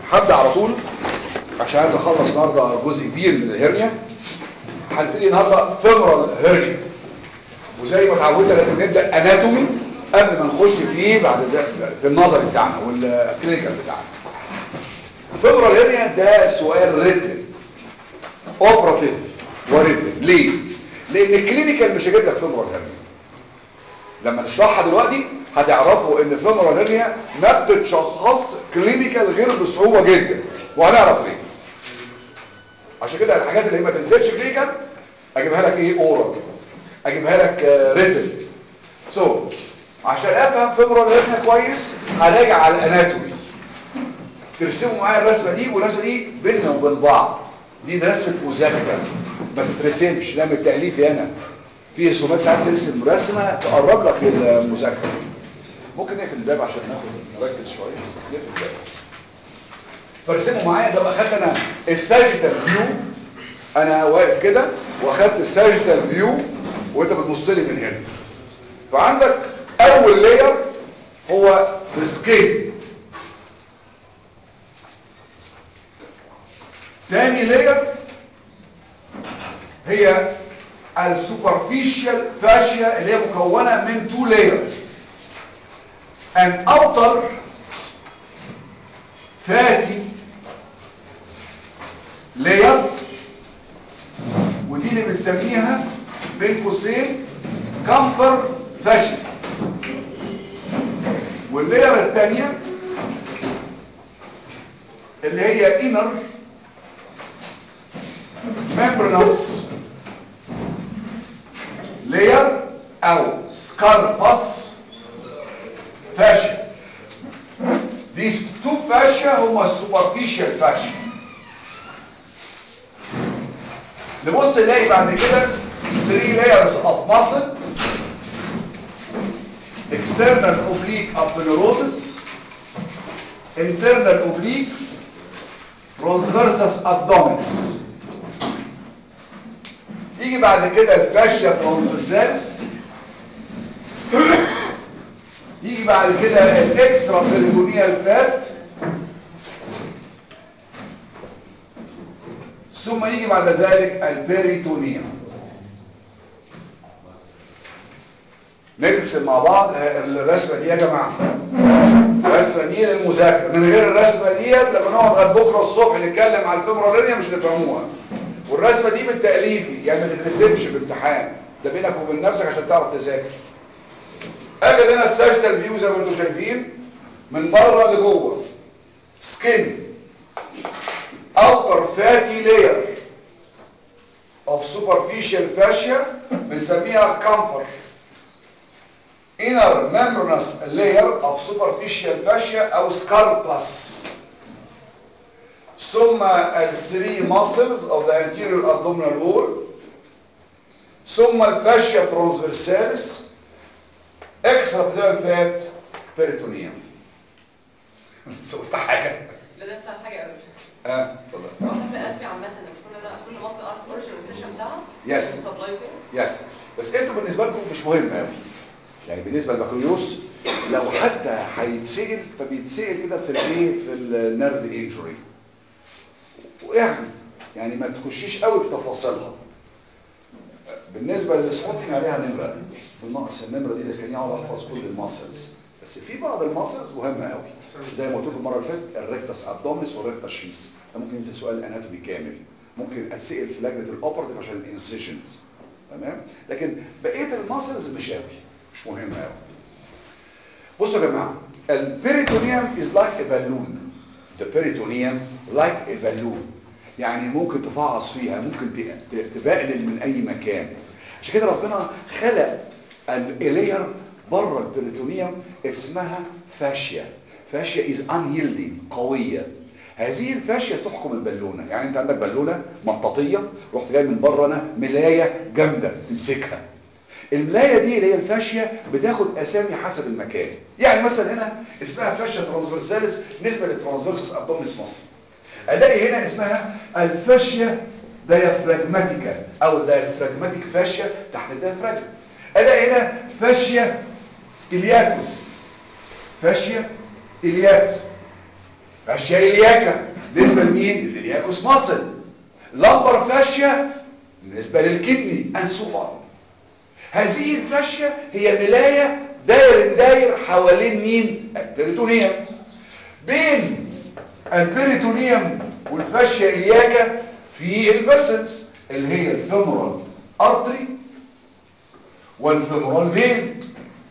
هبدا على طول عشان عايز اخلص النهارده جزء كبير من الهرنيا هنبتدي النهارده فيمورال هرنيا وزي ما اتعودنا لازم نبدا اناتومي قبل ما نخش فيه بعد ذلك في النظري بتاعنا والكلينيكال بتاعنا فيمورال هرنيا ده سؤال ريتن اوبراتيف وريتن ليه لان الكلينيكال مش هجيب لك فيمورال هرنيا لما نشرحها دلوقتي هتعرفوا ان فيمورال هرنيا ما بتتشخص كلينيكال غير بصعوبه جدا وهنعرف ليه عشان كده الحاجات اللي هي ما تنزلش كلينيكال اجيبها لك ايه اورال اجيبها لك ريتن سو عشان افهم فيمورال هرنيا كويس هراجع على الاناتومي ترسموا معايا الرسمه دي والرسمه دي بيننا وبين بعض دي رسمه مذاكره ما تترسمش لا من التاليف انا في رسومات ساعات ترسم رسمه تقرب لك للمذاكره ممكن نقفل الباب عشان ناخد نركز شويه نقفل الباب بس فارسموا معايا ده اخدت انا الساجيتال فيو انا واقف كده واخدت الساجيتال فيو وانت بتبص لي من هنا فعندك اول لاير هو السكين تاني لاير هي السوبرفيشال فاشيا اللي هي مكونه من تو لايرز an outer fatty layer ودي اللي بنسميها بين قوسين كامبر فاشيا واللاير الثانيه اللي هي inner membranous layer او سكاربس fascia these two fascia هما superficial fascia نبص نلاقي بعد كده 3 layers of muscle external oblique aponeurosis internal oblique transversus abdominis يجي بعد كده الفاشيا ترانسفيرسالس يجي بعد كده الاكسترا بيريتونيال فات ثم يجي بعد ذلك البيريتونيوم نرسم مع بعض الرسمه دي يا جماعه الرسمه دي للمذاكره من غير الرسمه ديت لما نقعد لغايه بكره الصبح نتكلم على الفيبرولينيا مش هتفهموها والرسمه دي من تاليفي يعني ما تترسمش بامتحان ده بينك وبين نفسك عشان تعرف تذاكر اجد هنا الساجيتال فيو زي ما انتم شايفين من بره لجوه سكين outer fatty layer of superficial fascia بنسميها camper inner membranous layer of superficial fascia او scarpus ثم ال three muscles of the anterior abdominal wall ثم الفاشيا transversalis extra patellar fat peritoneum بس قلت حاجه لا ده اسهل حاجه قوي اه اتفضل هو احنا الاناتومي عامه ان كل ده كل مصر عارف الاوريجن والسيشن بتاعها Yes. سبلاي كده يس بس انتوا بالنسبه لكم مش مهم قوي يعني بالنسبه للبكالوريوس لو حتى هيتسال فبيتسال كده في الايه في النيرف انجري ويعني يعني ما تخشيش قوي في تفاصيلها بالنسبه للسبوتنج عليها نمره بالنقص النمره دي اللي خليني اقعد احفظ كل الماسلز بس في بعض الماسلز مهمه قوي زي ما قلت لكم المره اللي فاتت الريكتس ابدومينس والريكتس شيس ده ممكن ينزل سؤال اناتومي كامل ممكن اتسال في لجنه الاوبرتيف عشان الانسيشنز تمام لكن بقيه الماسلز مش قوي مش مهمه قوي بصوا يا جماعه البيريتونيوم از لايك ا بالون the peritoneum like a balloon يعني ممكن تفعص فيها ممكن ت- ت- تبقلل من اي مكان عشان كده ربنا خلق الالير بره البريتونيوم اسمها فاشيا فاشيا از unyielding قويه هذه الفاشيا تحكم البالونه يعني انت عندك بالونه مطاطيه رحت جاي من بره انا ملايه جامده تمسكها الملايه دي اللي هي الفاشيه بتاخد اسامي حسب المكان يعني مثلا هنا اسمها فاشيا ترانسفيرساليس نسبه للترانسفيرسس ابدومينس مصر الاقي هنا اسمها الفاشيا دايافراجماتيكا او الدايافراجماتيك فاشيا تحت الدايافراجم الاقي هنا فاشيا الياكوس فاشيا الياكوس فاشيا الياكا بالنسبه لمين للياكوس ماسل لمبر فاشيا بالنسبه للكدني and so on هذه الفاشيا هي ملايه داير داير حوالين مين البريتونيوم بين البريتونيوم والفاشيا الياكا في الفيسلز اللي هي الفيمورال ارتري والفيمورال فين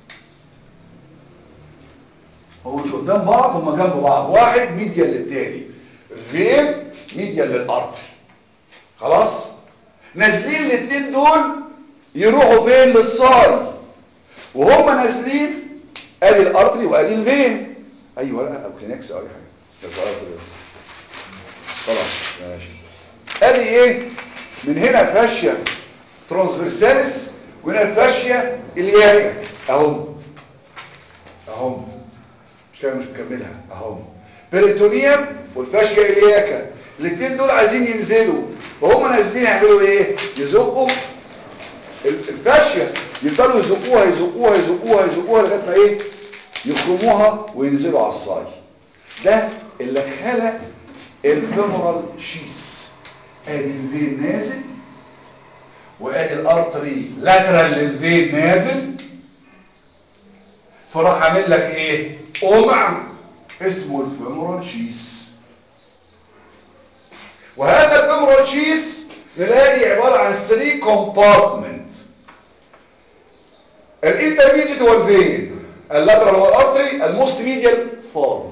هو مش قدام بعض هما جنب بعض واحد ميديال للتاني الفين ميديال للارتري خلاص نازلين الاثنين دول يروحوا فين للصاي وهم نازلين ادي الارتري وادي الفين اي ورقه او كلينكس او اي حاجه بس ورقه كده بس خلاص ماشي ادي ايه من هنا فاشيا ترانسفيرساليس وهنا الفاشيا الياكا اهم اهم مش كده مش مكملها اهم بريتونيوم والفاشيا الياكا الاثنين دول عايزين ينزلوا وهم نازلين يعملوا ايه يزقوا الفاشيا يفضلوا يزقوها يزقوها يزقوها يزقوها لغايه ما ايه يخرموها وينزلوا على الصاي ده اللي خلق الفيمورال شيس ادي الفين نازل وادي الارتري لاترال للفين نازل فراح عامل لك ايه قمع اسمه الفيمورال شيس وهذا الفيمورال شيس نلاقي عبارة عن 3 كومبارتمنت الانترميديت هو الفين اللاترال هو الارتري الموست ميديال فاضي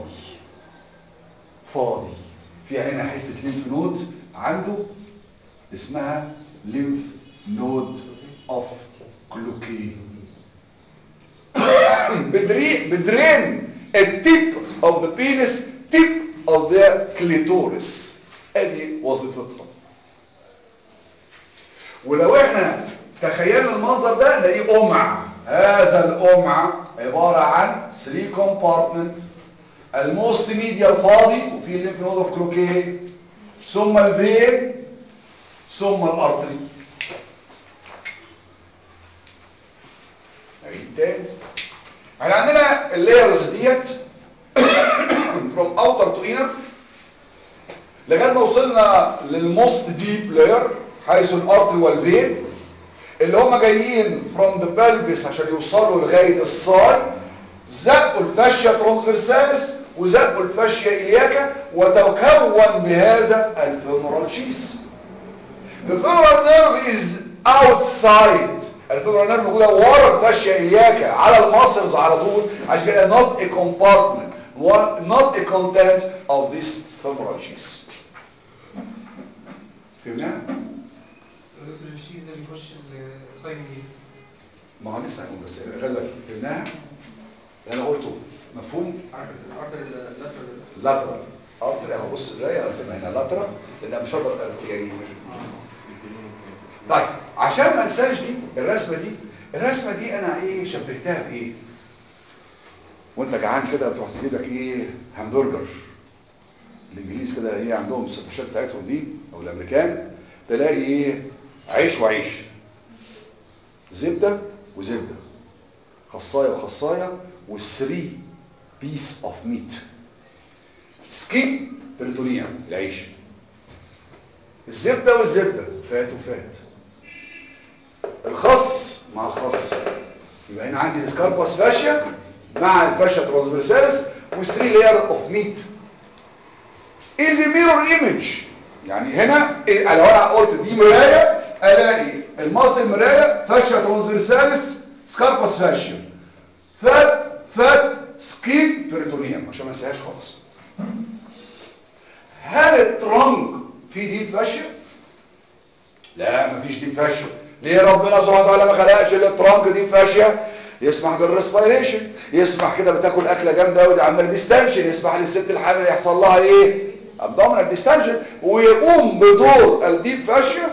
فاضي في هنا حته ليمف نود عنده اسمها ليمف نود اوف كلوكي بدري بدرين التيب اوف ذا بينس تيب اوف ذا كليتورس ادي وظيفتها ولو احنا تخيلنا المنظر ده نلاقيه قمع هذا القمع عبارة عن 3 كومبارتمنت الموست ميديال فاضي وفيه الليمف نود اوف كلوكيه ثم الفين ثم الارتري نعيد تاني احنا عندنا اللايرز ديت from outer to inner لغايه ما وصلنا للموست ديب لاير حيث الارتري والفين اللي هم جايين from the pelvis عشان يوصلوا لغايه الصاي زقوا الفاشيا ترانسفيرساليس وزقوا الفاشيا إلياكا وتكون بهذا الفيمورال شيس The femoral nerve is outside الفيمورال نيرف موجوده ورا الفاشيا إلياكا على الماسلز على طول عشان كده not a compartment not a content of this femoral cheese فهمنا؟ دكتور الشيز ده بيخش الصايم دي ما هو لسه هنقول بس غلط فهمناها اللي انا قلته مفهوم الارتر اللاترال لاترال ارتري اهو بص ازاي انا رسمها هنا لاترال لان انا مش هقدر يعني طيب عشان ما انساش دي الرسمه دي الرسمه دي انا ايه شبهتها بايه وانت جعان كده تروح تجيب لك ايه همبرجر الانجليز كده ايه عندهم السندوتشات بتاعتهم دي او الامريكان تلاقي ايه عيش وعيش زبده وزبده خصايه وخصايه والثري بيس اوف ميت سكين بريتونيوم العيش الزبده والزبده فات وفات الخص مع الخص يبقى هنا عندي السكارباس فاشيا مع الفاشيا ترانسفيرساليس والثري لاير اوف ميت از ميرور ايمج يعني هنا إيه لو انا قلت دي مرايه الاقي الماسل مرايه فاشيا ترانسفيرساليس سكارباس فاشيا فات فات سكين بريتونيوم عشان ما انساهاش خالص هل الترنك فيه ديب فاشيا لا مفيش ديب فاشيا ليه ربنا سبحانه وتعالى ما خلقش الا الترنك ديب فاشيا يسمح بالريسبيريشن يسمح كده بتاكل اكله جامده قوي عندك ديستنشن يسمح للست الحامل يحصل لها ايه ابدومينال ديستنشن ويقوم بدور الديب فاشيا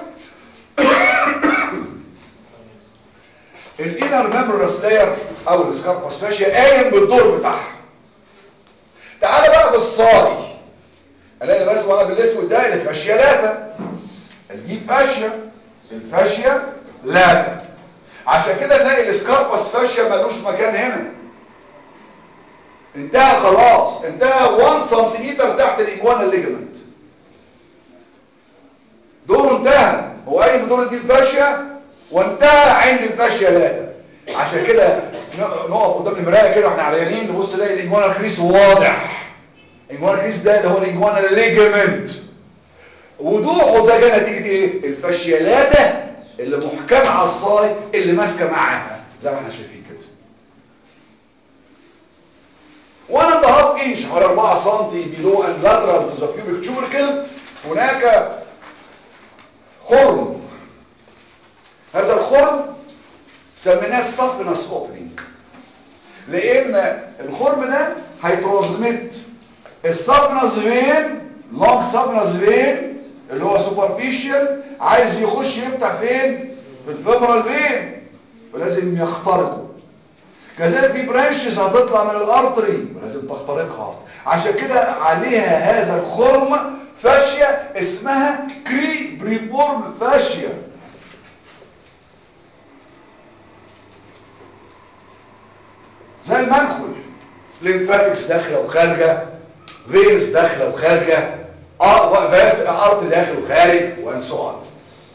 الانر ميمورس لاير او السكارباس فاشيا قايم بالدور بتاعها تعال بقى بالصاي الاقي الرسم وانا بالاسود ده الفاشيا لاتا الديب فاشيا الفاشيا لاتا عشان كده نلاقي السكارباس فاشيا ملوش مكان هنا انتهى خلاص انتهى 1 سنتيمتر تحت الايجوانا ليجمنت دوره انتهى هو قايم بدور دي الفاشيه وانتهى عند الفاشيه لاتا عشان كده ن- نقف قدام المرايه كده واحنا عريانين نبص نلاقي الايجوانا كريس واضح الايجوانا كريس ده اللي هو الايجوانا ليجمنت وضوحه ده جه نتيجه ايه الفاشيه لاتا اللي محكمه على الصاي اللي ماسكه معاها زي ما احنا شايفين كده وانا the half inch حوالي 4 سم below and lateral to the pubic tubercle هناك خرم هذا الخرم سميناه السفنس اوبننج لان الخرم ده هيترانسميت السفنس فين لونج سفنس فين اللي هو سوبرفيشال عايز يخش يفتح فين في الفيبرال فين ولازم يخترقه كذلك في برانشز هتطلع من الارتري ولازم تخترقها عشان كده عليها هذا الخرم فاشية اسمها كري بريفورم فاشية زي المنخل ليمفاتكس داخله وخارجه فينز داخله وخارجه اه فاس ارت داخل وخارج وان سو on.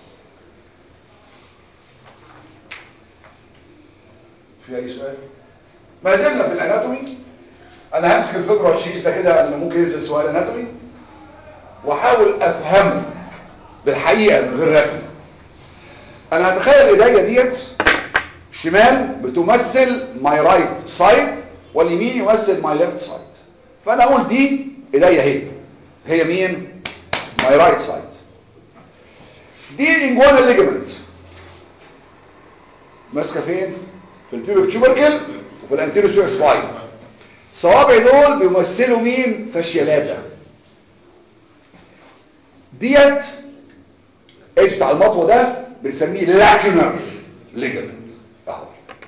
في اي سؤال ما زلنا في الاناتومي انا همسك الفبرة شيس ده كده اللي ممكن ينزل سؤال اناتومي واحاول افهمه بالحقيقه من غير رسم انا هتخيل ايديا ديت شمال بتمثل ماي رايت سايد واليمين يمثل ماي ليفت سايد فانا اقول دي ايديا هي هي مين ماي رايت سايد دي الانجوانا ليجمنت ماسكه فين في البيبك تيوبركل وفي الانتيريو سوير سباين صوابع دول بيمثلوا مين فاشيالاتا ديت ايدج بتاع المطوه ده بنسميه لاكينر ليجمنت اهو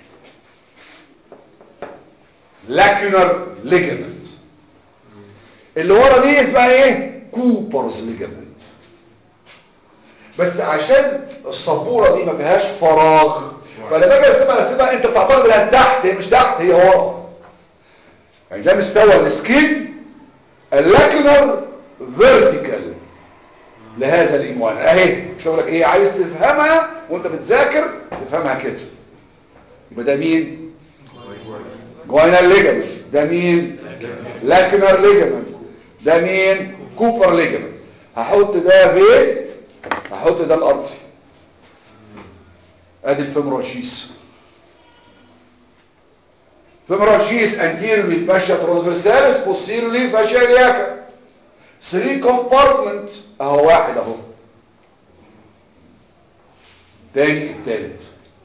لاكينر ليجمنت اللي ورا دي اسمها ايه كوبرز ليجمنت بس عشان السبوره دي ما فيهاش فراغ فلما باجي ارسمها ارسمها انت بتعتقد انها تحت هي مش تحت هي ورا يعني ده مستوى السكين اللاكينر فيرتيكال لهذا الإيمان اهي شغلك ايه عايز تفهمها وانت بتذاكر تفهمها كده يبقى ده مين جوينال ليجامنت ده مين لاكنر ليجامنت ده مين كوبر ليجامنت هحط ده فين هحط ده الارض ادي الفيمورال شيس femoral sheath anteriorly fascia transversalis posteriorly fascia iliaca 3 compartment اهو واحد اهو تاني التالت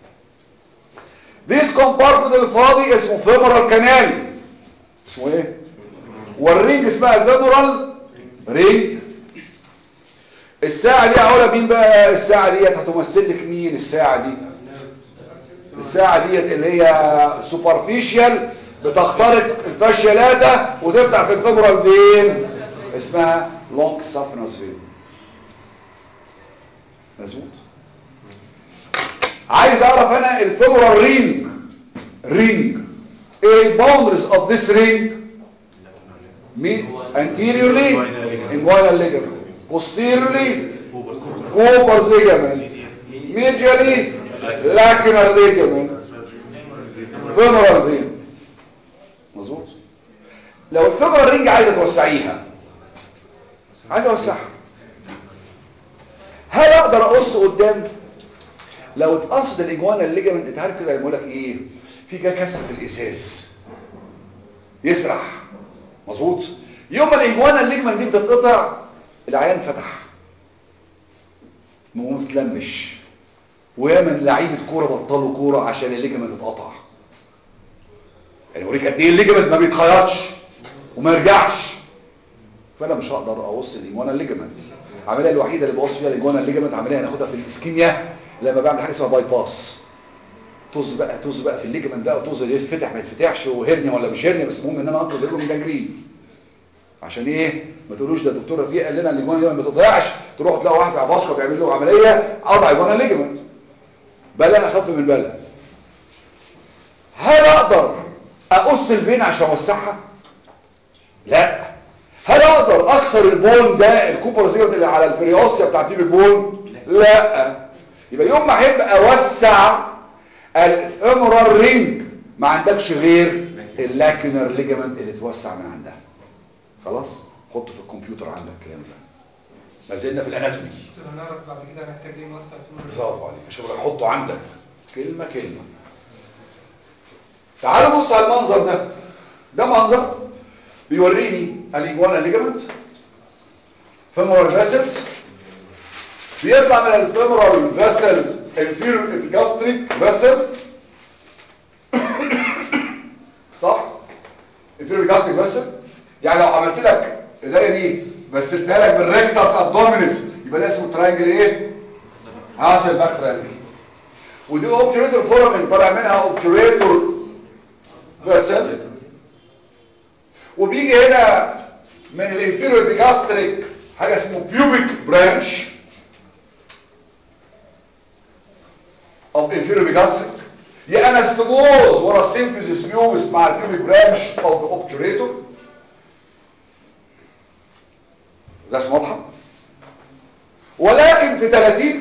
this compartment الفاضي اسمه femoral canal اسمه ايه والرينج اسمها femoral رينج الساعة دي هقولها مين بقى الساعة دي هتمثل لك مين الساعة دي الساعة ديت اللي هي سوبرفيشال بتخترق الفاشيالاتا وتفتح في الفيبرال فين اسمها لونج سافنس فين مظبوط عايز اعرف انا الفيبرال رينج رينج ايه الباوندرز اوف ذس رينج مين anteriorly inguinal ligament posteriorly Cooper's ligament medially lacunar ligament femoral vein مظبوط لو الفيبرال رينج عايزه توسعيها عايزه اوسعها هل اقدر اقص قدام لو اتقصد الاجوانا الليجمنت انت عارف كده يقول لك ايه في كده كسر في الازاز يسرح مظبوط يوم ما الاجوانا الليجمنت دي بتتقطع العيان فتح ما متلمش وياما لعيبه كوره بطلوا كوره عشان الليجمنت اتقطع يعني اوريك قد ايه الليجمنت ما بيتخيطش وما يرجعش فانا مش هقدر اقص الايجوانا الليجمنت العمليه الوحيده اللي بقص فيها الايجوانا الليجمنت عمليه هناخدها في الاسكيميا لما بعمل حاجه اسمها باي باس طز بقى طز بقى في الليجمنت بقى طز يتفتح ما يتفتحش وهرني ولا مش هرني بس المهم ان انا انقذ الرجل من جانجرين عشان ايه ما تقولوش ده الدكتور رفيق قال لنا الايجوانا الليجمنت ما تضيعش تروحوا تلاقوا واحد على بصره بيعمل له عمليه قطع ايجوانا الليجمنت بلا اخف من بلا هل اقدر اقص الفين عشان اوسعها لا هل اقدر اكسر البون ده الكوبر زيت اللي على البريوسيا بتاع تيب البون لا يبقى يوم ما احب اوسع الفيمورال رينج ما عندكش غير اللاكنر ليجامنت اللي توسع من عندها خلاص حطه في الكمبيوتر عندك الكلام ده ما زلنا في الاناتومي هنعرف بعد كده هنحتاج ايه نوسع في برافو عليك عشان بقول لك حطه عندك كلمه كلمه تعالوا بص على المنظر ده ده منظر بيوريني الايجوانا ليجامنت فيمورال فيسلز بيطلع من الفيمورال فيسلز انفيرور جاستريك فيسل صح انفيرور جاستريك فيسل يعني لو عملت لك الايه دي مثلتها لك بالريكتاس ابدومينس يبقى ده اسمه تراينجل ايه حاصل باك تراينجل ودي اوبتوريتور فورامين طالع منها اوبتوريتور فيسل وبيجي هنا من الانفيرور جاستريك حاجه اسمه بيوبيك برانش of inferior gastric يا انستموز ورا السيمفيزيس بيوبس مع البيوبيك برانش of the obturator رسم واضحه ولكن في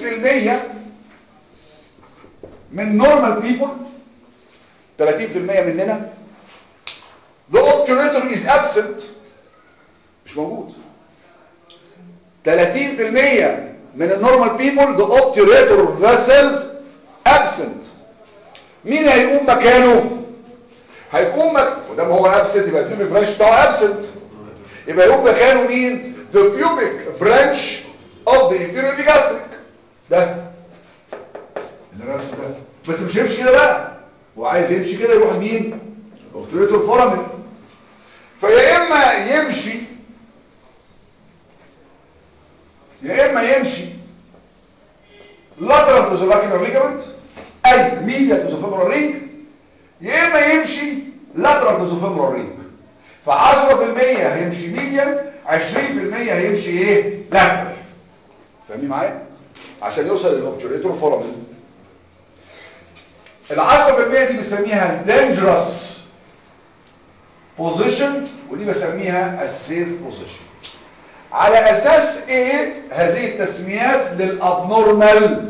30% من normal people 30% مننا the obturator is absent مش موجود 30% من النورمال بيبول the obturator vessels absent مين هيقوم مكانه هيقوم مك... ودام هو absent يبقى البيوبيك برانش بتاعه absent يبقى يقوم مكانه مين the pubic branch of the inferior gastric ده الرسم ده بس مش هيمشي كده بقى هو عايز يمشي كده يروح لمين obturator foramen فيا اما يمشي يا اما يمشي lateral to the lacunar ligament اي medial to the femoral ring يا اما يمشي lateral to the femoral ring ف 10% هيمشي medial 20% هيمشي ايه lateral فاهمين معايا عشان يوصل للاوبتوريتور فورامين ال 10% دي بنسميها dangerous position ودي بسميها السيف بوزيشن على اساس ايه هذه التسميات للابنورمال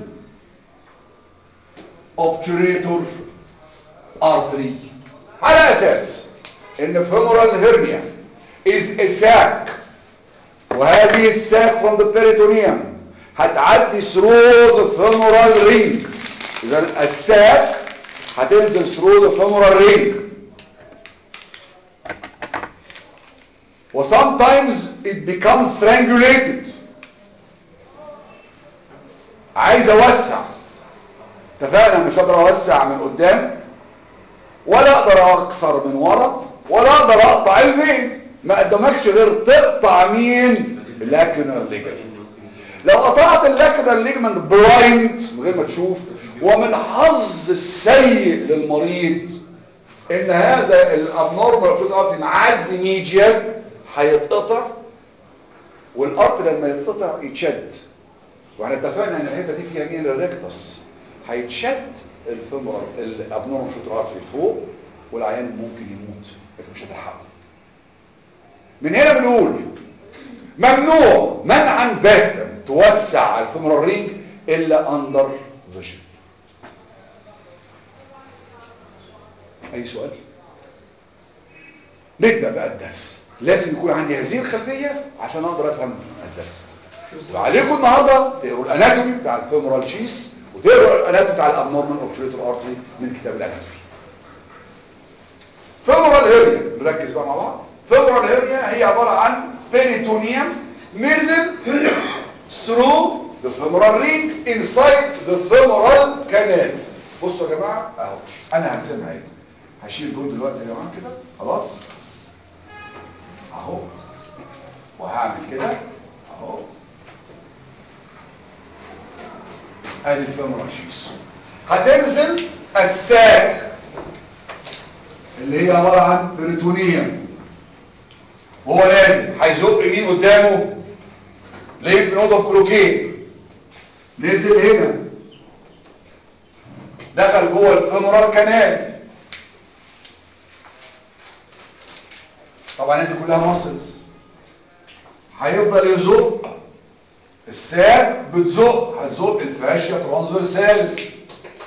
obturator artery على اساس ان femoral hernia is a sac وهذه الساك from the peritoneum هتعدي through the femoral ring اذا الساك هتنزل through the femoral ring و sometimes it becomes strangulated عايز اوسع اتفقنا مش هقدر اوسع من قدام ولا اقدر اكسر من ورا ولا اقدر اقطع الفين ما قدامكش غير تقطع مين اللاكنر ليجمنت لو قطعت اللاكنر ليجمنت بلايند من غير ما تشوف ومن حظ السيء للمريض ان هذا الابنورمال شوت ارتي معدي ميديال هيتقطع والارت لما يتقطع يتشد واحنا اتفقنا ان الحته دي فيها مين الريكتس هيتشد الفيمورال الابنورمال شوت ارتي فوق والعيان ممكن يموت لكن مش هتلحقه من هنا بنقول ممنوع منعا باتا توسع الفيمورال رينج الا اندر فيجن اي سؤال نبدا بقى الدرس لازم يكون عندي هذه الخلفيه عشان اقدر افهم الدرس وعليكم النهارده تقروا الاناتومي بتاع الفيمورال شيس وتقروا الاناتومي بتاع الابنورمال اوبتريتور ارتري من كتاب الاناتومي فيمورال هيرنيا نركز بقى مع بعض فيمورال هيرنيا هي عباره عن peritoneum نزل through the femoral ring inside the femoral canal بصوا يا جماعه اهو انا هرسمها ايه هشيل دول دلوقتي يا جماعه كده خلاص اهو وهعمل كده اهو ادي الفيمورال شيس هتنزل الساك اللي هي عباره عن بريتونيوم وهو نازل هيزق مين قدامه ليمف نود اوف كلوكين نزل هنا دخل جوه الفيمورال كانال طبعا دي كلها ماسلز هيفضل يزق الساق بتزق هتزق الفاشيا ترانسفيرساليس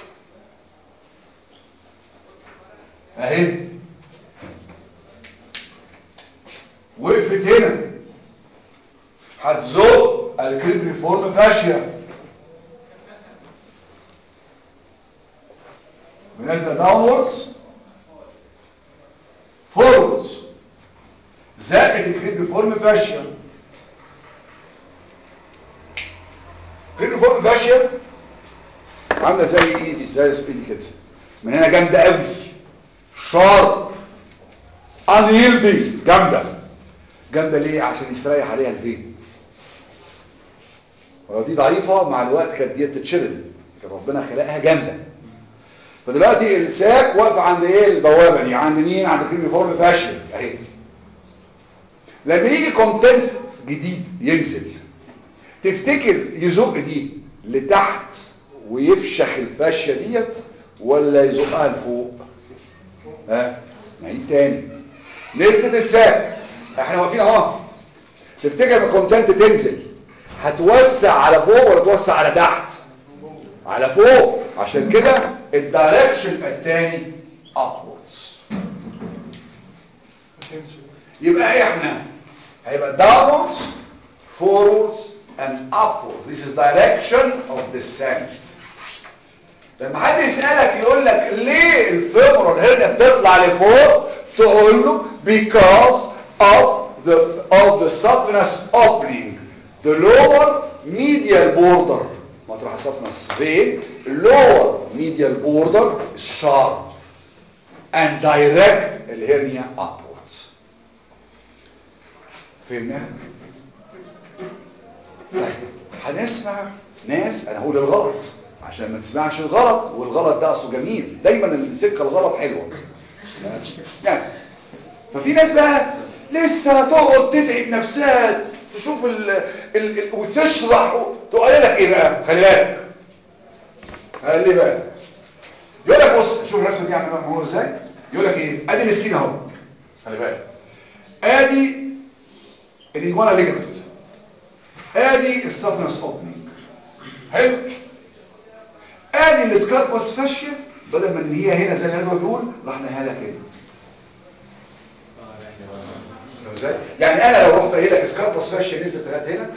اهي وقفت هنا هتزق الكريبريفورم فاشيا ونازله داونوردز فوروردز زقت الكريبريفورم فاشيا الكريبريفورم فاشيا عامله زي ايدي زي ايدي كده من هنا جامده قوي شارب انيلدي جامده جامده ليه عشان يستريح عليها الفين ولو دي ضعيفه مع الوقت كانت دي تتشرب لكن ربنا خلقها جامده فدلوقتي الساك واقف عند ايه البوابه دي عند مين عند الكريميفورم فاشل اهي لما يجي كونتنت جديد ينزل تفتكر يزق دي لتحت ويفشخ الفاشيه ديت ولا يزقها لفوق ها نعيد تاني نزلت الساك احنا واقفين اهو تفتكر لما الكونتنت تنزل هتوسع على فوق ولا توسع على تحت على فوق عشان كده الدايركشن الثاني upwards يبقى احنا هيبقى downwards forwards and upwards this is direction of descent لما حد يسألك يقول لك ليه الفيمورال هيرنيا بتطلع لفوق تقول له because of the of the saphenous opening the lower medial border مطرح saphenous vein lower medial border is sharp and direct الهرنيا upwards فهمنا طيب هنسمع ناس انا هقول الغلط عشان ما تسمعش الغلط والغلط ده اصله جميل دايما السكه الغلط حلوه ناس ففي ناس بقى لسه تقعد تتعب نفسها تشوف ال ال ال وتشرح تقول لك ايه بقى خلي بالك خلي بالك يقول لك بص شوف الرسمه دي عامله معموله ازاي يقول لك ايه ادي السكين اهو خلي بالك ادي الايجوانا ليجمنت ادي السفنس اوبننج حلو ادي السكاربس فاشيا بدل ما ان هي هنا زي اللي انا بقول رحنا لك هنا فاهم ازاي يعني انا لو رحت قايل لك سكاربس فاشيا نزلت لغايه هنا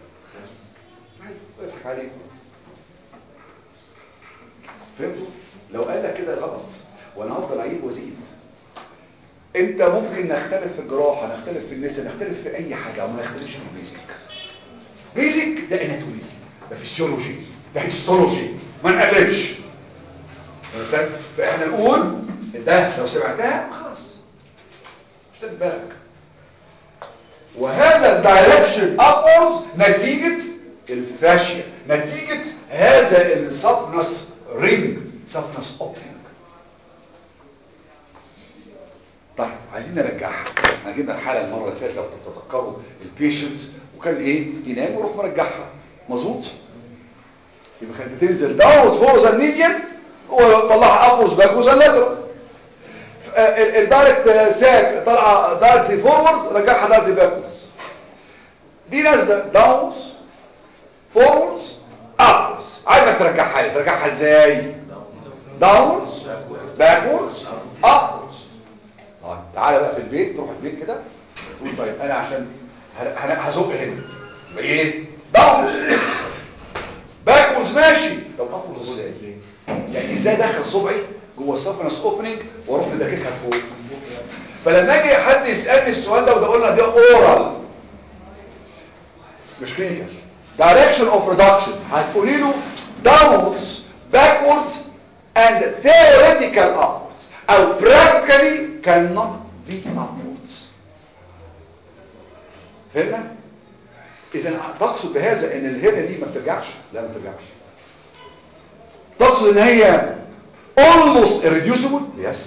اضحك عليك خلاص فهمتوا لو قال لك كده غلط وانا هفضل اعيد وازيد انت ممكن نختلف في الجراحه نختلف في النساء نختلف في اي حاجه او ما نختلفش في البيزك بيزك ده اناتومي ده فيسيولوجي ده هيستولوجي ما نقلبش فاحنا نقول ده لو سمعتها خلاص مش تاخد بالك وهذا الدايركشن ابورز نتيجة الفاشيا نتيجة هذا السبنس رينج سبنس اوبننج طيب عايزين نرجعها احنا جبنا الحالة المرة اللي فاتت لو تتذكروا البيشنتس وكان ايه ينام ويروح مرجعها مظبوط يبقى كانت بتنزل داونز فورز الميديان وطلعها ابورز باكوز اللاترال الدايركت ساك طالعه دايركت فوروردز رجعها دايركت باكوردز دي نازله داونز فوروردز ابوردز عايزك ترجعها لي ترجعها ازاي داونز باكوردز ابوردز طيب تعالى بقى في البيت تروح البيت كده تقول طيب انا عشان هزق هنا ايه داونز باكوردز ماشي طب ابوردز ازاي يعني ازاي دخل صبعي جوه السفنس اوبننج واروح مدككها لفوق فلما اجي حد يسالني السؤال ده وده قلنا ده اورال مش كلينيكال دايركشن اوف ريدكشن هتقولي له downwards backwards and theoretical upwards او practically cannot be upwards فهمنا اذا تقصد بهذا ان الهنا دي ما بترجعش لا ما بترجعش تقصد ان هي almost irreducible yes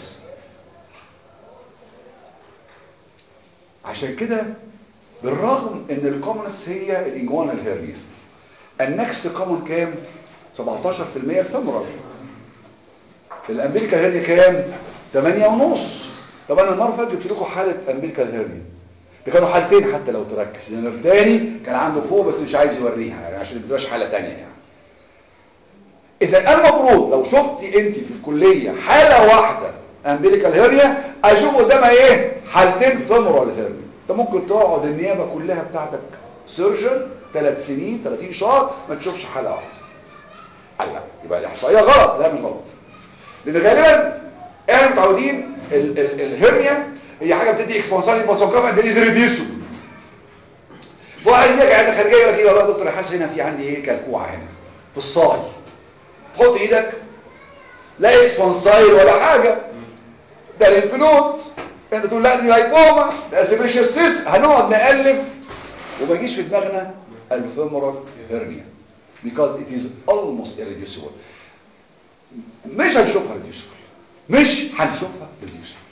عشان كده بالرغم ان الكومنس هي الانجوانال هيرنيا النكست كومن كام 17% الفيمورال الامريكا هيرنيا كام 8 ونص طب انا المره اللي فاتت جبت لكم حاله امريكان هيرني ده كانوا حالتين حتى لو تركز لان الثاني كان عنده فوق بس مش عايز يوريها يعني عشان ما تبقاش حاله ثانيه يعني اذا المفروض لو شفتي انت في الكليه حاله واحده امبيليكال هيرنيا اشوف قدامها ايه حالتين فيمورال هيرنيا انت ممكن تقعد النيابه كلها بتاعتك سيرجن ثلاث سنين 30 شهر ما تشوفش حاله واحده قال لا يبقى الاحصائيه غلط لا مش غلط لان غالبا احنا متعودين ال- ال- الهرنيا هي حاجه بتدي اكسبانسالي باسوكاما ده از ريديوسو واحد يجي قاعد خارجيه يقول لك ايه والله يا دكتور حاسس هنا في عندي ايه كلكوعه هنا في الصاي تحط ايدك لا اكسبانسايل ولا حاجه ده الانفلود انت تقول لا دي لايبوما ده سيبيشال سيست هنقعد نالف وما يجيش في دماغنا الفيمورال هيرنيا because it is almost irreducible مش هنشوفها reducible مش هنشوفها reducible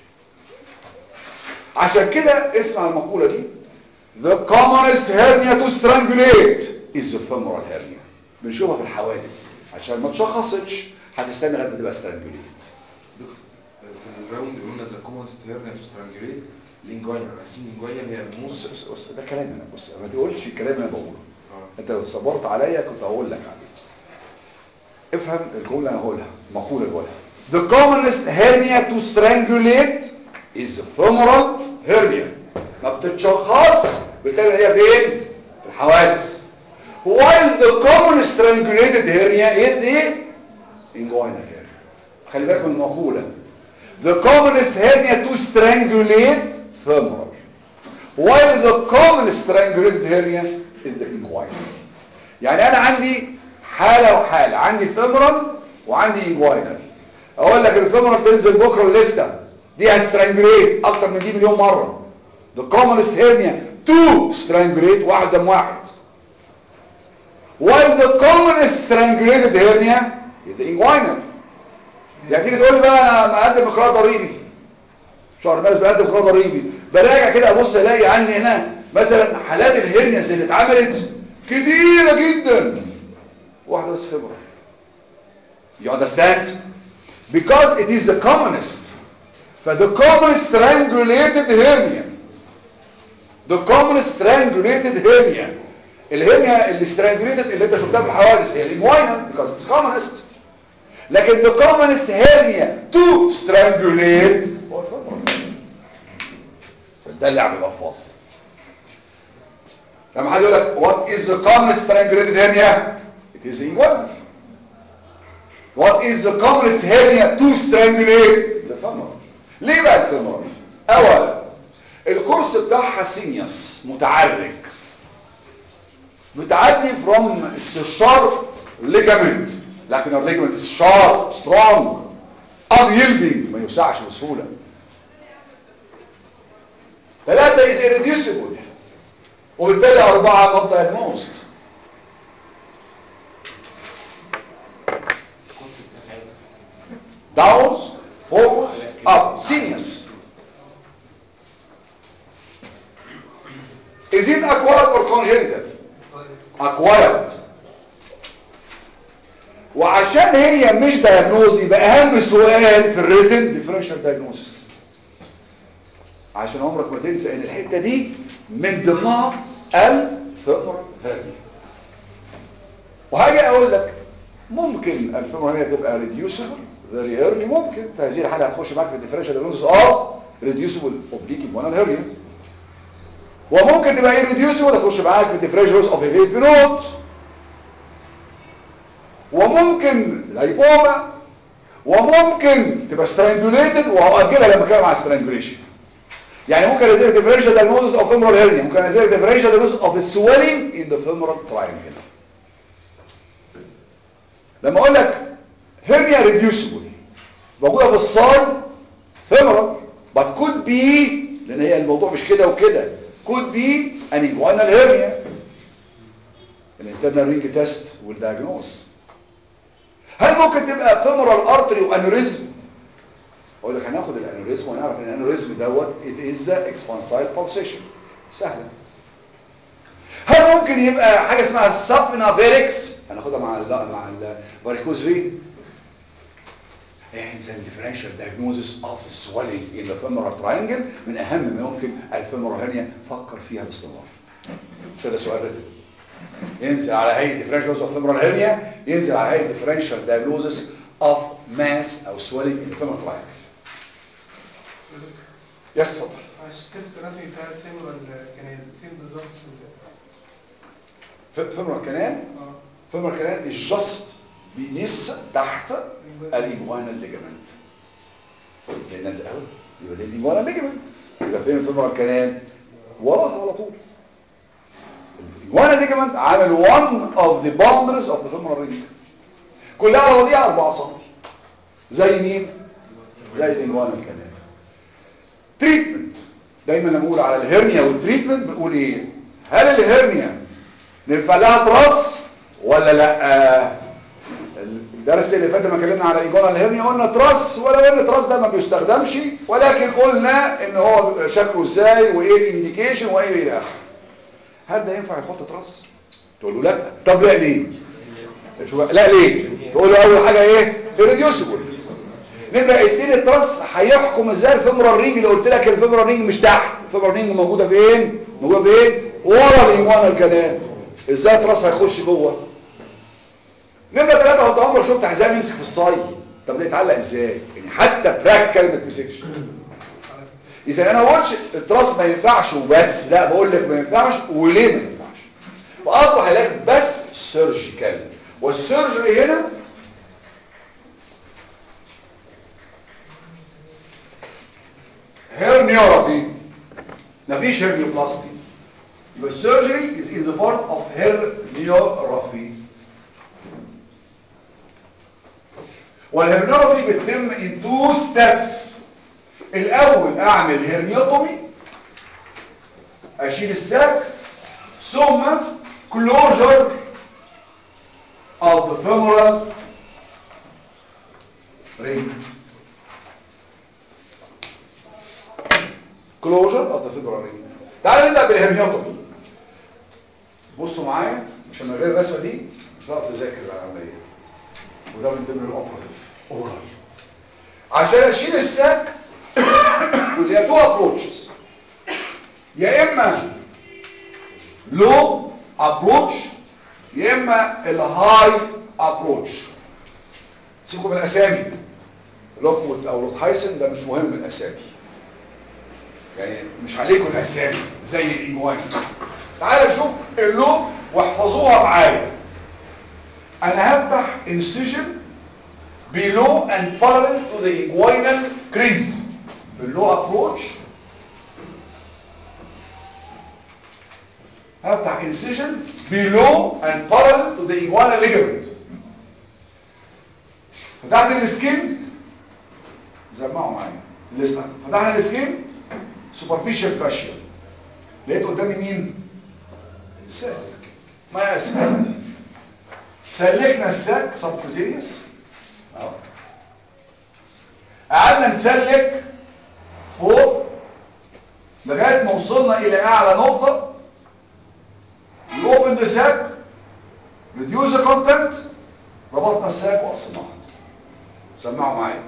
عشان كده اسمع المقولة دي the commonest hernia to strangulate is the femoral hernia بنشوفها في الحوادث عشان ما تشخصش هتستنى لغايه ما تبقى strangulated دكتور في الراوند قلنا ذا كومنست هيرنيا تو سترانجوليت لينجوينال اسمين لينجوينال هي بص الموس بص, بص ده كلام انا بص ما تقولش الكلام اللي انا بقوله آه. انت لو صبرت عليا كنت هقول لك عليه افهم الجمله اللي انا هقولها المقوله اللي هقولها the commonest hernia to strangulate is the femoral hernia ما بتتشخص بتلاقي هي فين في الحوادث while the common strangulated hernia is the inguinal hernia خلي بالك من المقوله the commonest hernia to strangulate femoral while the common strangulated hernia is the inguinal يعني انا عندي حالة وحالة عندي femoral وعندي inguinal اقول لك الفيمورال تنزل بكرة الليستة دي هتسترانجوليت اكتر من دي مليون مرة the commonest hernia to strangulate واحد دم واحد while the commonest strangulated hernia is the inguinal يعني تيجي تقول لي بقى انا مقدم اقرار ضريبي شهر مارس بقدم اقرار ضريبي براجع كده ابص الاقي عندي هنا مثلا حالات الهرنيز اللي اتعملت كتيره جدا واحده بس فيبرال you understand because it is the commonest فده common strangulated hernia the common strangulated hernia الهرنيا اللي strangulated اللي انت شفتها في الحوادث هي الانجوينال because it's commonest لكن the commonest hernia to strangulate هو الفيبرال ده اللعب الالفاظ لما حد يقول لك what is the commonest strangulated hernia it is inguinal what is the commonest hernia to strangulate the femoral ليه بقى الفيمورال اولا الكورس بتاعها سينيوس متعرج متعدي from the sharp ligament لكن الليجمنت is sharp strong unyielding ما يوسعش بسهوله ثلاثة is irreducible وبالتالي أربعة not diagnosed downwards forwards up seniors is it acquired or congenital acquired وعشان هي مش دايجنوز يبقى اهم سؤال في الريتن ديفرنشال دايجنوزس عشان عمرك ما تنسى ان الحته دي من ضمنها الفيمورال هيرنيا وهاجي اقول لك ممكن الفيمورال هيرنيا تبقى ريديوسبل فيري ايرلي ممكن في هذه الحاله هتخش معاك في الديفرنشال دايجنوزس اوف ريديوسبل اوبليك انفونال هيرنيا وممكن تبقى ايه ريديوسبل هتخش معاك في الديفرنشال اوف هيفيت نوت وممكن لايبوما وممكن تبقى سترانجوليتد وهاجلها لما اتكلم على سترانجوليشن يعني ممكن ازيد differential diagnosis of femoral hernia ممكن ازيد differential diagnosis of the swelling in the femoral triangle لما اقول لك hernia reducible موجوده في الصال femoral but could be لان هي الموضوع مش كده وكده could be an inguinal hernia الانترنال رينج تيست والدياجنوز هل ممكن تبقى femoral artery وانوريزم اقول لك هناخد الانوريزم ونعرف ان الانوريزم دوت it is expansile pulsation سهله هل ممكن يبقى حاجه اسمها سابنا فيريكس هناخدها مع ال مع الفاريكوز فين and the differential diagnosis of swelling in the femoral triangle من اهم ما يمكن الفيمورال هرنيا فكر فيها باستمرار كده سؤال رتب ينزل على هيئه differential of femoral hernia ينزل على هيئه differential diagnosis of mass او swelling in the femoral triangle يس اتفضل معلش السيرفس اناتومي بتاع الفيمورال كانال فين بالظبط femoral canal اه femoral canal is just بينس تحت الانجوانا ليجامنت ده نازل قوي يبقى ده الانجوانا ليجامنت يبقى فين الفيمورال كانال وراها على طول الانجوانا ليجامنت عامل one of the boundaries of the femoral ring كلها على بعضيها 4 سم زي مين زي الانجوانا كانال تريتمنت دايما لما نقول على الهرنيا والتريتمنت بنقول ايه هل الهرنيا ننفع لها تراس ولا لا الدرس اللي فات لما اتكلمنا على ايجونا الهرنيا قلنا تراس ولو ان تراس ده ما بيستخدمش ولكن قلنا ان هو بيبقى شكله ازاي وايه الانديكيشن وايه الى اخره هل ده ينفع يحط تراس تقول له لا طب لا ليه شو- لا ليه تقول له اول حاجه ايه ريديوسبل نمره اتنين التراس هيحكم ازاي الفيمورال رينج اللي قلت لك الفيمورال رينج مش تحت الفيمورال رينج موجوده فين موجوده فين ورا الايجونا الكلام ازاي التراس هيخش جوه نمرة ثلاثة هو عمرك شفت حزام يمسك في الصاي طب ده يتعلق ازاي يعني حتى براكل ما تمسكش اذا انا ما قلتش التراس ما ينفعش وبس لا بقول لك ما ينفعش وليه ما ينفعش واصبح علاج بس سيرجيكال والسيرجري هنا هيرنيورابي مفيش هيرنيوبلاستي يبقى السيرجري is in the form of herniorrhaphy والهرنيوبي بتتم in two steps الاول اعمل هرنيوتومي اشيل الساك ثم closure of the femoral ring closure of the femoral ring تعال نبدا بالهرنيوتومي بصوا معايا عشان من غير الرسمه دي مش هتعرف تذاكر العمليه وده من ضمن الاوبراتيف اورال عشان اشيل الساك واللي هي تو ابروتشز يا اما لو ابروتش يا اما الهاي ابروتش سيبكم من الاسامي لوكموت او لوتهايسن ده مش مهم الاسامي يعني مش عليكم الاسامي زي الايجوان تعالوا نشوف اللو واحفظوها معايا انا هفتح incision below and parallel to the inguinal crease below approach هفتح incision below and parallel to the inguinal ligament فتحت السكين زمعوا معايا لسه فتحنا السكين superficial fascia لقيت قدامي مين ساك ما اسهل سلكنا الساك سبكوتينيوس اهو قعدنا نسلك فوق لغايه ما وصلنا الى اعلى نقطه we open the sac reduce the content ربطنا الساك وقصيناها سمعوا معايا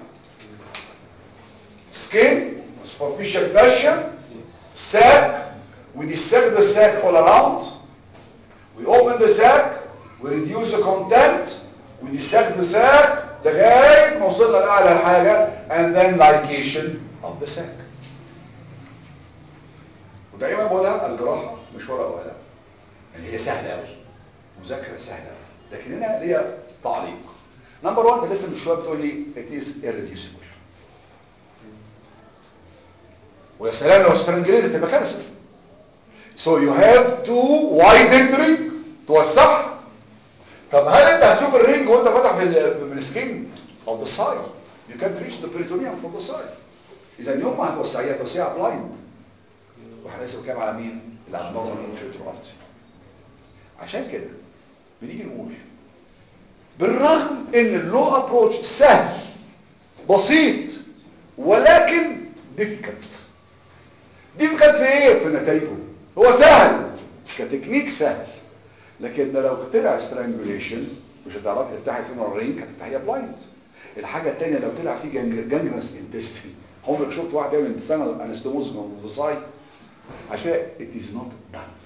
skin superficial fascia sac we dissect the sac all around we open the sac we reduce the content we dissect the sac لغايه ما وصلنا لاعلى حاجه and then ligation of the sac ودايما بقولها الجراحه مش ورقه وقلم يعني هي سهله قوي مذاكره سهله قوي لكن هنا ليها تعليق نمبر 1 لسه من شويه بتقول لي it is irreducible ويا سلام لو استرنجليت تبقى كارثه so you have to widen the ring توسعها طب هل انت هتشوف الرينج وانت فاتح في ال- من السكين of the side you can't reach the peritoneum from the side اذا يوم ما هتوسعيها توسعها بلايند واحنا لسه بنتكلم على مين الابنورمال انتريتور ارتري عشان كده بنيجي نقول بالرغم ان اللو ابروتش سهل بسيط ولكن ديفيكالت ديفيكالت في ايه في نتائجه هو سهل كتكنيك سهل لكن ده لو طلع سترانجوليشن مش هتعرفي تفتحي فيمورال رينج هتفتحيها بلايند الحاجه الثانيه لو طلع فيه جانجرس انتستين عمرك شفت واحد بيعمل انتستينال انستوموز موزوساي عشان it is not done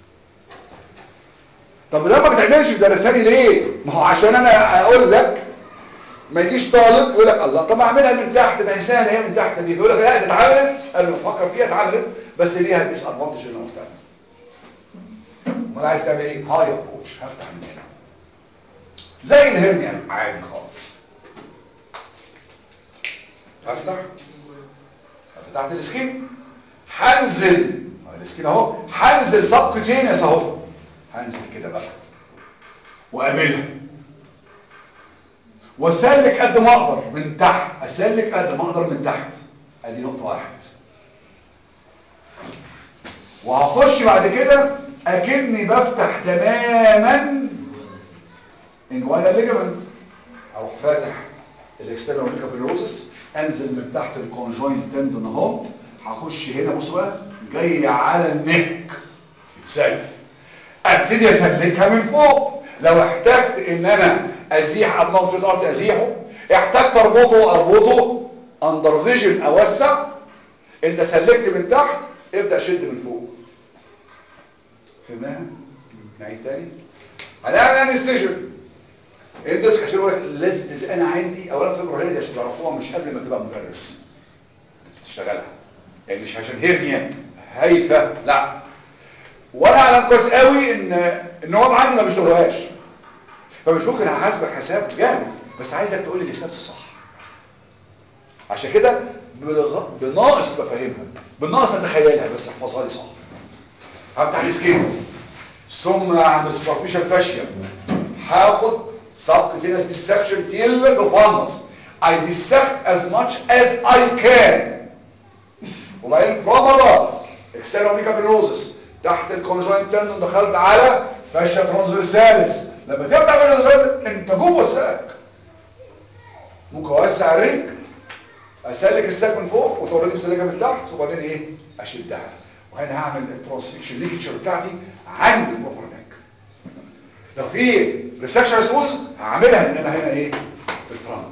طب لما ما بتعملش درساني ليه ما هو عشان انا اقول لك ما يجيش طالب يقول لك الله طب اعملها من تحت ما هي سهله هي من تحت دي يقول لك لا دي اتعملت قبل ما افكر فيها اتعملت بس ليها ديس ادفانتج اللي انا قلتها امال عايز تعمل ايه هاي ابروش هفتح من هنا زي الهرنيا عادي خالص هفتح فتحت السكين هنزل السكين اهو هنزل سبكوتينيوس اهو هنزل كده بقى واقابلها واسلك قد ما اقدر من تحت اسلك قد ما اقدر من تحت ادي نقطه واحد وهخش بعد كده اكني بفتح تماما انجوانا ليجمنت اروح فاتح الاكسترنال اوربيكا بيروزس انزل من تحت الكونجوينت تندون اهو هخش هنا بص بقى جاي على النك اتسلف ابتدي اسلكها من فوق لو احتجت ان انا ازيح ابنوتيد ارت ازيحه احتجت اربطه اربطه اندر فيجن اوسع انت سلكت من تحت ابدا شد من فوق فهمناها نعيد تاني هنعمل انستيجن الديسك عشان يقول لك لازم لازم انا عندي اولا في البرهان دي عشان تعرفوها مش قبل ما تبقى مدرس تشتغلها يعني مش عشان هيرنيا هايفه لا وانا اعلم كويس قوي ان ان هو عندي ما بيشتغلهاش فمش ممكن هحاسبك حساب جامد بس عايزك تقول لي الستبس صح عشان كده بلغ... بناقص بفهمها بالناقص اتخيلها بس احفظها لي صح هفتح السكين ثم عند السوبرفيشال فاشيا هاخد subcutaneous dissection till the fundus I dissect as much as I can وبعدين from above external microbiolosis تحت الكونجوينت تندون دخلت على فاشيا ترانسفيرساليس لما تفتح بالغاز انت جوه الساك ممكن اوسع الرينج اسلك الساك من فوق وتوريني مسلكها من تحت وبعدين ايه اشدها وهنا هعمل الترانسفيكشن ليكتشر بتاعتي عند البروبر نيك لو في ريسكشن سوس هعملها ان انا هنا ايه في الترانك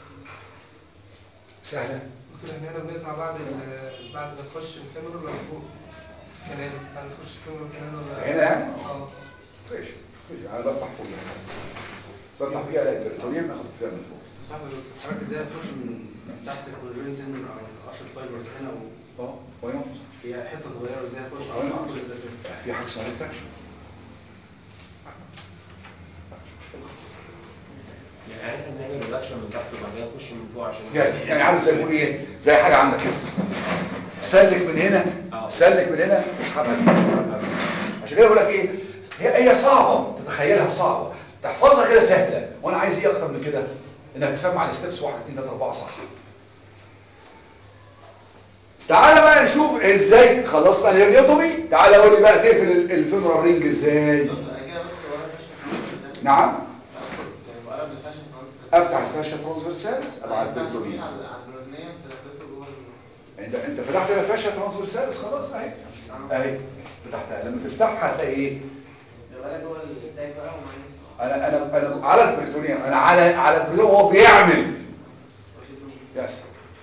سهله ممكن احنا هنا بنقطع بعد ال- بعد ما تخش الفيمور ولا فوق كنال بعد ما تخش الفيمور كنال ولا هنا يعني؟ اه ماشي ماشي انا بفتح فوق بفتح فيها الاقي البريتونيوم اخد فيها من فوق صح حضرتك ازاي هتخش من تحت الكونجوينت تندون او الاشر فايبرز هنا اه واي نوت وهي حته صغيره ازاي هتخش واي نوت كل ده كده؟ في حاجه اسمها ريتراكشن مش مشكله يعني احنا بنعمل ريدكشن من تحت وبعدين نخش من فوق عشان يس يعني عامل زي ما بيقول ايه زي حاجه عامله كده سلك من هنا سلك من هنا اسحبها من عشان كده بقول لك ايه هي هي صعبه تتخيلها صعبه تحفظها كده سهله وانا عايز ايه اكتر من كده انك تسمع الستبس 1 2 3 4 صح تعالى بقى نشوف ازاي خلصنا الهرنيوتومي تعالى قول لي بقى تقفل ال- الفيمورال رينج ازاي نعم افتح الفاشا ترانسفيرسالس ابعد البريتونيوم انت انت فتحت الفاشا ترانسفيرسالس خلاص اهي اهي فتحتها لما تفتحها هتلاقي ايه انا انا انا على البريتونيوم انا على على البريتونيوم وهو بيعمل يس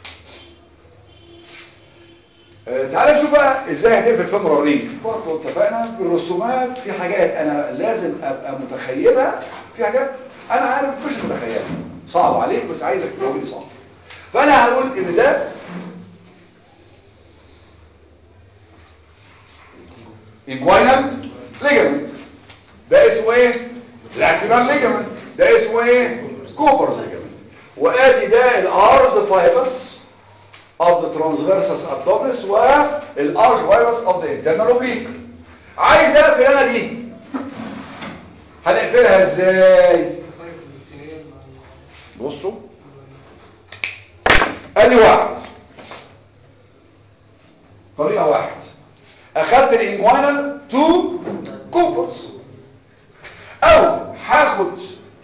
آه، تعال نشوف بقى ازاي هتقفل فيمورال رينج برضه اتفقنا بالرسومات في حاجات انا لازم ابقى متخيلها في حاجات انا عارف مش متخيلها صعب عليك بس عايزك تقول لي صح فانا هقول ان ده انجوينال ليجامنت ده اسمه ايه لاكيولار ليجامنت ده اسمه ايه كوبرز ليجامنت وادي ده الارز فايبرز of the transversus abdominis والارج فايبرز of the internal oblique عايز اقفل انا دي هنقفلها ازاي طيب البكتيريا مع بصوا قال لي واحد طريقة واحد اخدت الانجوانال تو كوبرز او هاخد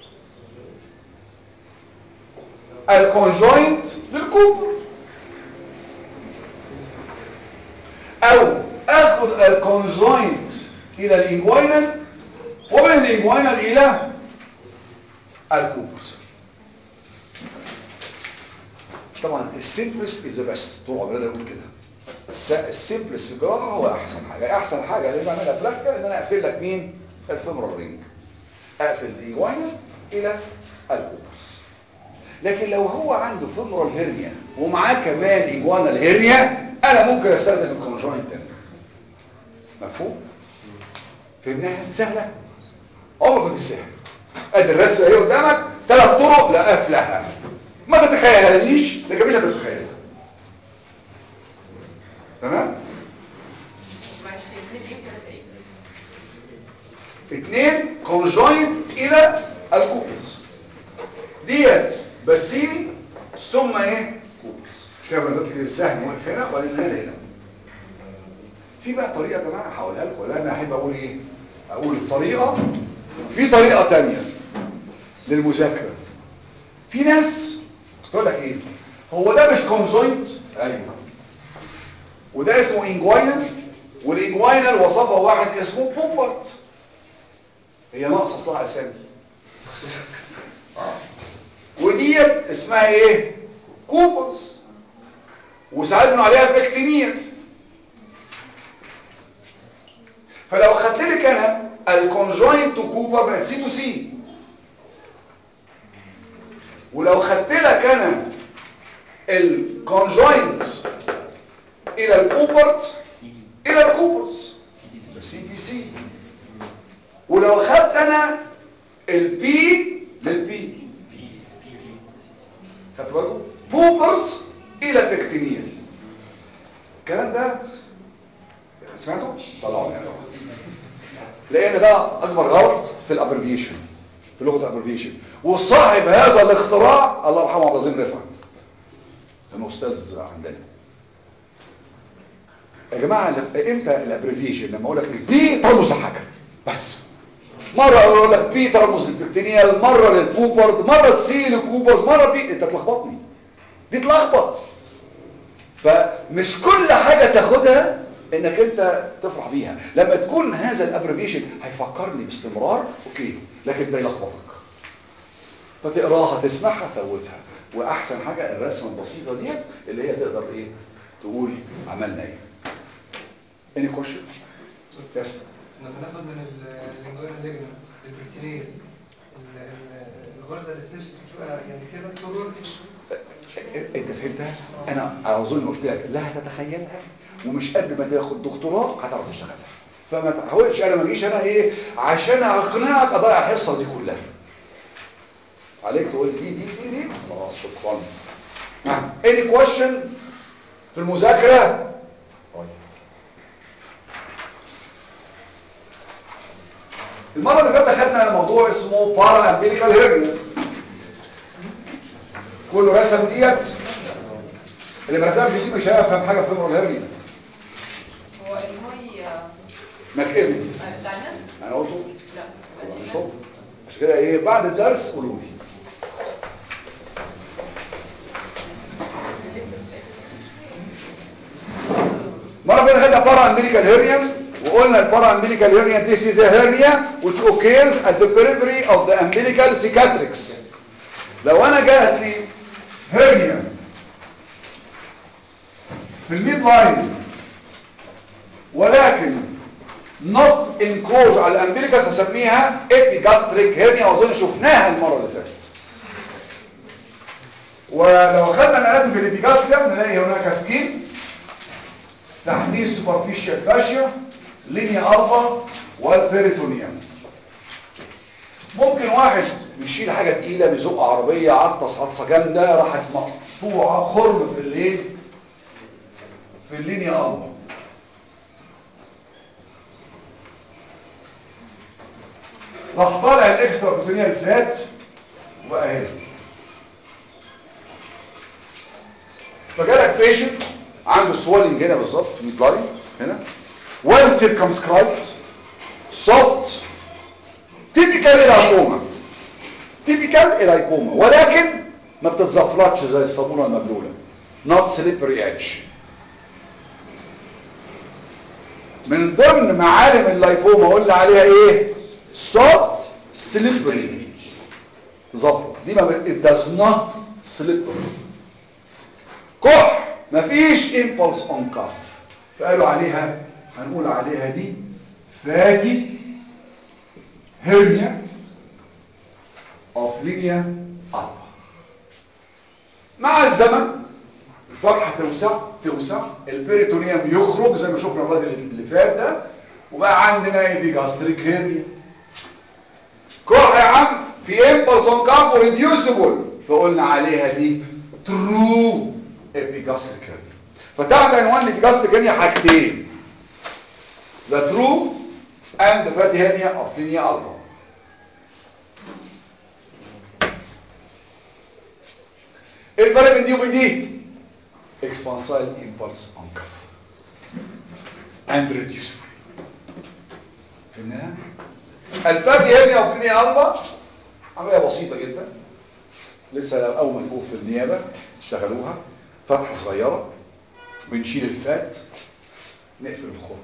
الكونجوينت للكوبر او اخد الكونجوينت الى الانجوينال ومن الانجوينال الى الكوبرز مش طبعا السيمبلست از ذا بيست طول عمرنا نقول كده الس- السيمبلست في الجراحه هو احسن حاجه احسن حاجه اللي بعملها براكتيكال ان انا اقفل لك مين الفيمورال رينج اقفل الايوانا الى الكوبس لكن لو هو عنده فيمورال هيرنيا ومعاه كمان ايجوانا الهيرنيا انا ممكن استخدم الكونجوينت مفهوم فهمناها سهله عمرك ما تنساها ادي الرسمه اهي قدامك ثلاث طرق لقفلها ما تتخيلهاش لكن مش هتتخيلها تمام معلش اتنين ايه وتلاته ايه اثنين كونجوينت الى الكوبس ديت بسيني ثم ايه كوبس مش كده بنقول لك السهم واقف هنا وبعدين هنا هنا في بقى طريقه يا جماعه هقولها لكم ولا انا احب اقول ايه اقول الطريقه في طريقه تانية للمذاكره في ناس تقول لك ايه هو ده مش كونجوينت ايوه وده اسمه انجوينال والانجوينال وصفه واحد اسمه بوبرت هي ناقصه اصلها اسامي وديت اسمها ايه كوبرز وساعات بنقول عليها البكتينير فلو خدت لك انا الكونجوينت تو كوبر بقت سي تو سي ولو خدت لك انا الكونجوينت الى الكوبرت الى الكوبرز سي بي سي ولو خدت انا البي للبي خدت بالكم بوبرت الى بكتينير الكلام ده سمعتوا طلعوا يعني لان ده اكبر غلط في الابريفيشن في لغه الابريفيشن وصاحب هذا الاختراع الله يرحمه عبد العظيم رفعت كان استاذ عندنا يا جماعه امتى الابريفيشن لما اقول لك البي ترمز لحاجه بس مره اقول لك بي ترمز للبكتيريال مره للبوبرد مره السي للكوبرز مره بي انت تلخبطني دي تلخبط فمش كل حاجه تاخدها انك انت تفرح بيها لما تكون هذا الابريفيشن هيفكرني باستمرار اوكي لكن ده يلخبطك فتقراها تسمعها فوتها واحسن حاجه الرسمه البسيطه ديت اللي هي تقدر ايه تقول عملنا ايه any question yes كنا بناخد من اللينجوين ليجمنت البكتيريا الغرزه الاستيش بتبقى يعني كده فورورد انت فهمتها انا اظن قلت لك لا هتتخيلها ومش قبل ما تاخد دكتوراه هتعرف تشتغلها فما تحاولش انا ما اجيش انا ايه عشان اقنعك اضيع الحصه دي كلها عليك تقول دي دي دي دي خلاص شكرا ها any question في المذاكره طيب المره اللي فاتت خدنا موضوع اسمه بارا امبيليكال هيرنيا كله رسم ديت اللي ما رسمش دي مش هيفهم حاجه في فيمور الهرنيا هو الهاي مكئبي آه، بتاع الناس انا قلته لا يبقى مش هو عشان كده ايه بعد الدرس قولوا لي مرة فاتت خدنا بارا امبيليكال هيرنيا وقلنا البارا امبيليكال هيرنيا this is a hernia which occurs at the periphery of the umbilical cicatrix لو انا جات لي هيرنيا في الميد لاين ولكن not enclosed على الامبليكس هسميها epigastric hernia واظن شفناها المره اللي فاتت ولو خدنا الاناتومي في الابيجاستريم نلاقي هناك سكين تحتيه السوبرفيشال فاشيا لينيا الفا والبيريتونيوم ممكن واحد بيشيل حاجه تقيله بيزق عربيه عطس عطسه جامده راحت مقطوعه خرم في الايه في اللينيا الفا راح طالع الاكسترا بروتينيال فات وبقى هنا فجالك بيشنت عنده سوالنج هنا بالظبط ميد لاين هنا ويل سيركمسكرايبد سوفت تيبيكال الايكوما تيبيكال الايكوما ولكن ما بتتزفلطش زي الصابونه المبلوله نوت سليبري ايدج من ضمن معالم اللايكوما قلنا عليها ايه soft slippery ظفر دي ما it does not slippery كح مفيش امبulse اون كف فقالوا عليها هنقول عليها دي فاتي هرنيا اوف لينيا البا مع الزمن الفتحه توسع توسع البريتونيوم يخرج زي ما شفنا الراجل اللي فات ده وبقى عندنا ايبيجاستريك هيرنيا كح يا عم في امبulse اون كف وريديوسبل فقلنا عليها دي ترو epigastric hernia فتحت عنوان epigastric hernia حاجتين the true and the fatty hernia of linea alba ايه الفرق بين دي وبين دي expansile impulse on cuff and reducible فهمناها الفاتي هرنيا of linea alba عمليه بسيطه جدا لسه اول ما تقوم في النيابه اشتغلوها فتحه صغيره بنشيل الفات نقفل الخرم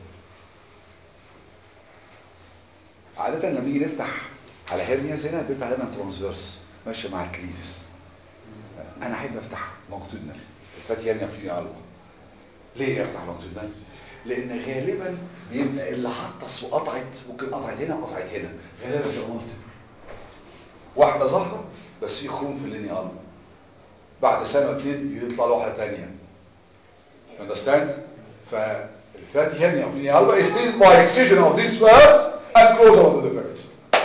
عاده لما نيجي نفتح على هرنياز هنا بنفتح دايما ترانسفيرس ماشيه مع الكريزس انا احب افتح لونجتودنال الفات هرنيا في علوه ليه افتح لونجتودنال لان غالبا بيبقى اللي حطس وقطعت ممكن قطعت هنا وقطعت هنا غالبا بتبقى مالتيبل واحده ظاهره بس في خروم في الليني قلب بعد سنه اتنين يطلع له واحده ثانيه understand فالفاتي هرنيا of linear alba is treated by excision of this fat and closure of the defect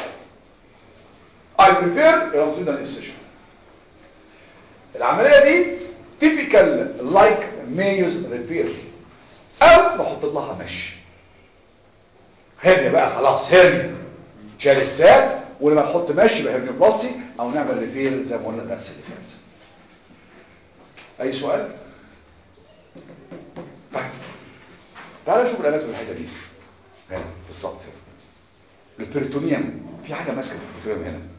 I prefer longitudinal incision العمليه دي typical like May's repair او نحط لها مش هرنيا بقى خلاص هرنيا شال الساق ولما نحط ماشي يبقى هرنيا بلاستي او نعمل ريبير زي ما قلنا الدرس اللي فات اي سؤال طيب تعالى نشوف الاناتومي الحته دي هنا بالظبط هنا البريتونيوم في حاجه ماسكه في البريتونيوم هنا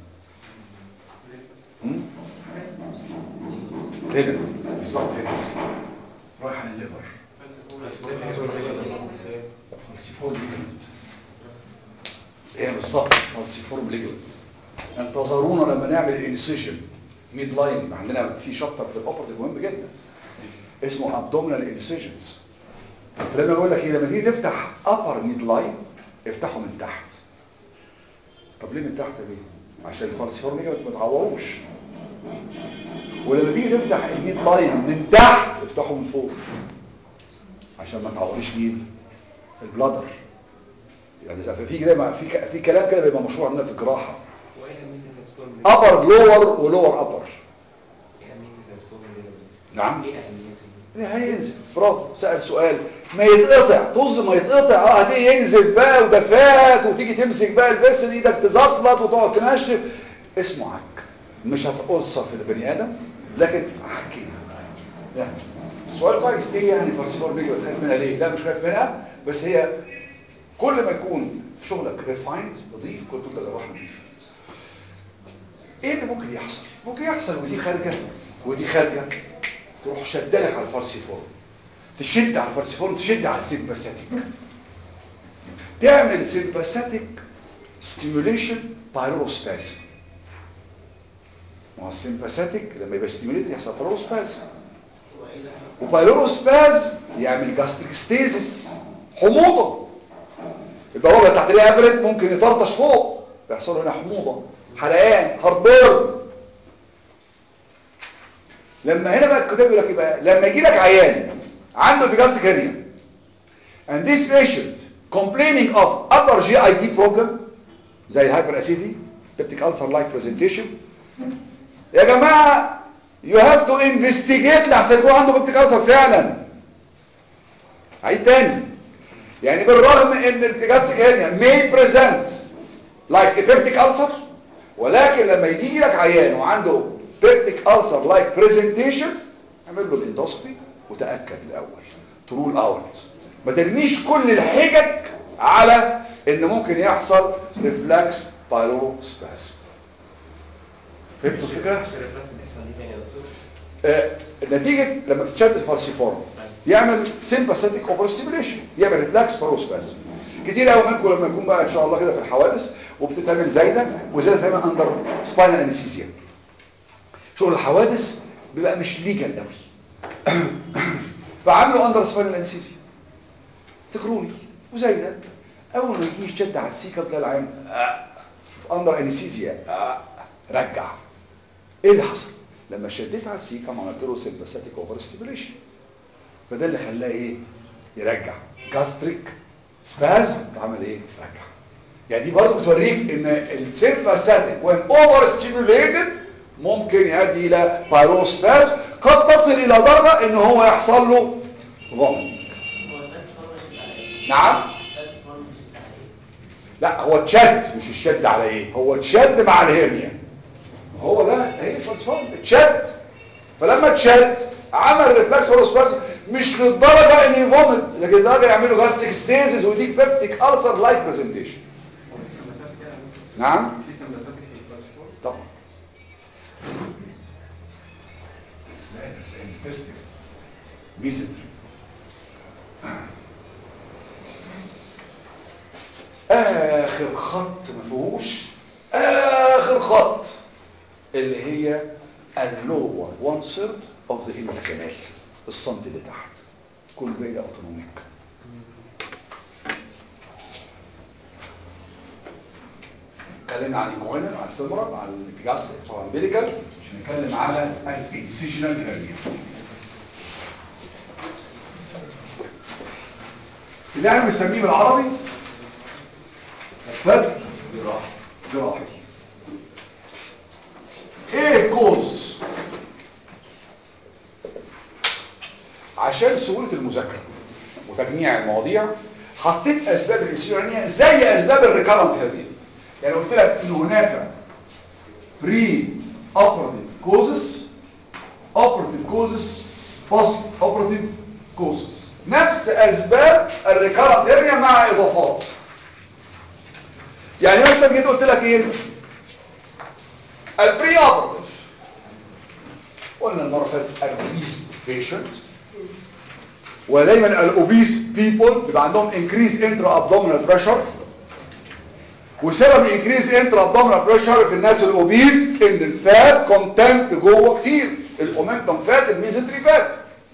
هم؟ هنا بالظبط هنا رايح عن الليفر فالسيفور ليجمنت هنا بالظبط فالسيفور ليجمنت انتظرونا لما نعمل انسيشن ميد لاين عندنا في شابتر في الاوبرتيف مهم جدا اسمه ابدومينال انسيجنز فلما يقول لك ايه لما تيجي تفتح ابر ميد لاين افتحه من تحت طب ليه من تحت ليه عشان الفالسيفور ليجمنت ما تعوروش ولما تيجي تفتح الميد لاين من تحت افتحه من فوق عشان ما تعوريش مين البلادر يعني ففي كده في في كلام كده بيبقى مشروع عندنا في الجراحه وايه اهميه الترانسفورم ابر لور ولور ابر ايه اهميه الترانسفورم نعم ايه اهميته إيه هينزل برافو سأل سؤال ما يتقطع طز ما يتقطع اه هتيجي ينزل بقى وده فات وتيجي تمسك بقى البس ايدك تزطلط وتقعد تنشف اسمه عك مش هتقصر في البني ادم لكن عكي يعني السؤال كويس ايه يعني فالسيبور بيجي بتخاف منها ليه لا مش خايف منها بس هي كل ما يكون في شغلك ريفايند نظيف كل ما جراح نظيف ايه اللي ممكن يحصل ممكن يحصل ودي خارجه ودي خارجه تروح شدلك على الفالسيفورم تشد على الفالسيفورم تشد على السيمباثيك تعمل سيمباثيك ستيموليشن بايروسباسم ما هو السيمباثيك لما يبقى ستيموليتد يحصل بايروسباسم وبايروسباسم يعمل جاستريك ستيزس حموضه يبقى هو تحت ليه ابرد ممكن يطرطش فوق يحصل له هنا حموضه حرقان هاربورن لما هنا بقى الكتاب يقول لك يبقى لما يجي لك عيان عنده بيجاستيك هرنيا and this patient complaining of upper GIT problem زي الهايبر اسيدي peptic ulcer like presentation يا جماعه you have to investigate لحسن يكون عنده peptic ulcer فعلا عيد تاني يعني بالرغم ان البيجاستيك هرنيا may present like a peptic ulcer ولكن لما يجي لك عيان وعنده peptic ulcer like presentation اعمل له الاندوسكوبي وتاكد الاول ترول اوت ما ترميش كل الحجج على ان ممكن يحصل ريفلكس بايلوروسباسم فهمتوا الفكره عشان الريفلكس بيحصل ليه تاني يا دكتور آه نتيجه لما تتشد الفالسيفورم يعمل سيمباثيك اوفر ستيميوليشن يعمل ريفلكس بايلوروسباسم كتير قوي منكم لما يكون بقى ان شاء الله كده في الحوادث وبتتعمل زايده وزايده دايما اندر سباينال انستيزيا شغل الحوادث بيبقى مش ليجال قوي فعملوا اندر سباينال انستيزيا تكروني وزي ده اول ما يجي يشد على السيكا تلاقي العين آه. اندر انستيزيا آه. رجع ايه اللي حصل لما شديت على السيكا عملت له سيمباثيك اوفر ستيميوليشن فده اللي خلاه ايه يرجع جاستريك سبازم عمل ايه رجع يعني دي برضه بتوريك ان السيمباثيك وان اوفر ستيميوليتد ممكن يؤدي الى بايروسبازم قد تصل الى درجه ان هو يحصل له فوميتنج نعم لا هو اتشد مش الشد على ايه هو اتشد مع الهرنيا هو ده هي ترانسفورم اتشد فلما اتشد عمل ريفلكس فوروسباس مش للدرجه ان يفومت لكن للدرجه يعملوا جاستيك ستيزز ويديك بيبتيك ألسر لايك برزنتيشن في سمباثيك يعني نعم في سمباثيك في الكلاس 4 طبعا ازاي ده ازاي التستيك ميزنتري اخر خط ما فيهوش اخر خط اللي هي اللور 1 ثيرد اوف ذا هيمات كانال السنتي اللي تحت كل باقي اوتونوميك اتكلمنا عن الجوينال عن الفيمورال عن البيجاستريك عن البيليكال مش هنتكلم على الانسيجنال هيرنيا اللي احنا بنسميه بالعربي فتح جراحي جراحي ايه الكوز عشان سهولة المذاكرة وتجميع المواضيع حطيت اسباب الانسيولانية زي اسباب الريكارنت هيرنيا يعني قلت لك ان هناك بري اوبراتيف كوزس اوبراتيف كوزس بوست اوبراتيف كوزس نفس اسباب الريكارنت هيرنيا مع اضافات يعني مثلا جيت قلت لك ايه البري اوبراتيف قلنا المره اللي فاتت الاوبيس بيشنت ودايما الاوبيس بيبول بيبقى عندهم انكريز انترا ابدومينال بريشر وسبب الانكريز انترا ابدومينال بريشر في الناس الاوبيس ان الفات كونتنت جوه كتير الاومنتم فات الميزنتري فات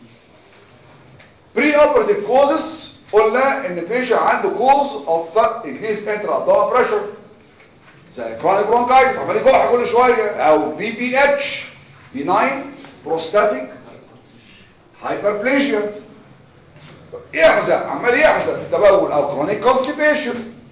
بري اوبراتيف كوزس قلنا ان البيشنت عنده كوز اوف انكريز انترا ابدومينال بريشر زي كرونيك برونكايتس عمال يكح كل شويه او بي بي اتش بيناين بروستاتيك هايبربليجيا يحزق عمال يحزق في التبول او كرونيك كونستيبيشن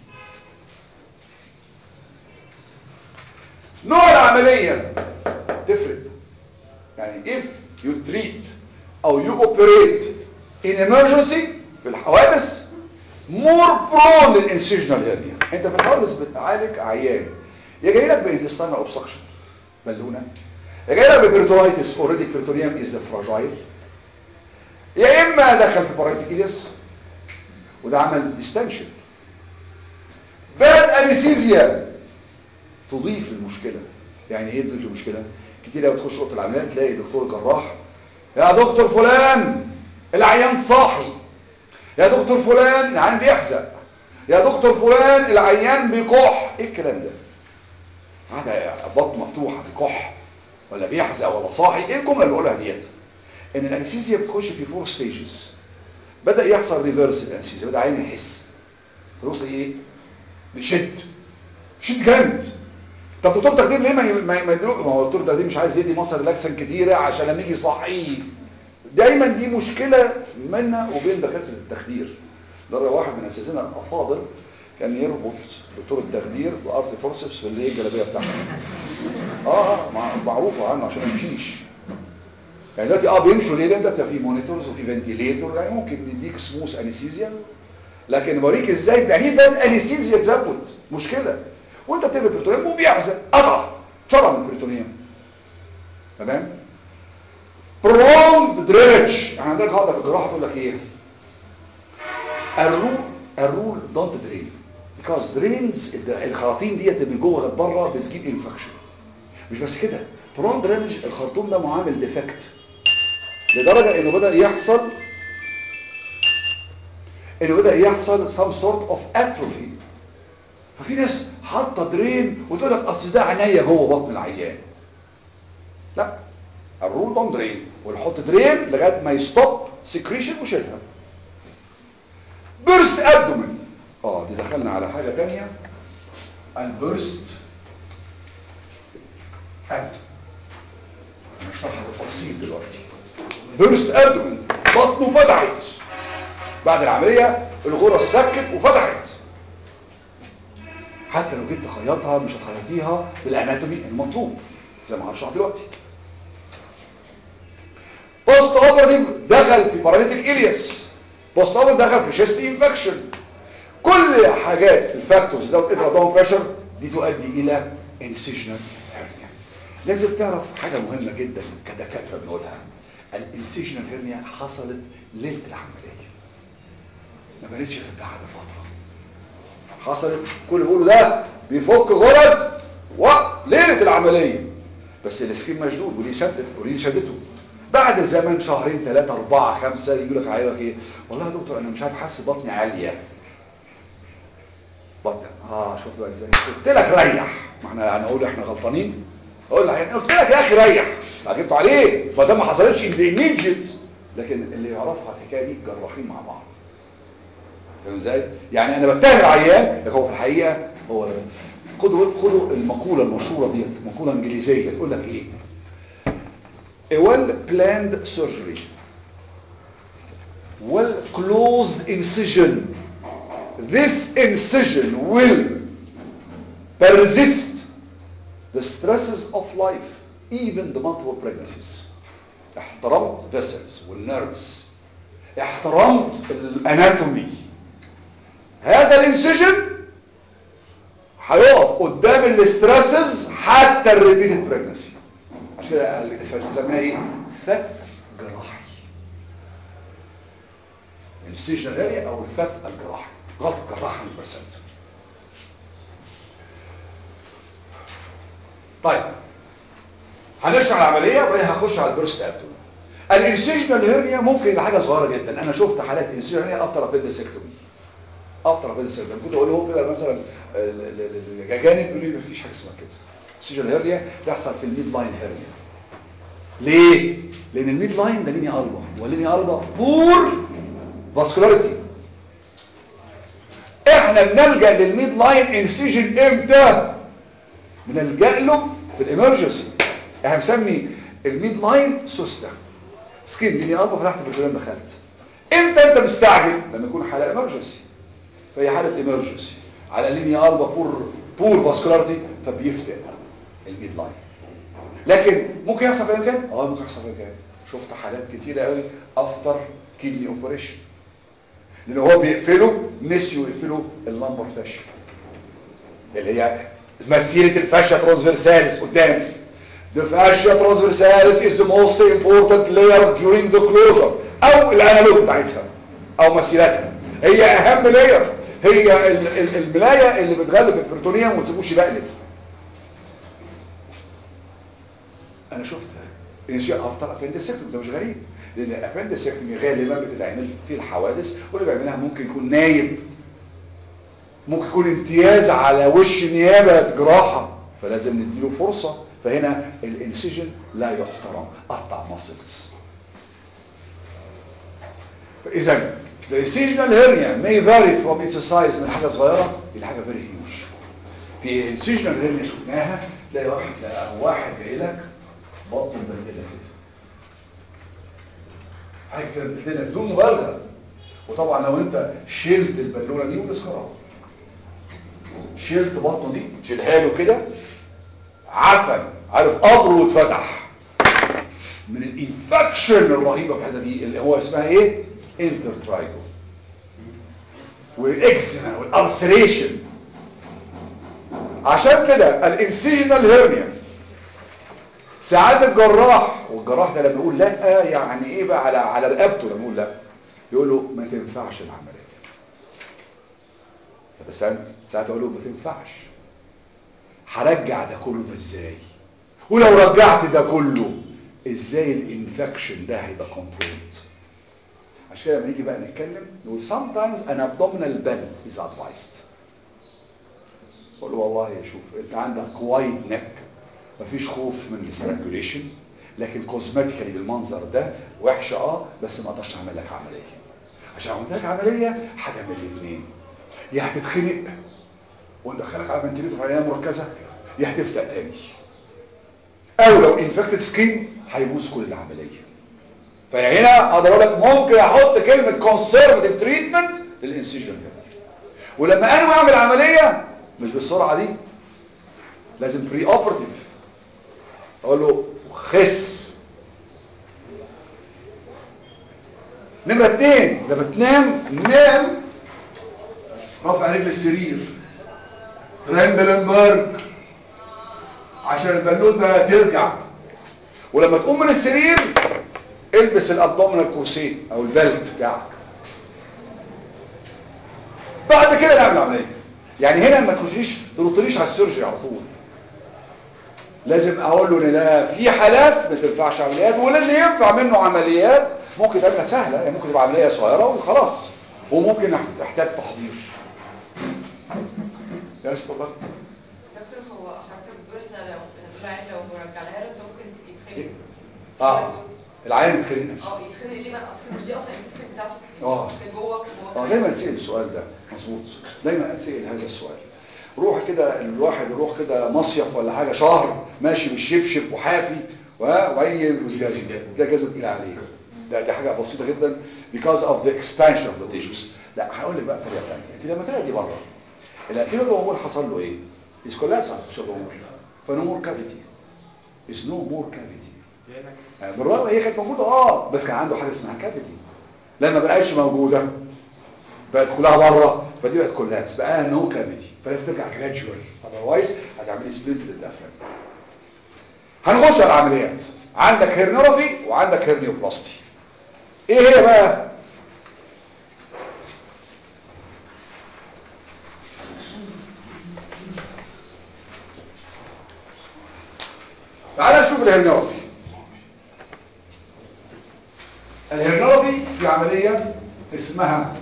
نوع العملية تفرق يعني if you treat او you operate in emergency في الحوادث more prone للانسيجنال هيرنيا انت في الحوادث بتعالج عيان يا جاي لك بانتستانال اوبستراكشن بالونه يا جاي لك ببريتورايتس اوريدي بريتوريوم از فراجايل يا اما دخل في بارايتيك الياس وده عمل ديستنشن باد انستيزيا تضيف للمشكله يعني ايه تضيف للمشكله كتير قوي تخش اوضه العمليات تلاقي دكتور جراح يا دكتور فلان العيان صاحي يا دكتور فلان العيان بيحزق يا دكتور فلان العيان بيكح ايه الكلام ده هذا بطن مفتوحه بيكح ولا بيحزق ولا صاحي ايه الجمله اللي بقولها ديت ان الانستيزيا بتخش في فور ستيجز بدا يحصل ريفرس الانستيزيا بدا عين يحس فيوصل ايه بيشد شد جامد طب دكتور تخدير ليه ما ما ما يدلو ما هو دكتور تخدير مش عايز يدي مصر ريلاكسن كتيره عشان لما يجي يصحيه دايما دي مشكله منا وبين دكاتره التخدير مره واحد من اساتذتنا الافاضل كان يربط دكتور التخدير بارت فورسبس في اللي هي الجلابيه بتاعته اه اه مع- معروفه عنه عشان ما يمشيش يعني دلوقتي اه بيمشوا ليه لان دلوقتي في مونيتورز وفي فنتيليتور يعني ممكن نديك سموث انستيزيا لكن بوريك ازاي يعني ايه بقى انستيزيا تزود مشكله وانت بتعمل بريتونيوم وبيحزق قطع شرع من البريتونيوم تمام prolonged drainage يعني عندك قاعده في الجراحه تقول لك ايه الرول الرول دونت درين because drains الخراطيم ديت من جوه لبره بتجيب انفكشن مش بس كده prolonged drainage الخرطوم ده معامل ديفكت لدرجه انه بدا يحصل انه بدا يحصل some sort of atrophy ففي ناس حاطه درين وتقول لك اصل ده عنايه جوه بطن العيان لا الرول دون درين ونحط درين لغايه ما يستوب سكريشن وشيلها بيرست ابدومن اه دي دخلنا على حاجه ثانيه البيرست ابدومن هنشرحها بالتفصيل دلوقتي بيرست ابدومن بطنه فتحت بعد العمليه الغرز فكت وفتحت حتى لو جيت تخيطها مش هتخيطيها بالاناتومي المطلوب زي ما هشرح دلوقتي بوست اوبراتيف دخل في باراليتيك الياس بوست اوبراتيف دخل في شيست انفكشن كل حاجات الفاكتورز زي الابرادون بريشر دي تؤدي الى انسيجنال هيرنيا لازم تعرف حاجه مهمه جدا كدكاتره بنقولها الانسيجنال هيرنيا حصلت ليله العمليه ما بقتش غير بعد فتره حصلت كل بيقولوا ده بيفك غرز وليله العمليه بس السكين مشدود وليه شدت وليه شدته بعد زمن شهرين ثلاثة أربعة خمسة يقول لك عيالك إيه والله يا دكتور أنا مش عارف حاسس بطني عالية بطن آه شفت بقى إزاي قلت لك ريح ما احنا يعني أقول إحنا غلطانين أقول لك قلت لك يا أخي ريح جبته عليه ما ده ما حصلتش إن immediate لكن اللي يعرفها الحكاية دي جراحين مع بعض فاهم ازاي يعني انا بتهم العيان لكن هو في الحقيقه هو خدوا خدوا المقوله المشهوره ديت مقوله انجليزيه تقول لك ايه a well planned surgery well closed incision this incision will persist the stresses of life even the multiple pregnancies احترمت vessels والنيرفز احترمت الاناتومي هذا الانسجن هيقف قدام الاسترسز حتى الريبيتد بريجنسي عشان كده بتسميها ايه فك جراحي الانسجن الغالي او الفك الجراحي غلط جراح 100% طيب هنشرح العمليه وبعدين هخش على البرست ابدومين الانسجنال هيرنيا ممكن يبقى حاجه صغيره جدا انا شفت حالات انسجنال هيرنيا افتر ابندسكتومي افتر ابندسكتومي كنت اقول لهم كده مثلا الاجانب يقولوا لي مفيش حاجه اسمها كده انسجنال هيرنيا تحصل في الميد لاين هيرنيا ليه لان الميد لاين ده لينيا البا واللينيا البا بور فاسكولاريتي احنا بنلجا للميد لاين انسجن امتى بنلجا له في الامرجنسي احنا بنسمي الميد لاين سوستا سكين لينيا البا فتحت بالكلام دخلت امتى انت مستعجل لما يكون حاله امرجنسي فهي حاله امرجنسي على لينيا البا بور بور فاسكولاريتي فبيفتح الميد لاين لكن ممكن يحصل في مكان اه ممكن يحصل في مكان شفت حالات كتيره قوي افتر كيدني اوبريشن لان هو بيقفلوا نسيوا يقفلوا اللمبر فاشل اللي هي مسيره الفاشيا ترانسفيرساليس قدام the fascia transversalis is the most important layer during the closure او الانالوج بتاعتها او مسيرتها هي اهم لاير هي ال- ال- الملايه اللي بتغلف البريتونيوم وما تسيبوش يبقلب انا شفت انشاء افتر ابندسكتومي ده مش غريب لان الابندسكتومي غالبا بتتعمل في الحوادث واللي بيعملها ممكن يكون نايب ممكن يكون امتياز على وش نيابه جراحه فلازم نديله فرصه فهنا الانسجن لا يحترم قطع ماسلز فاذا the incisional hernia may vary from its size من حاجه صغيره الى حاجه very huge في incisional hernia شفناها تلاقي واحد تلاقي واحد جاي لك بطنه مبهدله كده حاجه كده مبهدله بدون مبالغه وطبعا لو انت شلت البالونه دي والاسكراب شلت بطنه دي شيلها له كده عفن عارف قبره واتفتح من الانفكشن الرهيبه في الحته دي اللي هو اسمها ايه انترترايجو والاكزيما والالسريشن عشان كده الانسيجنال هيرنيا ساعات الجراح والجراح ده لما يقول لا يعني ايه بقى على على رقبته لما يقول لا يقول له ما تنفعش العمليه بس ساعات ساعات اقول له ما تنفعش هرجع ده كله ده ازاي ولو رجعت ده كله ازاي الانفكشن ده هيبقى كنترولد عشان كده لما نيجي بقى نتكلم نقول sometimes an abdominal bend is advised قول له والله شوف انت عندك وايد نك مفيش خوف من الاسترانجوليشن لكن كوزماتيكالي بالمنظر ده وحشه اه بس ما اقدرش اعمل لك عمليه عشان اعمل لك عمليه حاجه من الاثنين يا هتتخنق وندخلك على فنتليتور في عنايه مركزه يا هتفتق تاني او لو انفكتد سكين هيبوظ كل العمليه فهنا اقدر اقول لك ممكن احط كلمه كونسرفتيف تريتمنت للانسيجن ده ولما انا اعمل عمليه مش بالسرعه دي لازم بري اوبرتيف اقول له خس نمره اتنين لما تنام نام رفع رجل السرير ترندلنبرج عشان البالون ده ترجع ولما تقوم من السرير البس الابدومينال كورسين او البلت بتاعك بعد كده نعمل عمليه يعني هنا ما تخشيش تنطليش على السيرجري على طول لازم اقول له ان لا في حالات ما تنفعش عمليات واللي ينفع منه عمليات ممكن تعملها سهله يعني ممكن تبقى عمليه صغيره وخلاص وممكن تحتاج تحضير يا استاذ دكتور هو حضرتك بتقول احنا لو العين لو رجعناها له انت ممكن يتخنق اه العيان يتخنق نفسه اه يتخنق ليه بقى اصل مش دي اصلا السيستم بتاعته اه. كان جوه جوه اه دايما اتسال السؤال ده مظبوط دايما اتسال هذا السؤال روح كده الواحد يروح كده مصيف ولا حاجه شهر ماشي بالشبشب وحافي وعين وزجازي ده جزمه تقيله عليه ده دي حاجه بسيطه جدا because of the expansion of the tissues لا هقول لك بقى طريقه ثانيه انت لما تلاقي دي بره الانتيريور بومول حصل له ايه is collapse على الانتيريور بومول فنو مور كافيتي is no more cavity يعني بالرغم هي كانت موجوده اه بس كان عنده حاجه اسمها كافيتي لما بقاش موجوده بقت كلها بره فدي بقت كولابس بقى نو كافيتي فلازم ترجع جراديوال اذروايز هتعملي سبلنت للدفن هنخش على العمليات عندك هيرنيوروفي وعندك هيرنيوبلاستي ايه هي بقى تعال نشوف الهيرنيوروفي الهيرنيوروفي في عمليه اسمها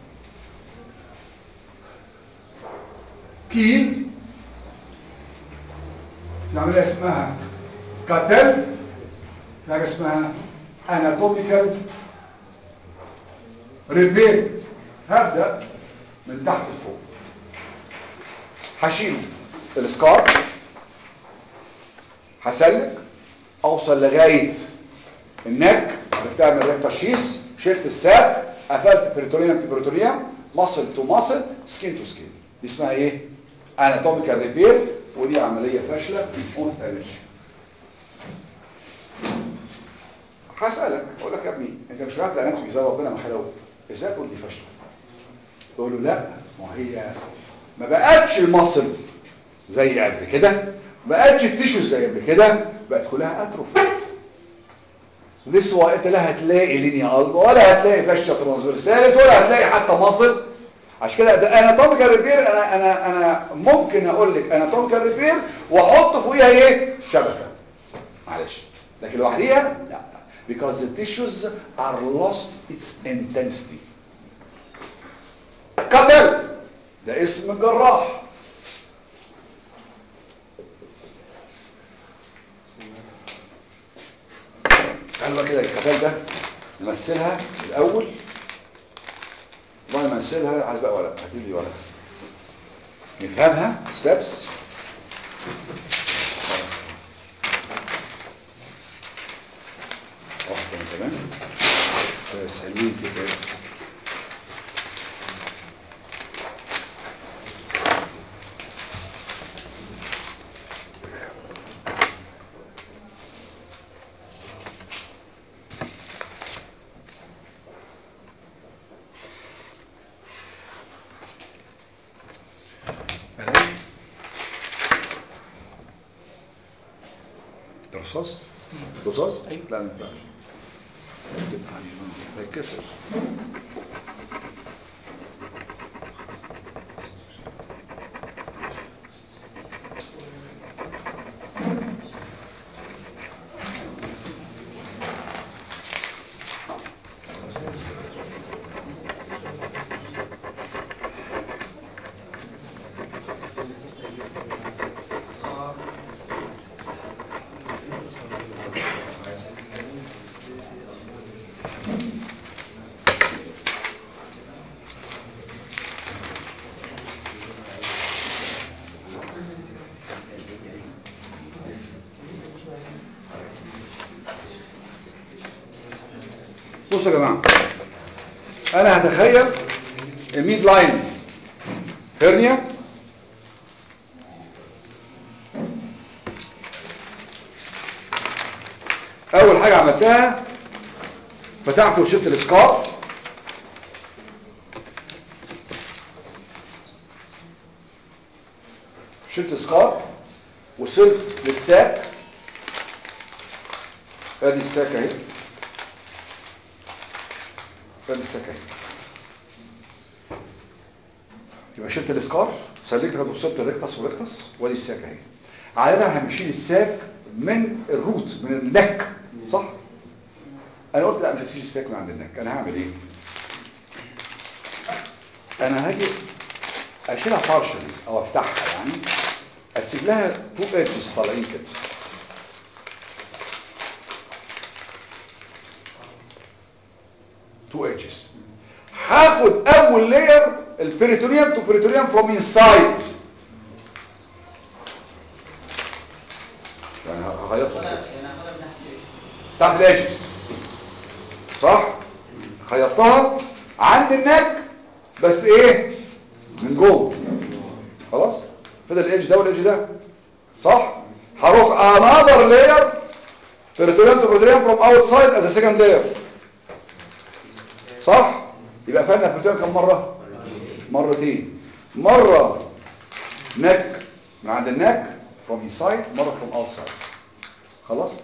كيل في عملية اسمها كاتل في حاجة اسمها اناتوميكال ريبير هبدأ من تحت لفوق هشيله السكار هسلك اوصل لغاية النك عرفتها من الريكتاشيس شلت الساك قفلت بريتوريوم تو بريتوريوم ماسل تو ماسل سكين تو سكين دي اسمها ايه اناتوميكال ريبير ودي عمليه فاشله وما تتعملش هسالك اقول لك يا ابني انت مش عارف الاناتومي زي ربنا ما خلقه ازاي تقول دي فاشله تقول له لا ما هي ما بقتش المصل زي قبل كده ما بقتش التيشو زي قبل كده بقت كلها اتروفيت This هو انت لا هتلاقي لينيا قلب ولا هتلاقي فاشة ترانسفيرساليس ولا هتلاقي حتى مصل عشان كده ده اناتوميكال ريبير انا انا انا ممكن اقول لك اناتوميكال ريبير واحط فوقيها ايه شبكه معلش لكن لوحديها لا because the tissues are lost its intensity كتل ده اسم الجراح تعالوا بقى كده الكتل ده نمثلها الاول والله نمثلها عايز بقى ورقه هاتي لي ورقه نفهمها ستيبس واحده كمان بس حلوين كده ده رصاص رصاص ايوه لا ما ينفعش ما يتكسرش بصوا يا جماعه انا هتخيل الميد لاين هرنيا اول حاجه عملتها فتحت وشلت الاسكار شلت الاسكار وصلت للساك ادي الساك اهي ادي الساك اهي يبقى شلت الاسكار سلكت وصلت الريكتس وريكتس وادي الساك اهي عادة هنشيل الساك من الروت من النك صح انا قلت لا مش هشيل الساك من عند النك انا هعمل ايه انا هاجي اشيلها بارشلي او افتحها يعني اسيب لها تو ايدجز طالعين كده تو ايدجز هاخد اول لاير البريتونيوم تو بريتونيوم فروم انسايد يعني هخيطهم كده تحت الايدجز صح خيطتها عند النك بس ايه من جوه خلاص فضل الايدج ده والايدج ده صح هروح another layer peritoneum to peritoneum from outside as a second layer صح يبقى فعلنا peritoneum كم مرة مرتين مرة نك من عند النك from inside مرة from outside خلاص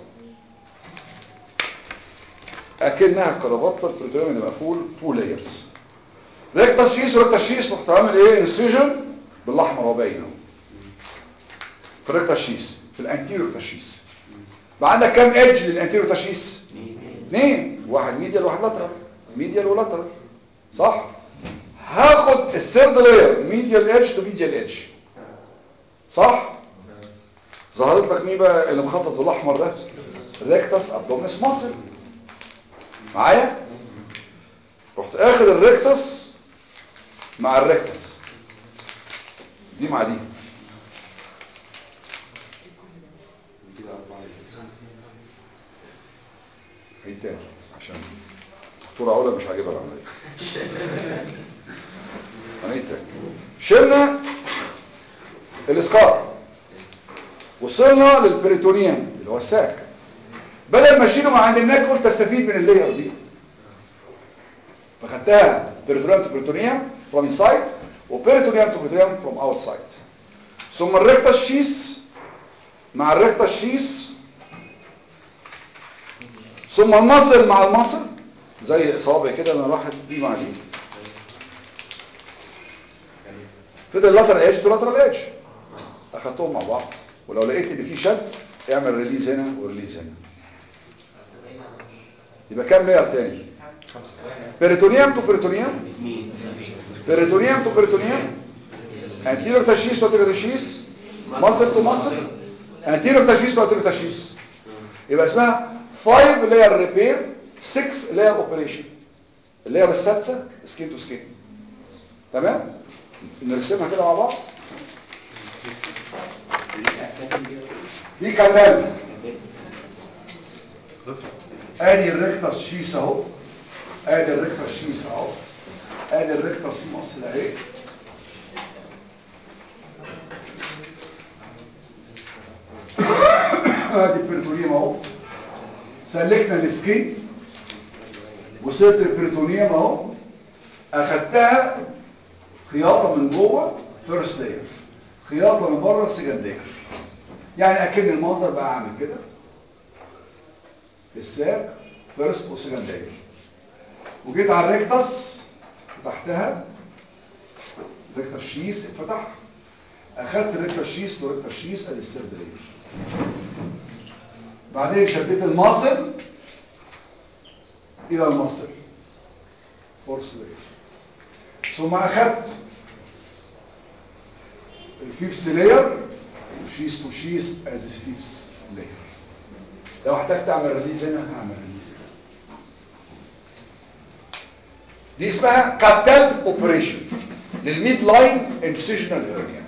اكنها كرافطه البريتونيوم اللي مقفول تو لايرز ريكتا شيس وريكتا شيس رحت عامل ايه انسيجن بالاحمر هو باين اهو في الريكتا شيس في الانتيريور تشيس بقى عندك كام ايدج للانتيريور تشيس اثنين واحد ميديال وواحد لاترال ميديال ولاترال صح هاخد السيرد لاير ميديال ايدج تو ميديال ايدج صح ظهرت لك مين بقى اللي مخطط بالاحمر ده ريكتاس ابدومينس ماسل معايا رحت اخد الريكتس مع الريكتس دي مع دي عيد تاني عشان دكتورة علا مش عاجبها العملية عيد تاني شلنا الاسكار وصلنا للبريتونيوم اللي هو الساك بدل ما اشيله من عند النك قلت استفيد من اللاير دي فخدتها بيريتونيوم تو بيريتونيوم فروم انسايد وبيريتونيوم تو بيريتونيوم فروم اوتسايد ثم الريكتا شيس مع الريكتا شيس ثم المصل مع المصل زي اصابع كده انا راحت دي مع دي فضل لاترال ايدج تو لاترال ايدج اخدتهم مع بعض ولو لقيت ان في شد اعمل ريليز هنا وريليز هنا يبقى كام لاير تاني بيريتونيوم تو بيريتونيوم بيريتونيوم تو بيريتونيوم انتيريور تشيس وانتيريور تشيس مصل تو مصل انتيريور تشيس وانتيريور تشيس يبقى اسمها 5 لاير ريبير 6 لاير اوبريشن اللاير السادسه سكين تو سكين تمام نرسمها كده مع بعض دي كمان ادي الريكتس شيس اهو ادي الريكتس شيس اهو ادي الريكتس مصل اهي ادي البريتونيوم اهو سلكنا السكين وصلت البريتونيوم اهو اخدتها خياطه من جوه فيرست لاير خياطه من بره سكند لاير يعني اكن المنظر بقى عامل كده الساك فيرست وسكند لاير وجيت على الريكتس فتحتها ريكتس شيس اتفتح اخدت ريكتس شيس وريكتس شيس ادي السيرد لاير بعدين شديت المصل الى المصل فورس لاير ثم اخدت الفيفس لاير شيس تو شيس از فيفس لاير لو احتجت اعمل ريليز هنا هعمل ريليز هنا دي اسمها كابتال اوبريشن للميد لاين انفسيجنال هيرنيا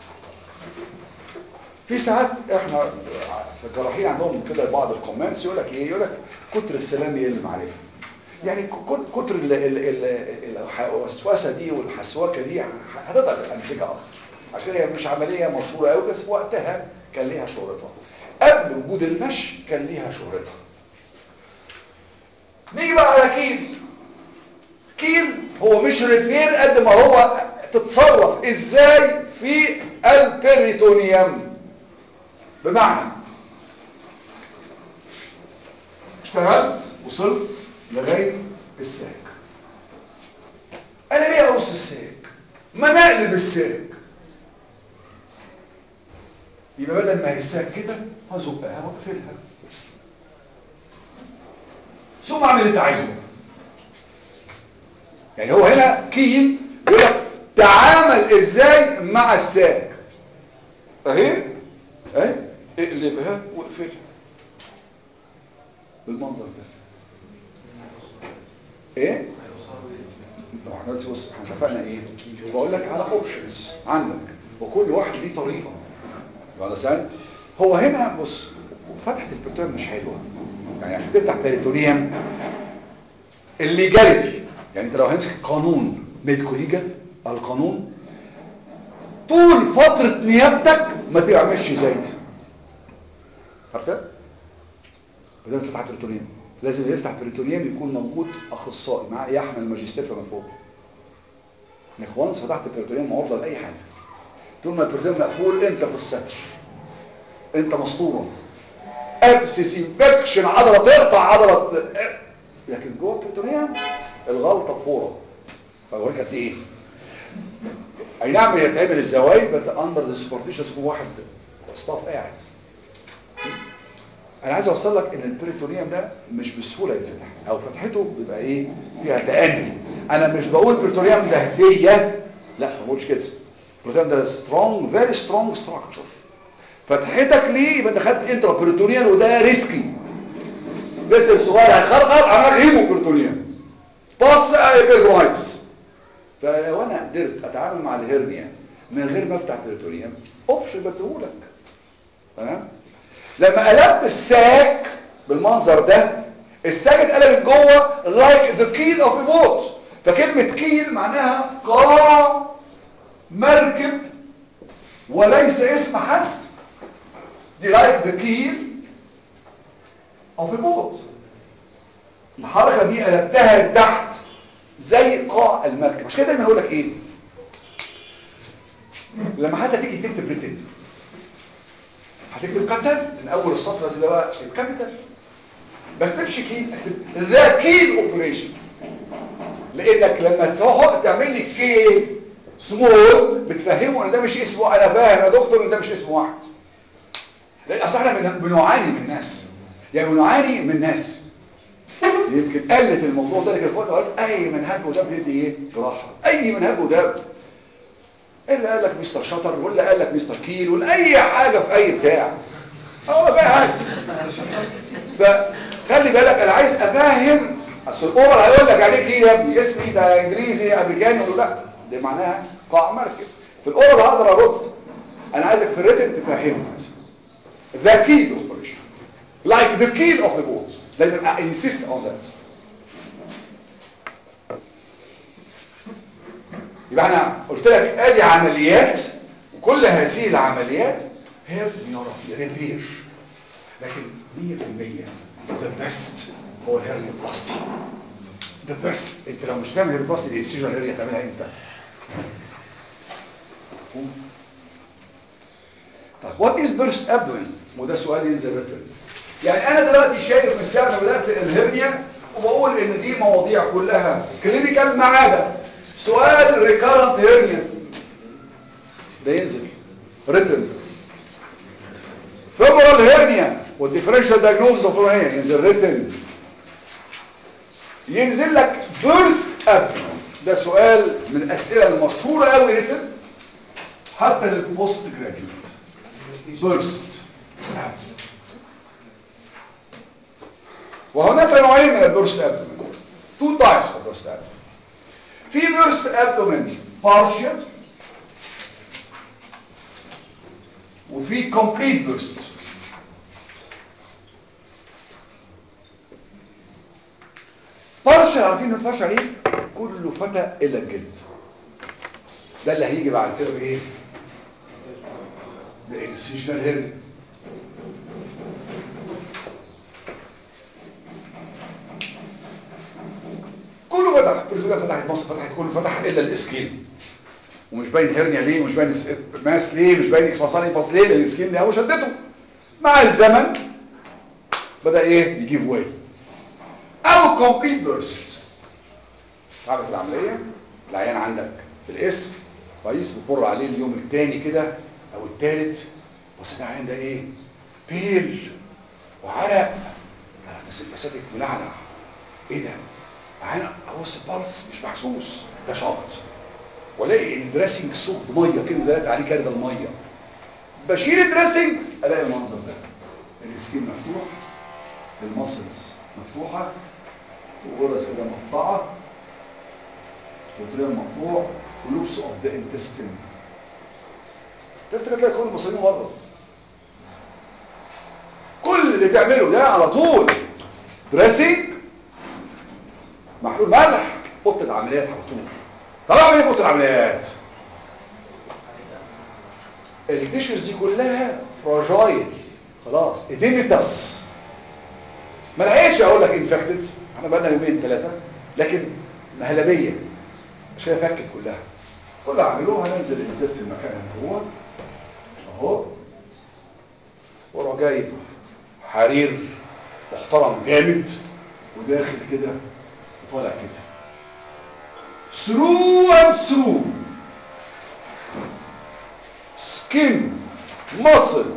في ساعات احنا في الجراحين عندهم كده بعض الكومنتس يقول لك ايه يقول لك كتر السلام يقل المعرفه يعني ك- كتر ال- ال- ال- الوسوسه دي والحسوكه دي هتضعف الانسجه اكتر عشان كده هي مش عمليه مشهوره قوي بس في وقتها كان ليها شهرتها قبل وجود المشي كان ليها شهرتها نيجي بقى على كيل كيل هو مش ريبير قد ما هو تتصرف ازاي في البريتونيوم بمعنى اشتغلت وصلت لغاية الساك انا ليه اقص الساك ما نقلب الساك يبقى بدل ما هي الساك كده هزقها واقفلها ثم اعمل اللي انت عايزه يعني هو هنا كيل بيقول لك تعامل ازاي مع الساك اهي اهي اقلبها واقفلها بالمنظر ده ايه لو احنا دلوقتي بص احنا اتفقنا ايه بقول لك على اوبشنز عندك وكل واحد ليه طريقه ولا سهل هو هنا بص فتحه البريتونيوم مش حلوه يعني عشان تفتح بريتونيوم الليجاليتي يعني انت لو هنمسك قانون ميديكو ليجال القانون طول فتره نيابتك ما تعملش زايد عارفه بدل فتح بريتونيوم لازم يفتح بريتونيوم يكون موجود اخصائي معاه يحمل الماجستير من فوق انك وانس فتحت بريتونيوم عرضه لاي حاجه طول ما البريتونيوم مقفول انت في الستر انت مسطوره ابسس انفكشن عضله تقطع عضله لكن جوه البريتونيوم الغلطه فورا فاوريك قد ايه اي نعم هي تعمل الزوايد بس اندر ذا سوبرفيشن اسمه واحد ستاف قاعد انا عايز اوصل لك ان البريتونيوم ده مش بسهوله يتفتح او فتحته بيبقى ايه فيها تأني انا مش بقول بريتونيوم ده هديه لا ما بقولش كده البريتونيوم ده سترونج فيري سترونج ستراكشر فتحتك ليه يبقى دخلت انترا بريتونيوم وده ريسكي بس الصغير هيخرقر عمال هيمو بريتونيوم بص ايبرجوايتس فلو انا قدرت اتعامل مع الهرنيا من غير ما افتح بريتونيوم اوبشن بديهولك تمام لما قلبت الساك بالمنظر ده الساك اتقلبت جوه like the keel of a boat فكلمة كيل معناها قاع مركب وليس اسم حد دي like the keel of a boat الحركة دي قلبتها لتحت زي قاع المركب عشان كده دايما اقول لك ايه لما حتى تيجي تكتب ريتن هتكتب كابيتال من اول السطر اللي هو الكابيتال ما تكتبش كيل اكتب ذا كيل اوبريشن لانك لما تقعد تعمل لي كيل سمول بتفهمه ان ده مش اسمه انا فاهم يا دكتور ان ده مش اسم واحد لان اصل احنا بن- بنعاني من ناس يعني بنعاني من ناس يمكن قلت الموضوع ده لكن في وقت قلت اي منهج وده بيدي ايه جراحه اي منهج وده الا قال لك مستر شطر ولا قال لك مستر كيل ولا اي حاجه في اي بتاع هو بقى حاجه فخلي بالك انا عايز افهم اصل الاوبر هيقول لك عليه كيل يا ابني اسمي ده انجليزي امريكاني ولا لا دي معناها قاع مركب في الاوبر هقدر ارد انا عايزك في الريتم تفهمه مثلا ذا كيل اوبريشن like the keel of the boat دايما insist on that يبقى انا قلت لك ادي عمليات وكل هذه العمليات هي ريبير لكن 100% the best هو الهرنيا بلاستي the best انت لو مش تعمل هرنيا بلاستي دي السيجن هرنيا تعملها امتى مفهوم طيب وات از بيرست ابدوين وده سؤال ينزل ريتن يعني انا دلوقتي شايف من الساعه ما بدات الهرنيا وبقول ان دي مواضيع كلها كلينيكال ما عدا سؤال ريكارنت هيرنيا ده ينزل ريتن فيمورال هيرنيا والديفرنشال دايجنوزس اوف هيرنيا ينزل ريتن ينزل لك بيرست اب ده سؤال من الاسئله المشهوره قوي ريتن حتى للبوست جراجويت بيرست وهناك نوعين من البيرست ابدومين تو تايبس اوف بيرست ابدومين في بيرست ابدومين بارشال وفي كومبليت بيرست بارشال اللي عارفين ما ينفعش عليه كله فتى الا الجلد ده اللي هيجي بعد كده بايه بانسيجنال هيرني كله فتح بريتوريا فتحت مصر فتحت كله فتح الا الاسكين ومش باين هرنيا ليه ومش باين ماس ليه مش باين اكسفاسالي باس ليه لان السكين ده هو شدته مع الزمن بدا ايه يجيب واي او كومبليت بيرست عملت العمليه العيان عندك في الاسم كويس بتمر عليه اليوم الثاني كده او الثالث بس العيان ده ايه بيل وعرق انا سيمباثيك ملعنع ايه ده عيان ابص البلس مش محسوس ده شقط والاقي الدريسنج صوت ميه كده دلوقتي عليه كارد الميه بشيل الدريسنج الاقي المنظر ده السكين مفتوح الماسلز مفتوحه وغرز كده مقطعه والدريم مقطوع ولوبس اوف ذا انتستين تفتكر تلاقي كل المصريين بره كل اللي تعمله ده على طول دريسنج محلول ملح اوضه عمليات على طول طلع ايه اوضه العمليات التيشوز دي كلها فراجايل خلاص اديميتاس ما لقيتش اقول لك انفكتد احنا بقى لنا يومين ثلاثه لكن مهلبيه مش كده فكت كلها كل اللي عملوه هننزل الانتست المكان هو اهو وراح جايب حرير محترم جامد وداخل كده وطالع كده through and through skin muscle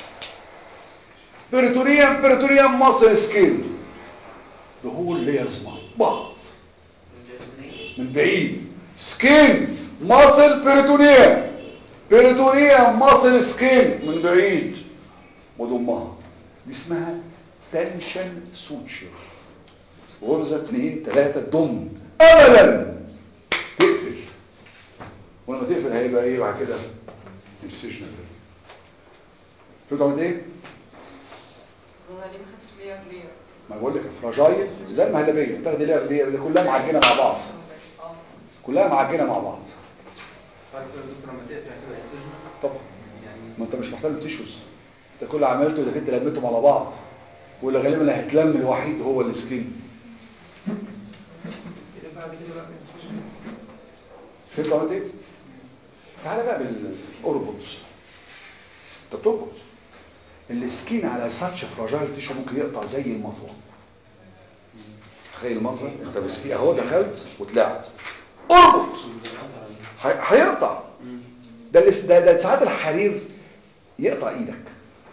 peritoneum peritoneum muscle skin the whole layers مع بعض من بعيد skin muscle peritoneum peritoneum muscle skin من بعيد وضمها دي اسمها تنشن سوتشر غرزة اتنين تلاتة ضم ابدا تقفل ولما تقفل هيبقى ايه بعد كده انسيشنال فهمت عملت ايه انا ليه ما خدتش ليا ليه ما بقول لك فراجايل زي المهلبيه تاخدي ليها ليه ده كلها معجنه مع بعض اه كلها معجنه مع بعض بعد كده يا دكتور لما تقفل هتبقى انسجن طبعا يعني ما انت مش محتاج تشوز انت كل اللي عملته انك انت لميتهم على بعض واللي غالبا اللي هيتلم الوحيد هو السكين بعد كده بقى انسجن فهمت عملت ايه تعالى بقى بالاربط انت بتربط السكين على ساتش فراجايل تيشو ممكن يقطع زي المطوه تخيل المنظر انت بسكين اهو دخلت وطلعت اربط هي- هيقطع ده الاس- ده, ده ساعات الحرير يقطع ايدك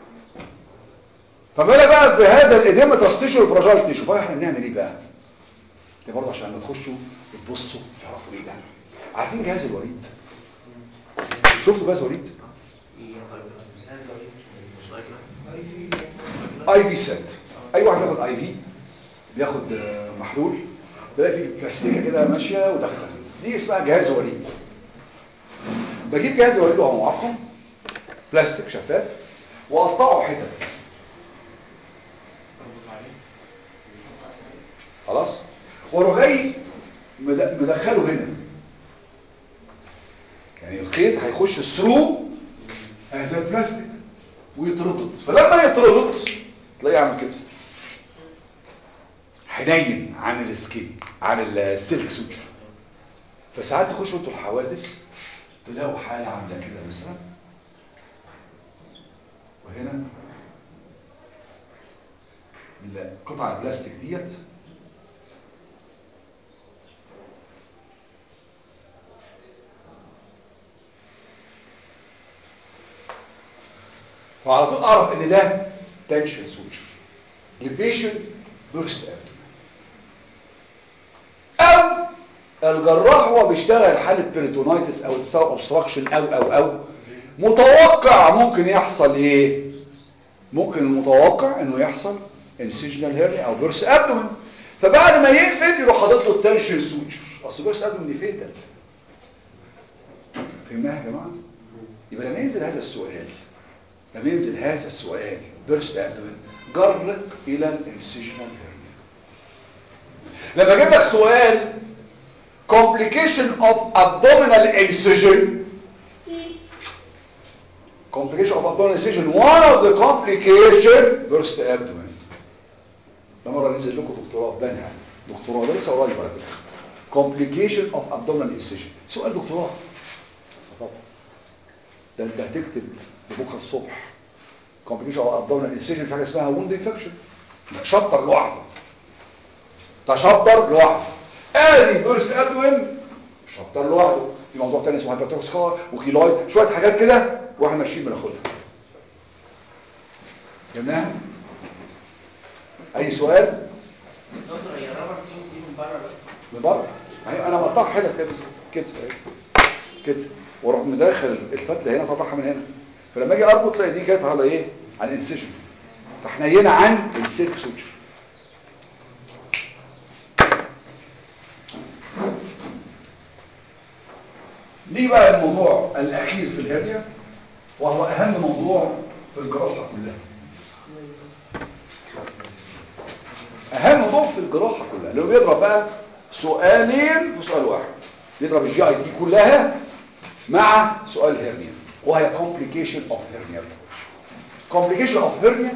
فما بالك بقى بهذا الاديمه تستشعر الفراجايل تيشو فاحنا بنعمل ايه بقى دي برضه عشان لما تخشوا تبصوا تعرفوا ايه ده عارفين جهاز الوريد شفتوا جهاز الوريد اي في سيت اي واحد بياخد اي في بياخد آه، محلول بلاقي فيه بلاستيكه كده ماشيه وداخله دي اسمها جهاز وريد بجيب جهاز وريد وهو معقم بلاستيك شفاف واقطعه حتت خلاص واروح جاي مد- مدخله هنا يعني الخيط هيخش ثرو هذا البلاستيك ويتربط فلما يتربط تلاقيه عامل كده حنين عن السكين عن السلك سوتشر فساعات تخشوا انتوا الحوادث تلاقوا حاله عامله كده مثلا وهنا قطع البلاستيك ديت فعلى طول اعرف ان ده تنشن سويتشر البيشنت بيرست او الجراح هو بيشتغل حاله بيريتونايتس او تساوي اوبستراكشن او او او متوقع ممكن يحصل ايه ممكن المتوقع انه يحصل انسيجنال هيرني او بيرس ابدومن فبعد ما يقفل يروح حاطط له التنشن سويتشر اصل بيرس ابدومن دي فيتال فهمناها يا جماعه يبقى لما ينزل هذا السؤال لما ينزل هذا السؤال بيرست ابدومن جرك الى الانسيجنال هيرنيا لما اجيب لك سؤال complication of abdominal incision complication of abdominal incision one of the complication burst abdomen ده مره نزل لكم دكتوراه بنها دكتوراه ده لسه قريب على فكره complication of abdominal incision سؤال دكتوراه طبعا ده انت هتكتب بكره الصبح complication of abdominal incision في حاجه اسمها wound infection ده شابتر لوحده ده شابتر لوحده ادي بيرست ابدوين شابتر لوحده في موضوع تاني اسمه هايباتوكسكار وكيلويد شويه حاجات كده واحنا ماشيين بناخدها فهمناها اي سؤال دكتور هي الرابر تيم دي من بره بس من بره اهي انا مقطعها كده كده كده اهي. كده واروح مداخل الفتله هنا طبعها من هنا فلما اجي اربط تلاقي دي جت على ايه على الانسيجن فحنينه عن السيرك سوتشر دي بقى الموضوع الاخير في الهرنيا وهو اهم موضوع في الجراحه كلها اهم موضوع في الجراحه كلها اللي هو بيضرب بقى سؤالين في سؤال واحد بيضرب الجي اي تي كلها مع سؤال هيرنيا وهي complication of hernia complication of hernia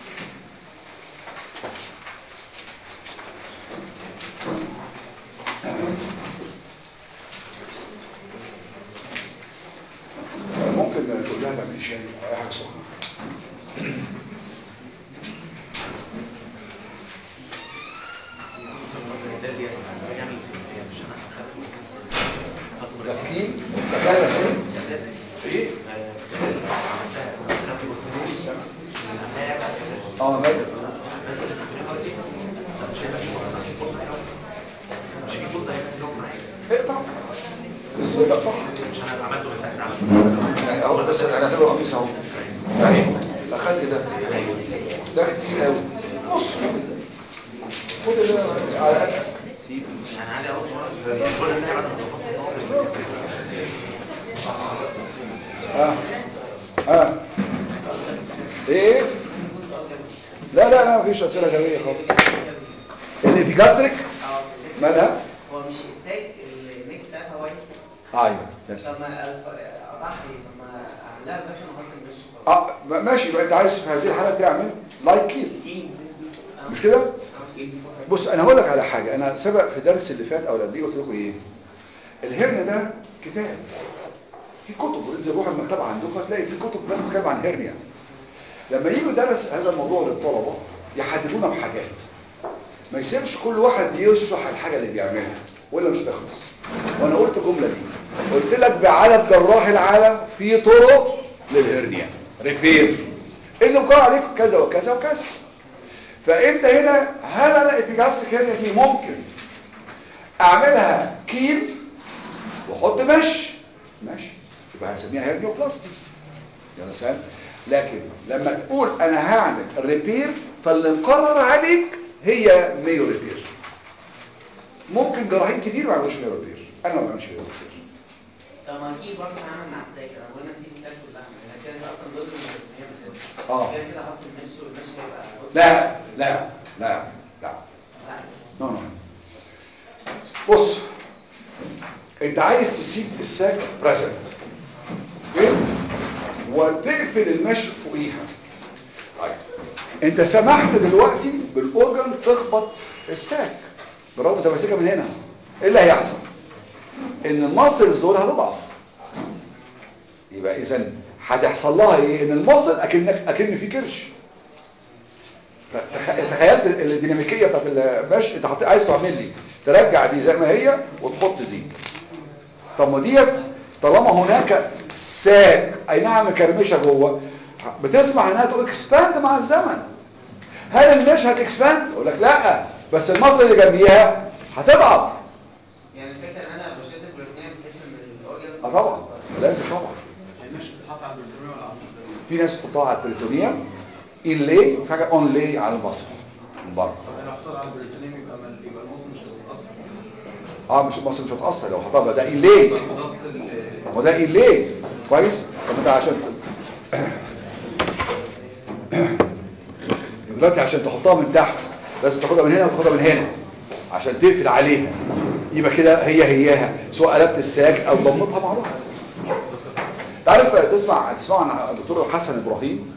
ممكن تقول لها تعمل شاي او اي حاجه سخنه تفكير تفكير سنين ايه اه مالك اقطع بس اقطع يعني اهو بس انا هعتبره قميص اهو اهي اخدت ده ده كتير قوي بص خد اللي على قدك اه اه ايه لا لا لا مفيش اسئله غبيه خالص الابيجاستريك مالها هو مش استاك النيك بتاعتها وايت ايوه بس لما اضحي لما اعمل لها ريدكشن احط المش وخلاص. اه م- ماشي يبقى انت عايز في هذه الحاله تعمل لايك كيل كين. آه. مش كده آه، كين. بص انا هقول لك على حاجه انا سبق في الدرس اللي فات او اللي قبليه قلت لكم ايه الهرنيا ده كتاب في كتب ونزل روح المكتبه عندكم هتلاقي في كتب بس بتتكلم عن هرنيا لما يجوا درس هذا الموضوع للطلبه يحددونا بحاجات ما يسيبش كل واحد يشرح الحاجه اللي بيعملها ولا مش تخلص وانا قلت الجمله دي قلت لك بعدد جراح العالم في طرق للهرنيا ريبير اللي مقرر عليك كذا وكذا وكذا فانت هنا هل انا ابيجاستيك هرنيا دي ممكن اعملها كيل واحط مش ماشي يبقى هنسميها هرنيوبلاستي يا سلام لكن لما تقول انا هعمل ريبير فاللي مقرر عليك هي ميو ريبير ممكن جراحين كتير ما يعملوش ميو ريبير انا ما بعملش ميو ريبير طب ما اكيد برضه هعمل مع الذاكره قلنا سي ستاك كلها انا كده كده اصلا ضد ان هي بتسد اه كده كده احط المش والمش هيبقى لا لا لا لا لا. نو نو بص انت عايز تسيب الساك بريزنت اوكي وتقفل المش فوقيها طيب انت سمحت دلوقتي بالاورجن تخبط الساك برغم انت ماسكها من هنا ايه اللي هيحصل ان الماسلز دول هتضعف يبقى اذا هتحصل لها ايه ان الماسل اكنك اكن في كرش تخ- تخيلت الديناميكيه بتاعت المشي انت حط- عايز تعمل لي ترجع دي زي ما هي وتحط دي طب ما ديت طالما هناك ساك اي نعم مكرمشه جوه بتسمع انها تو اكسباند مع الزمن هل المش هتكسباند اقول لك لا بس المصل اللي جنبيها هتضعف يعني الفكره ان انا بشد البروتين بحيث ان الاورجن اه طبعا لازم طبعا مش بتتحط على البريتونيا ولا على المصدر في ناس بتحطها على البريتونيوم ان لي وفي حاجه اون لي على المصل من بره طب لو حطيتها على البريتونيا يبقى مل- يبقى المصل مش هتتأثر اه مش المصل مش هتاثر لو حطها ده ان لي ضغط ال هو ده ايه ليه كويس طب انت عشان دلوقتي عشان تحطها من تحت لازم تاخدها من هنا وتاخدها من هنا عشان تقفل عليها يبقى كده هي هياها سواء قلبت الساك او ضمتها مع بعض تعرف تسمع تسمع عن الدكتور حسن ابراهيم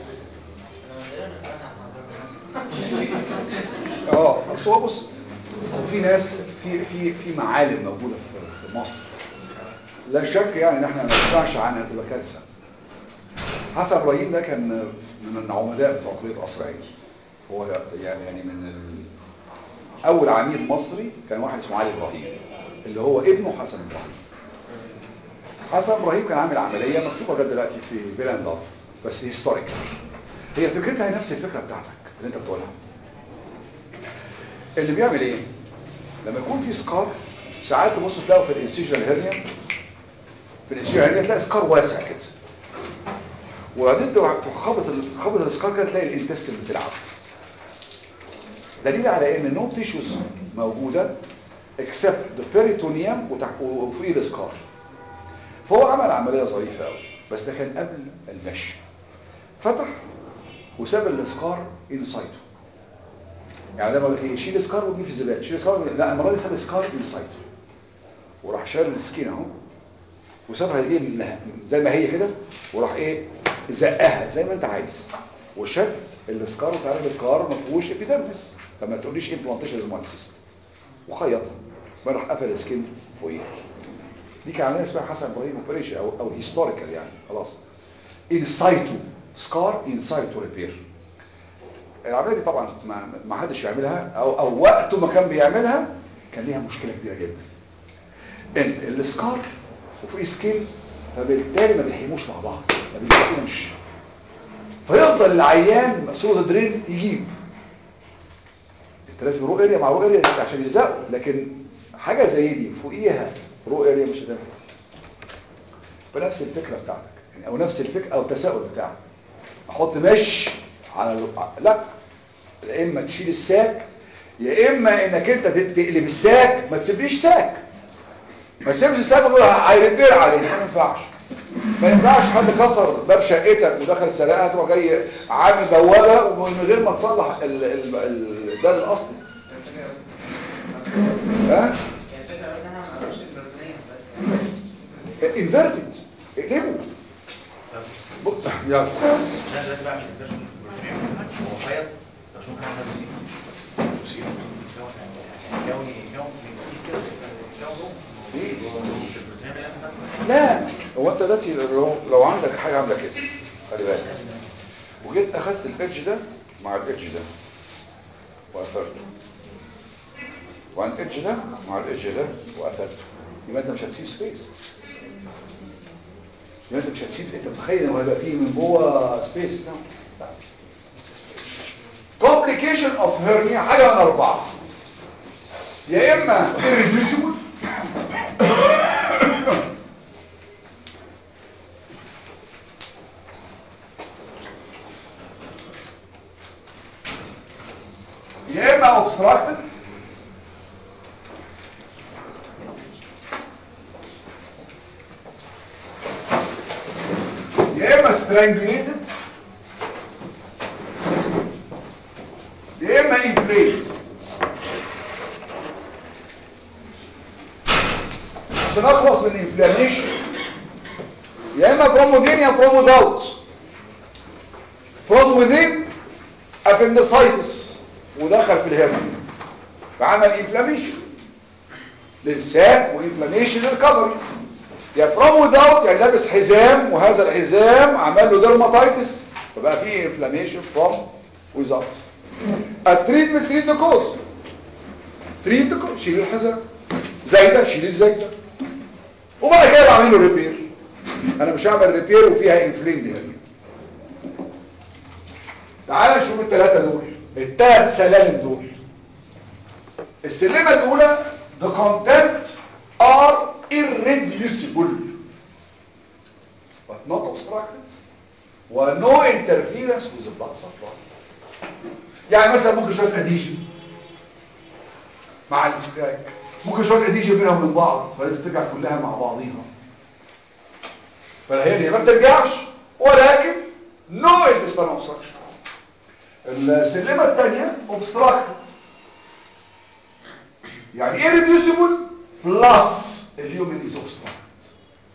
اه بس هو بص هو في ناس في في في معالم موجوده في في مصر لا شك يعني ان احنا ما نسمعش عنها تبقى كارثه حسن ابراهيم ده كان من العمداء بتوع كليه قصر عيني هو يعني يعني من ال... اول عميد مصري كان واحد اسمه علي ابراهيم اللي هو ابنه حسن ابراهيم حسن ابراهيم كان عامل عمليه مكتوبه لغايه دلوقتي في بيلاند لاف بس هيستوريك هي فكرتها هي نفس الفكره بتاعتك اللي انت بتقولها اللي بيعمل ايه لما يكون في سكار ساعات تبص تلاقوا في الانسيجنال هيرنيا في الانسيجنال هيرنيا تلاقي سكار واسع كده وبعدين تخبط تخبط السكار كده تلاقي الانتستين بتلعب دليل على ان نو تيشوز موجوده اكسبت ذا بيريتونيوم وفوقيه السكار فهو عمل عمليه ظريفه قوي بس ده كان قبل المشي فتح وساب السكار انسايتو يعني ده بقول لك ايه شيل سكار وجيب في الزباله شيل سكار لا المره دي ساب سكار انسايتو وراح شال السكين اهو وسابها دي زي ما هي كده وراح ايه زقها زي ما انت عايز وشد السكار وتعالى السكار ما فيهوش ابيدرمس فما تقوليش امبلانتيشن للمالسيست وخيطها راح قفل السكين فوقيها دي كان عمليه اسمها حسن ابراهيم اوبريشن او او هيستوريكال يعني خلاص انسايتو سكار انسايتو ريبير العمليه دي طبعا ما ما حدش يعملها او او وقته ما كان بيعملها كان ليها مشكله كبيره جدا ان السكار وفوق سكين فبالتالي ما بيلحموش مع بعض ما بيلحقوش فيفضل العيان مسؤول الدرين يجيب انت لازم رو اريا مع رو اريا عشان يلزقوا لكن حاجه زي دي فوقيها رو اريا مش هتنفع فنفس الفكره بتاعتك يعني او نفس الفكره او التساؤل بتاعك احط مش على ال... لا يا اما تشيل الساك يا اما انك انت تقلب الساك ما تسيبليش ساك ما تسيبش الساك وتقول هيربير عليه ما ينفعش ما ينفعش حد كسر باب شقتك ودخل سرقها تروح جاي عامل بوابه ومن غير ما تصلح ال... ال... الباب الاصلي ها يعني الفكره ان انا ما اعرفش البرتونيه بس انفيرتد اقلبه بص يلا عشان دلوقتي بقى عشان الكشف هو خيط مش ممكن اعمل مسيب مسيب كوني كون في سيرس كون إيه؟ بتعمل ايه لا هو انت دلوقتي لو, لو عندك حاجه عامله كده خلي بالك وجيت اخدت الادج ده مع الادج ده وقفلته وعن الادج ده مع الادج ده وقفلته يبقى انت مش هتسيب سبيس يبقى انت مش هتسيب انت متخيل ان هو هيبقى فيه من جوه سبيس نو complication of hernia حاجه من اربعه يا اما irreducible يا اما obstructed يا اما strangulated يا اما inflamed عشان اخلص من الانفلاميشن يا اما from within يا from without from within appendicitis ودخل في الهرم فعمل انفلاميشن للساك وانفلاميشن للكفري يا فروم without يعني لابس حزام وهذا الحزام عمل له ديرماتيتس فبقى فيه انفلاميشن فروم without التريتمنت تريت ذا كوز تريت ذا كوز شيل الحزام زايده شيل الزايده وبعد كده بعمل له ريبير انا مش هعمل ريبير وفيها انفلين دي هذه تعال نشوف الثلاثه دول الثلاث سلالم دول السلمه الاولى the content are irreducible but not obstructed و no interference with the blood supply يعني مثلا ممكن شويه اديشن مع الاسكاك ممكن شويه اديشن بينهم وبين بعض فلازم ترجع كلها مع بعضيها فهي ما بترجعش ولكن no intestinal obstruction السلمه الثانيه obstructed يعني irreducible plus اليومن is obstructed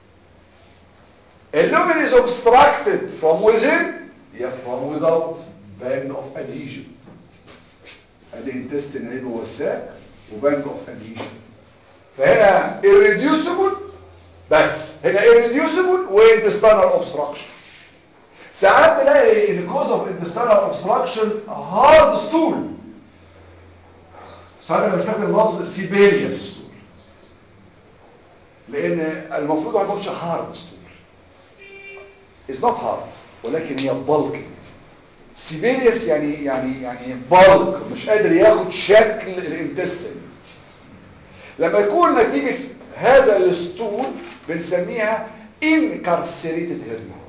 اليومن is obstructed from within يا from without band of adhesion الانتستين هيبقى هو الساك وباند اوف adhesion فهنا irreducible بس هنا irreducible وintestinal obstruction ساعات تلاقي ان cause of intestinal obstruction hard stool ساعات انا بستخدم لفظ سيبيريوس لان المفروض ما يكونش هارد ستول is not hard ولكن هي bulky سيبيريوس يعني يعني يعني بالك مش قادر ياخد شكل الانتستين لما يكون نتيجة هذا الستول بنسميها incarcerated hernia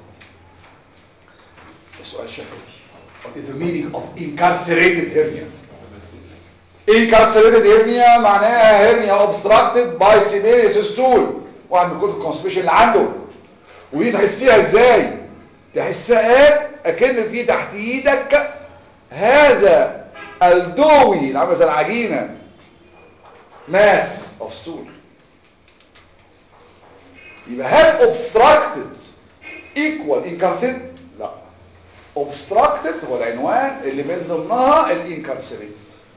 السؤال شفوي what is the meaning of incarcerated hernia incarcerated hernia معناها hernia obstructed by severous stool واحد من كتر الكونسبيشن اللي عنده ودي تحسيها ازاي تحسها اكن في تحت ايدك هذا الدوي اللي عامل زي العجينه ماس اوف ستول يبقى هل obstructed equal incarcerated لا obstructed هو العنوان اللي من ضمنها الانكارسريتد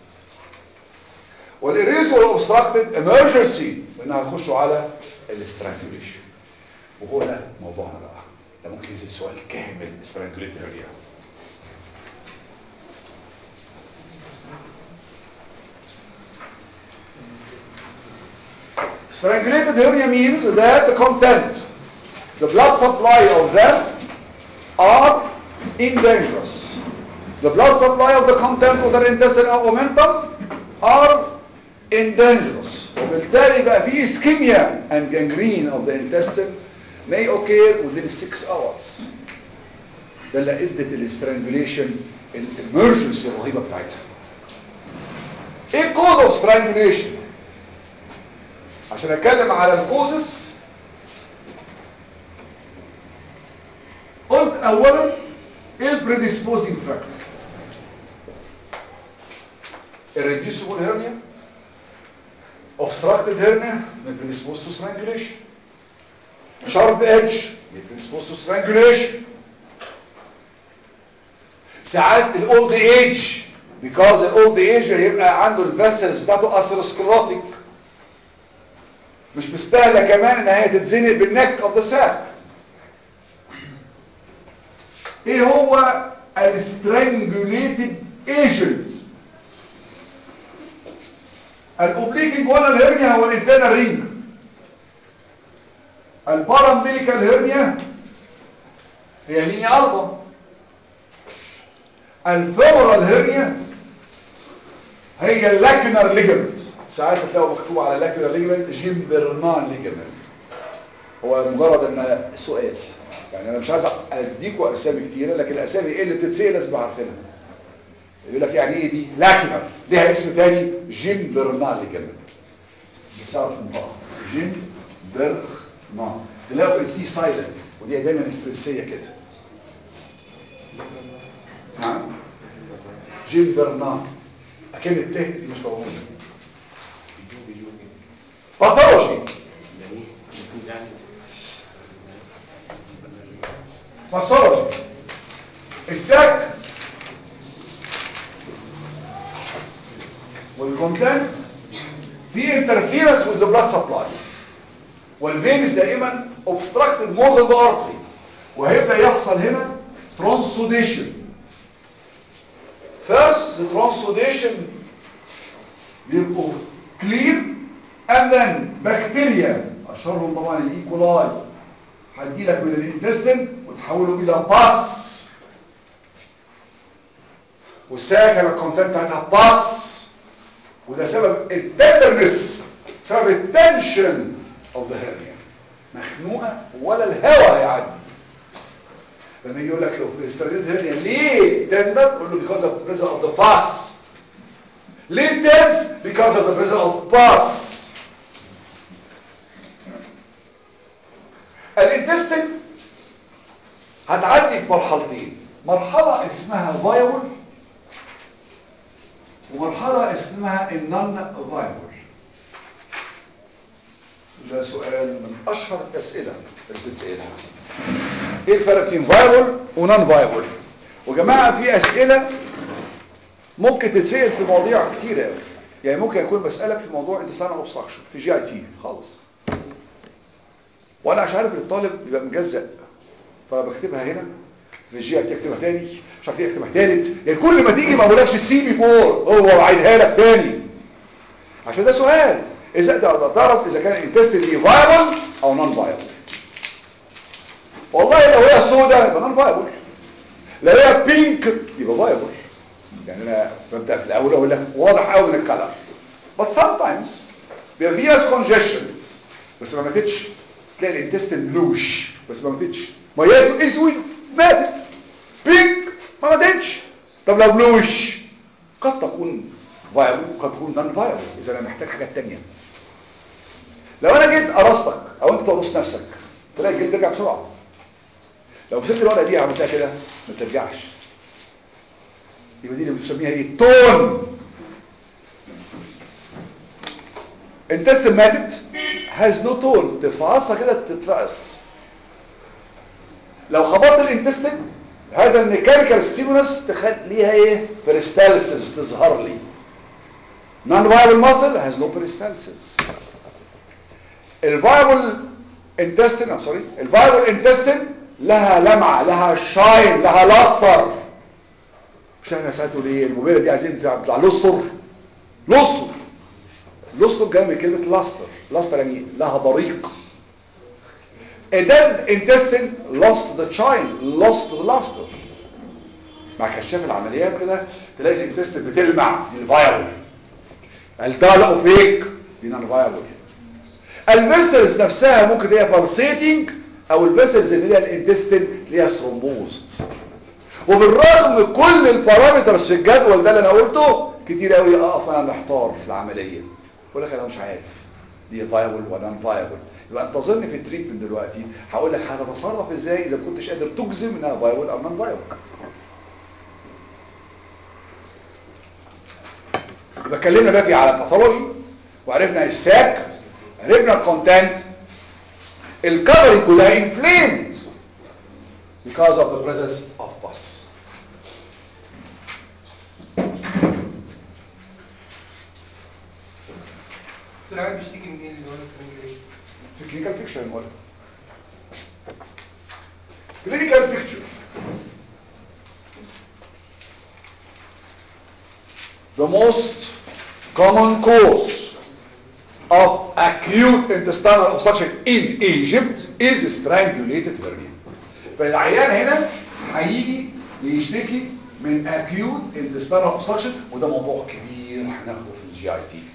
والاريزو obstructed emergency لانها هيخشوا على الاسترانجوليشن وهو ده موضوعنا بقى ده ممكن ينزل سؤال كامل استرانجوليتد اريا Strangulated hernia means that the content, the blood supply of them are endangerous. The blood supply of the content of the intestinal omentum are endangerous. وبالتالي بقى في ischemia and gangrene of the intestine may occur within 6 hours. ده اللي ادت الاسترانجوليشن الامرجنسي الرهيبه بتاعتها. ايه cause of strangulation؟ عشان اتكلم على الكوزس قلت اولا ايه البريديسبوزنج فاكتور irreducible hernia obstructed hernia may predispose to strangulation sharp edge may predispose to strangulation ساعات الاولد ايج because الاولد ايج هيبقى عنده الفيسلز بتاعته اثيروسكلوتيك مش مستاهله كمان ان هي تتزنق بالنك اوف ذا ساك ايه هو السترانجوليتد ايجنت الاوبليكنج ولا الهرنيا هو الانترنال رينج البارامبيليكال هرنيا هي لينيا البا الفيمورال هرنيا هي اللاكنر ليجمنت ساعات تلاقوا مكتوب على لاكنر ليجمنت جيم برنان ليجمنت هو مجرد ان سؤال يعني انا مش عايز اديكوا اسامي كتيره لكن الاسامي ايه اللي بتتسال لازم عارفينها يقول لك يعني ايه دي لاكنر ليها اسم تاني جيم برنان ليجمنت بسبب النقطه جيم برنان تلاقوا التي سايلنت ودي دايما الفرنسيه كده نعم جيم برنان اكن الته مش موجوده باثولوجي باثولوجي السك والكونتنت في انترفيرنس with the blood supply والفينس دائما obstructed more than the artery وهيبدا يحصل هنا transudation first the transudation بيبقوا clear and then بكتيريا اشهرهم طبعا الايكولاي هتجي لك من الانتستين وتحوله الى باس والساك هيبقى الكونتنت بتاعتها باس وده سبب التندرنس سبب التنشن اوف ذا هيرنيا مخنوقه ولا الهواء هيعدي لما يجي يقول لك لو في استراتيجيه هيرنيا ليه تندر قول له because of the presence of the pus ليه tense because of the presence of pus الانتستين هتعدي في مرحلتين مرحلة اسمها فايبل ومرحلة اسمها النون فايبل ده سؤال من اشهر الاسئله اللي بتتسالها ايه الفرق بين فايبل ونون فايبل وجماعه في اسئله ممكن تتسال في مواضيع كتيره قوي يعني ممكن اكون بسالك في موضوع انتستانال اوبستراكشن في جي اي تي خالص وانا مش عارف الطالب بيبقى مجزأ فبكتبها هنا في الجي اي تي اكتبها تاني مش عارف ايه اكتبها تالت يعني كل ما تيجي ما بقولكش السي بي فور هو بعيدها لك تاني عشان ده سؤال اذا تقدر تعرف اذا كان الانتستين دي فايبل او نون فايبل والله لو هي سوداء يبقى نون فايبل لو هي بينك يبقى فايبل يعني انا ببدا في الاول اقول لك واضح قوي من الكلر but sometimes بيبقى في ناس congestion بس ما ماتتش تلاقي الانتستين بلوش بس ما ماتتش ما هي اسود ماتت بينك ما ماتتش طب لو بلوش قد تكون فايبل وقد تكون نون فايبل اذا انا محتاج حاجات تانية لو انا جيت قرصتك او انت تقرص نفسك تلاقي الجلد يرجع بسرعه لو مسكت الورقه دي عملتها كده ما ترجعش يبقى دي اللي بنسميها ايه تون انتستين ماتت هاز نو تون تفعصها كده تتفعص لو خبطت الانتستين هذا الميكانيكال ستيمولس تخليها ايه بريستالسيس تظهر لي نون فايبل ماسل هاز نو بريستالسيس الفايبل انتستين ام سوري الفايبل انتستين لها لمعه لها شاين لها لاستر مش انا سالته ليه الموبيله دي عايزين بتاع بتاع لوستر لوستر لوستر جاي من كلمه لاستر لاستر يعني لها بريق then intestine lost the shine lost the luster مع كشاف العمليات كده تلاقي الانتستين بتلمع الفايبل الدال اوبيك دي نون فايبل الفيسلز نفسها ممكن تلاقيها بالسيتنج او الفيسلز اللي هي الانتستين تلاقيها ثرومبوزد وبالرغم من كل البارامترز في الجدول ده اللي انا قلته كتير قوي اقف انا محتار في العمليه اقول لك انا مش عارف دي فايبل ولا نون فايبل يبقى انتظرني في التريتمنت دلوقتي هقول لك هتتصرف ازاي اذا كنتش قادر تجزم انها فايبل او نون فايبل يبقى اتكلمنا دلوقتي على الباثولوجي وعرفنا الساك عرفنا الكونتنت الكفري كلها inflamed because of the presence of pus العيال بيشتكي من ايه اللي هو الاسترنجليشن في كلينيكال بيكتشر نقول كلينيكال بيكتشر the most common cause of acute intestinal obstruction in Egypt is strangulated hernia فالعيان هنا هيجي يشتكي من acute intestinal obstruction وده موضوع كبير هناخده في الجي اي تي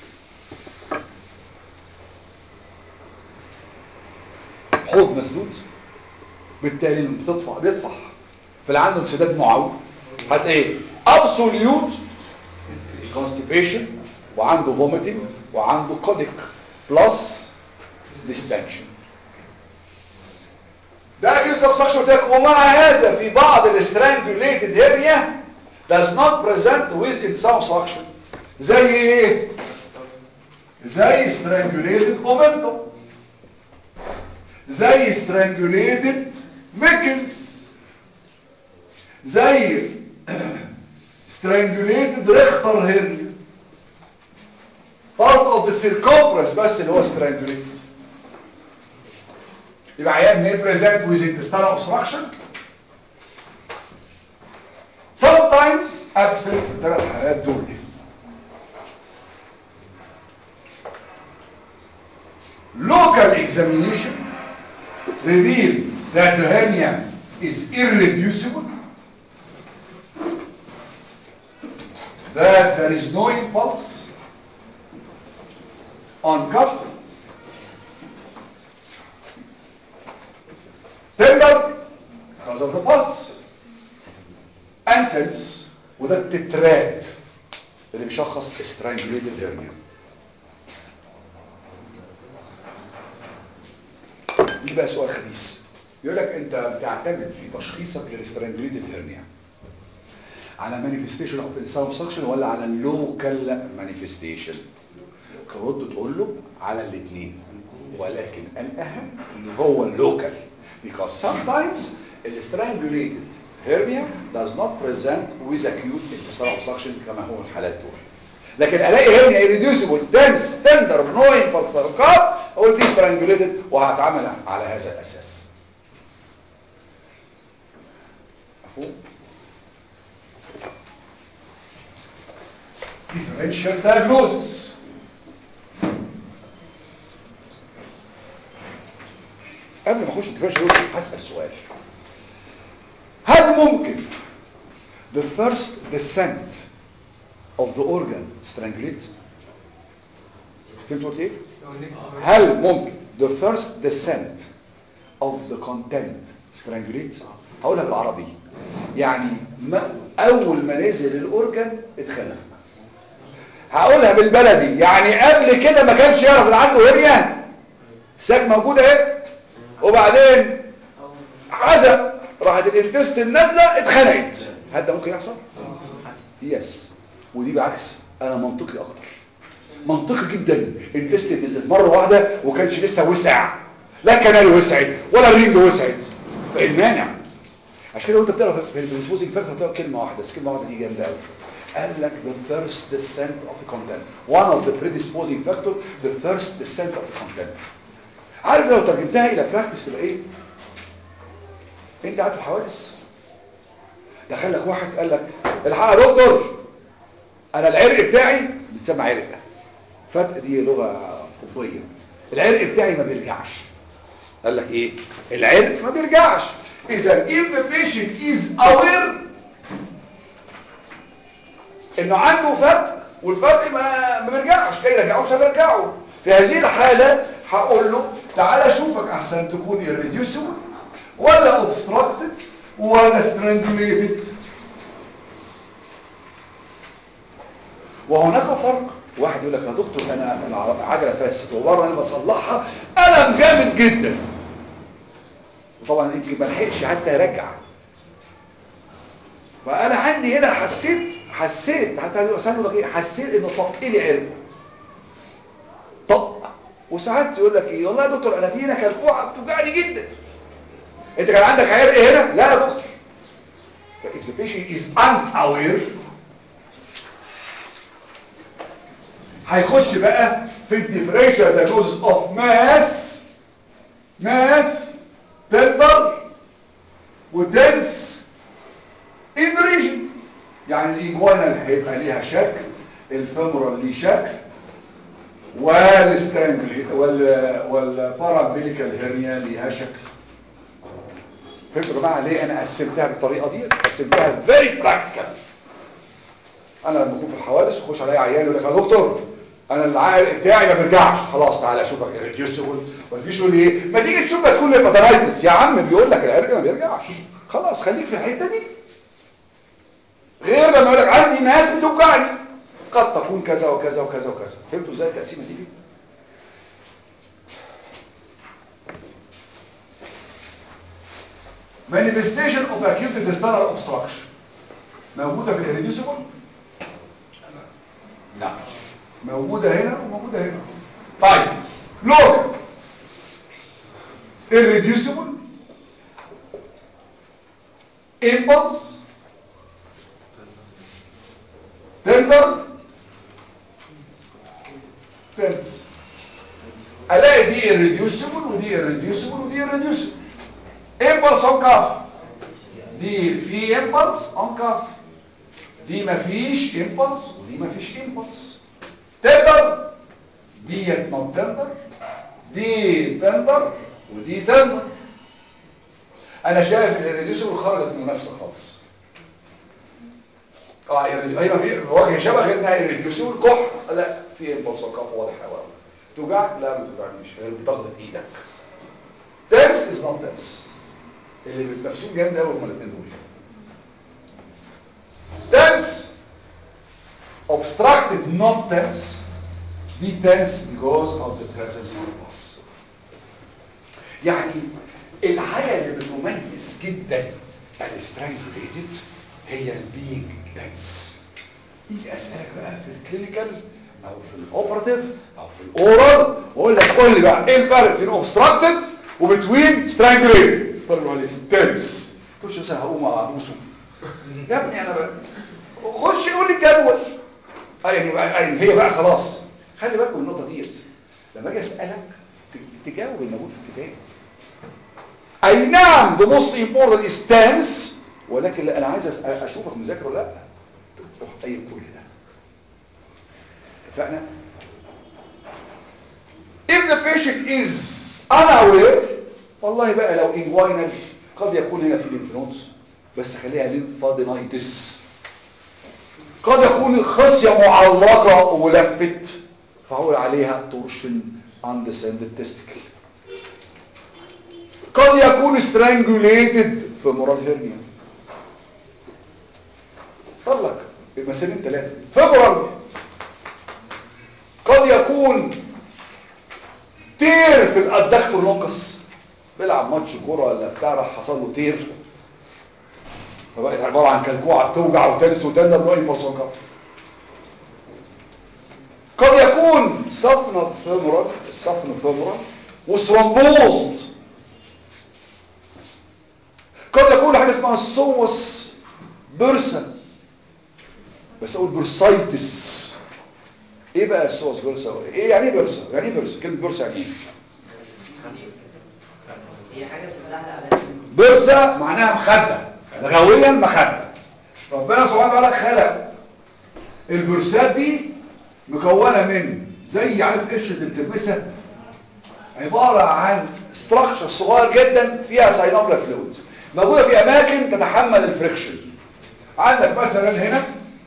حوض مسدود بالتالي بتطفح بيطفح فاللي عنده انسداد معوي هتلاقيه absolute constipation وعنده vomiting وعنده colic plus distension ده acute subsuction قلت لك ومع هذا في بعض الاسترانجوليتد هيرنيا does not present with intestinal suction زي ايه زي strangulated momentum زي strangulated ميكلز زي strangulated ريختر هيرنيا part of the circumference بس اللي هو strangulated يبقى عيان may present with intestinal obstruction sometimes absent في الثلاث حالات دول local examination reveal that the hernia is irreducible that there is no impulse on cuff tender because of the pus ankles وده التترات اللي بيشخص strangulated hernia دي بقى سؤال خبيث يقول لك انت بتعتمد في تشخيصك للسترانجوليتد هيرنيا على مانيفستيشن اوف انسان اوبستراكشن ولا على اللوكال مانيفستيشن ترد تقول له على الاثنين ولكن الاهم ان هو اللوكال because sometimes the strangulated hernia does not present with acute intestinal obstruction كما هو الحالات دول لكن الاقي hernia irreducible dense tender no impulse sarcop اقول دي strangulated وهتعامل على هذا الاساس مفهوم differential diagnosis قبل ما اخش differential diagnosis هسأل سؤال هل ممكن the first descent of the organ strangulate فهمت قلت ايه لو النكس هل ممكن the first descent of the content strangulate هقولها بالعربي يعني ما اول ما نزل الاورجن اتخلق هقولها بالبلدي يعني قبل كده ما كانش يعرف ان عنده هريا الساك موجوده اهي وبعدين حزق راحت الانتستين نازله اتخنقت هل ده ممكن يحصل يس ودي بعكس انا منطقي اكتر منطقي جدا انتستين نزلت مره واحده وكانش لسه وسع لا كانال وسعت ولا الرينج وسعت فايه المانع عشان كده وانت بتقرا في البريسبوزنج فاكتور بتقرا كلمه واحده بس كلمه واحده دي جامده قوي قال لك the first descent of the content one of the predisposing factor the first descent of the content عارف لو ترجمتها الى براكتس تبقى ايه انت قاعد في الحوادث دخل لك واحد قال لك الحق يا دكتور انا العرق بتاعي بيتسمى عرق فتق دي لغه طبيه العرق بتاعي ما بيرجعش قال لك ايه العرق ما بيرجعش اذا if the patient is aware انه عنده فتق والفتق ما ما بيرجعش ايه يرجعه مش هيرجعه في هذه الحاله هقول له تعالى شوفك احسن تكون irreducible ولا obstructed ولا strangulated وهناك فرق واحد يقول لك يا دكتور انا العجله فاسد وبره انا بصلحها الم جامد جدا وطبعا يمكن ما لحقش حتى يرجع فانا عندي هنا حسيت حسيت حتى اسال لك ايه حسيت انه طق لي عرق طق وساعات يقول لك ايه والله يا دكتور انا في هنا كلكوعه بتوجعني جدا انت كان عندك عرق هنا لا يا دكتور if the patient is unaware هيخش بقى في الديفرنشال دايجنوزس اوف ماس ماس تندر ودنس ان ذا ريجن يعني الايجوانال هيبقى ليها شكل الفيمورال ليه شكل والسترانجل وال والبارامبيليكال هيرنيا ليها شكل فهمتوا يا جماعه ليه انا قسمتها بالطريقه دي قسمتها فيري براكتيكال انا لما اكون في الحوادث يخش عليا عيال يقول لك يا دكتور انا العائل بتاعي ما بيرجعش خلاص تعالى اشوفك ريديوسبل ما تجيش تقول لي ايه ما تيجي تشوف بس كل هيباتايتس يا عم بيقول لك العرق ما بيرجعش خلاص خليك في الحته دي غير لما يقول لك عندي ناس بتوجعني قد تكون كذا وكذا وكذا وكذا فهمتوا ازاي التقسيمه دي manifestation of acute intestinal obstruction موجوده في الريديوسبل لا موجودة هنا وموجودة هنا طيب لوك irreducible impulse tender tense الاقي دي irreducible ودي irreducible ودي irreducible impulse on cuff دي في impulse on cuff دي مفيش impulse ودي مفيش impulse تندر ديت نوت تندر دي تندر ودي تندر انا شايف الريديوسبل خرجت من المنافسه خالص اه ايوه في وجه شبه غير انها الريديوسبل كح لا في امبلس وكف واضح قوي توجعك لا ما توجعنيش غير بضغطه ايدك تنس از نوت تنس اللي بتنافسين جامد قوي هما الاثنين دول tense obstructed not tense دي tense because of the presence of pus يعني الحاجة اللي بتميز جدا السترانجوليتد هي البينج tense يجي اسألك بقى في الكلينيكال او في الاوبراتيف او في الاورال واقول لك قول لي بقى ايه الفرق بين اوبستراكتد وبتوين سترانجليت طلعوا عليه تنس تقولش مثلا هقوم ابوسه يا ابني انا بقى خش قول لي الجدول آه يعني بقى يعني هي بقى خلاص خلي بالكم من النقطه ديت لما اجي اسالك ت- تجاوب الموجود في الكتاب اي نعم the most important is tense ولكن لا انا عايز أس- اشوفك مذاكر ولا لا تروح قايل كل ده اتفقنا if the patient is unaware والله بقى لو inguinal قد يكون هنا في lymph nodes بس خليها lymphadenitis قد يكون الخصية معلقة ولفت فهقول عليها torsion undescended testicle قد يكون strangulated femoral hernia طلق المسالين ثلاثة femoral قد يكون تير في الادكتور لونكس بيلعب ماتش كوره ولا بتاع راح حصل له تير فبقت عباره عن كلكوعه بتوجع وتنس وتندر نوع برسونكا قد يكون صفنة فيمورال الصفن فيمورال وثرومبوزد قد يكون حاجه اسمها السوس بورسا بس اقول بورسايتس ايه بقى السوس بورسا ايه يعني ايه بورسا يعني ايه بورسا كلمه بورسا يعني ايه هي حاجه بتتزحلق عليها بورسا معناها مخده لغويا مخده ربنا سبحانه وتعالى خلق البورسات دي مكونه من زي عارف قشره الترمسه عباره عن ستراكشر صغير جدا فيها ساينوبلا فلويد موجوده في اماكن تتحمل الفريكشن عندك مثلا هنا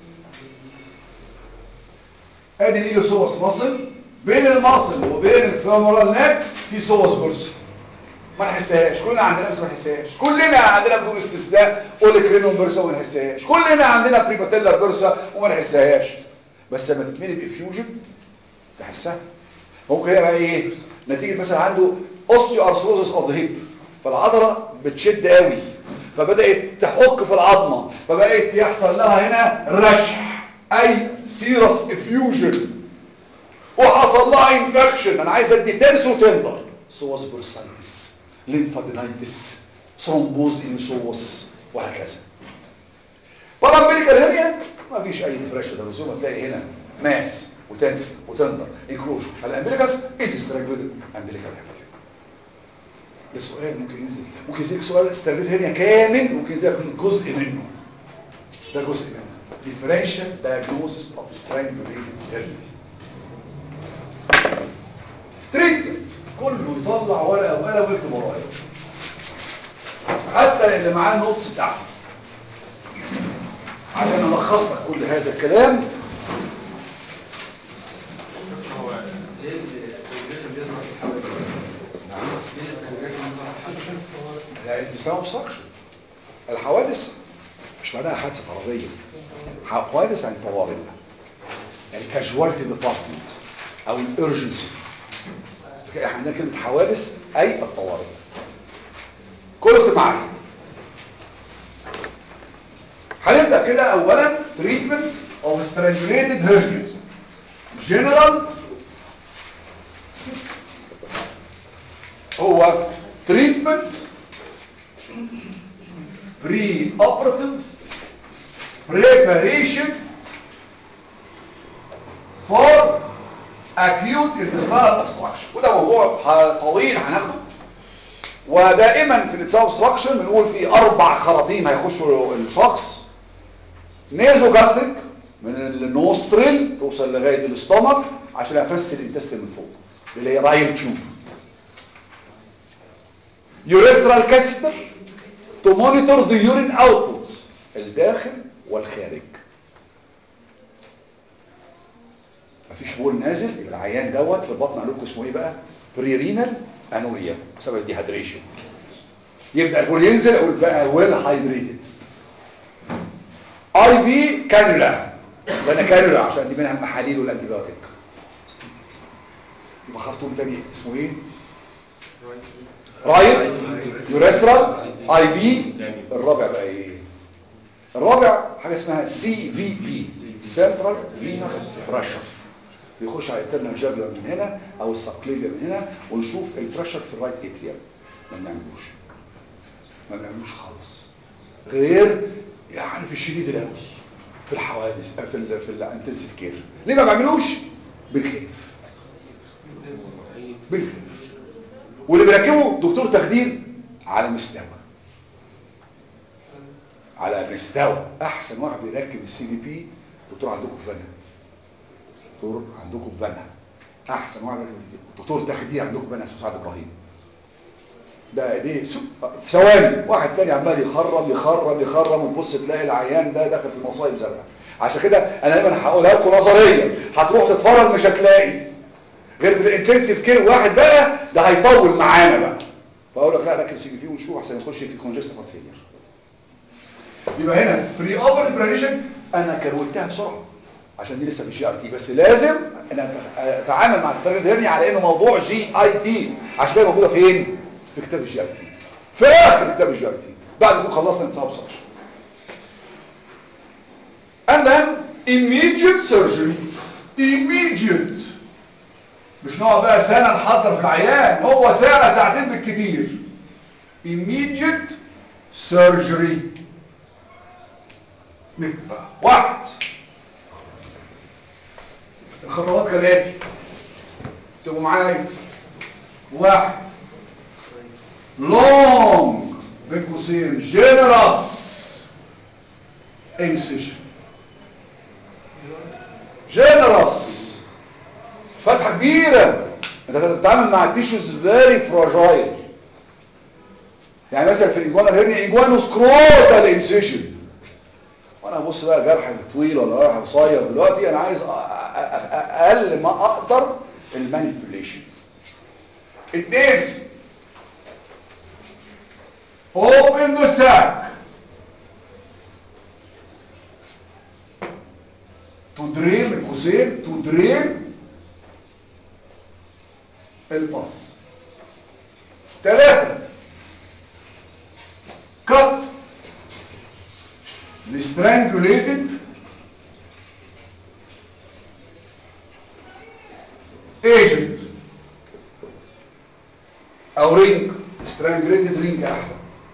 ادي دي سوس مصل بين المصل وبين الفيمورال نيك في سوس بورسا ما نحسهاش كلنا عندنا بس ما نحسهاش كلنا عندنا بدون استثناء اوليكرينوم بورسا وما نحسهاش كلنا عندنا بريباتيلر بورسا وما نحسهاش بس لما تتملي بافيوجن تحسها ممكن هي بقى ايه نتيجه مثلا عنده اوستيو ارثروزس اوف ذا هيب فالعضله بتشد قوي فبدات تحك في العظمه فبقت يحصل لها هنا رشح اي سيرس افيوجن وحصل لها انفكشن انا عايز ادي تنس وتندر سوس بورسايتس ليمفادينايتس ثرومبوز انسوس وهكذا طبعا ميديكال هيريا ما فيش اي ديفريشن ده لزوم هتلاقي هنا ماس وتنس وتندر انكروش الامبليكاس از ستراجلد امبليكال هيريا ده سؤال ممكن ينزل ممكن ينزل سؤال استراجلد هيريا كامل ممكن ينزل من جزء منه ده جزء منه differential diagnosis of strangulated hernia تريتمنت كله يطلع ورقه وقلم ويكتب ورايا حتى اللي معاه النوتس بتاعتي عشان الخص لك كل هذا الكلام هو ليه الاستيميوليشن بيظهر في الحوادث؟ ليه الاستيميوليشن بيظهر في الحوادث؟ الانتسام اوبستراكشن الحوادث مش معناها حادثه عربيه حوادث عن طوارئ الكاجوالتي ديبارتمنت او الارجنسي احنا عندنا كلمه حوادث اي الطوارئ كله اكتب معايا هنبدا كده اولا تريتمنت اوف strangulated hernia جنرال هو تريتمنت بري اوبراتيف preparation for acute intestinal obstruction وده موضوع ح- طويل هناخده ودائما في الانتساب obstruction بنقول في اربع خراطيم هيخشوا الشخص نيزو جاستريك من النوستريل توصل لغايه الاستومك عشان افسر الانتستين من فوق اللي هي رايل تيوب يوريسترال كاستر to monitor the urine output الداخل والخارج مفيش بول نازل يبقى العيان دوت في البطن قالوا لكم اسمه ايه بقى بريرينال انوريا بسبب الديهيدريشن يبدا البول ينزل اقول بقى ويل هايدريتد اي في كانولا ده انا كانولا عشان دي منها المحاليل والانتيبيوتيك يبقى خرطوم تاني اسمه ايه رايت يوريسترال اي في الرابع بقى ايه الرابع حاجه اسمها سي في بي سنترال فينوس بريشر بيخش على الانترنال جابلر من هنا او السبكليفيا من هنا ونشوف البريشر في الرايت اتريم ما بنعملوش ما بنعملوش خالص غير يعني في الشديد القوي في الحوادث في ال في الانتنسيف كير ليه ما بعملوش بنخاف بنخاف واللي بيركبه دكتور تخدير على مستوى على مستوى احسن واحد بيركب السي دي بي دكتور عندكم في بنها دكتور عندكم في بنها احسن واحد بيركب دكتور تخدير عندكم في بنها اسمه سعد ابراهيم ده ايديه سو- في ثواني واحد تاني عمال يخرم يخرم يخرم وتبص تلاقي العيان ده داخل في مصايب زرقاء عشان كده انا دايما هقولها لكم نظريا هتروح تتفرج مش هتلاقي غير في الانتنسيف كير واحد بقى ده هيطول معانا بقى فاقول لك لا ركب سي بي ونشوف عشان نخش في كونجستيف هارت فيلير يبقى هنا بري اوبر بريشن انا كروتها بسرعه عشان دي لسه في جي ار تي بس لازم انا أت- اتعامل مع ستراجل هيرني على انه موضوع جي اي تي عشان كده موجوده فين في كتاب الجي ار تي في اخر كتاب الجي ار تي بعد ما نكون خلصنا نتصاب سكشن and then immediate surgery immediate مش نقعد بقى سنة نحضر في العيان هو ساعة ساعتين بالكتير immediate surgery نكتب بقى واحد الخطوات كالآتي تبقوا معايا واحد long بين قوسين generous incision generous فتحة كبيرة انت بتتعامل مع تيشوز فيري فراجايل يعني مثلا في الاجوانا الهرني اجوانو سكروتال انسيشن وانا ابص بقى جرح طويل ولا جرح قصير دلوقتي انا عايز أ- أ- أ- اقل ما اقدر المانيبيوليشن اتنين open the sac to drain من قوسين to drain الباص ثلاثة cut the strangulated agent او رينج strangulated رينج احلى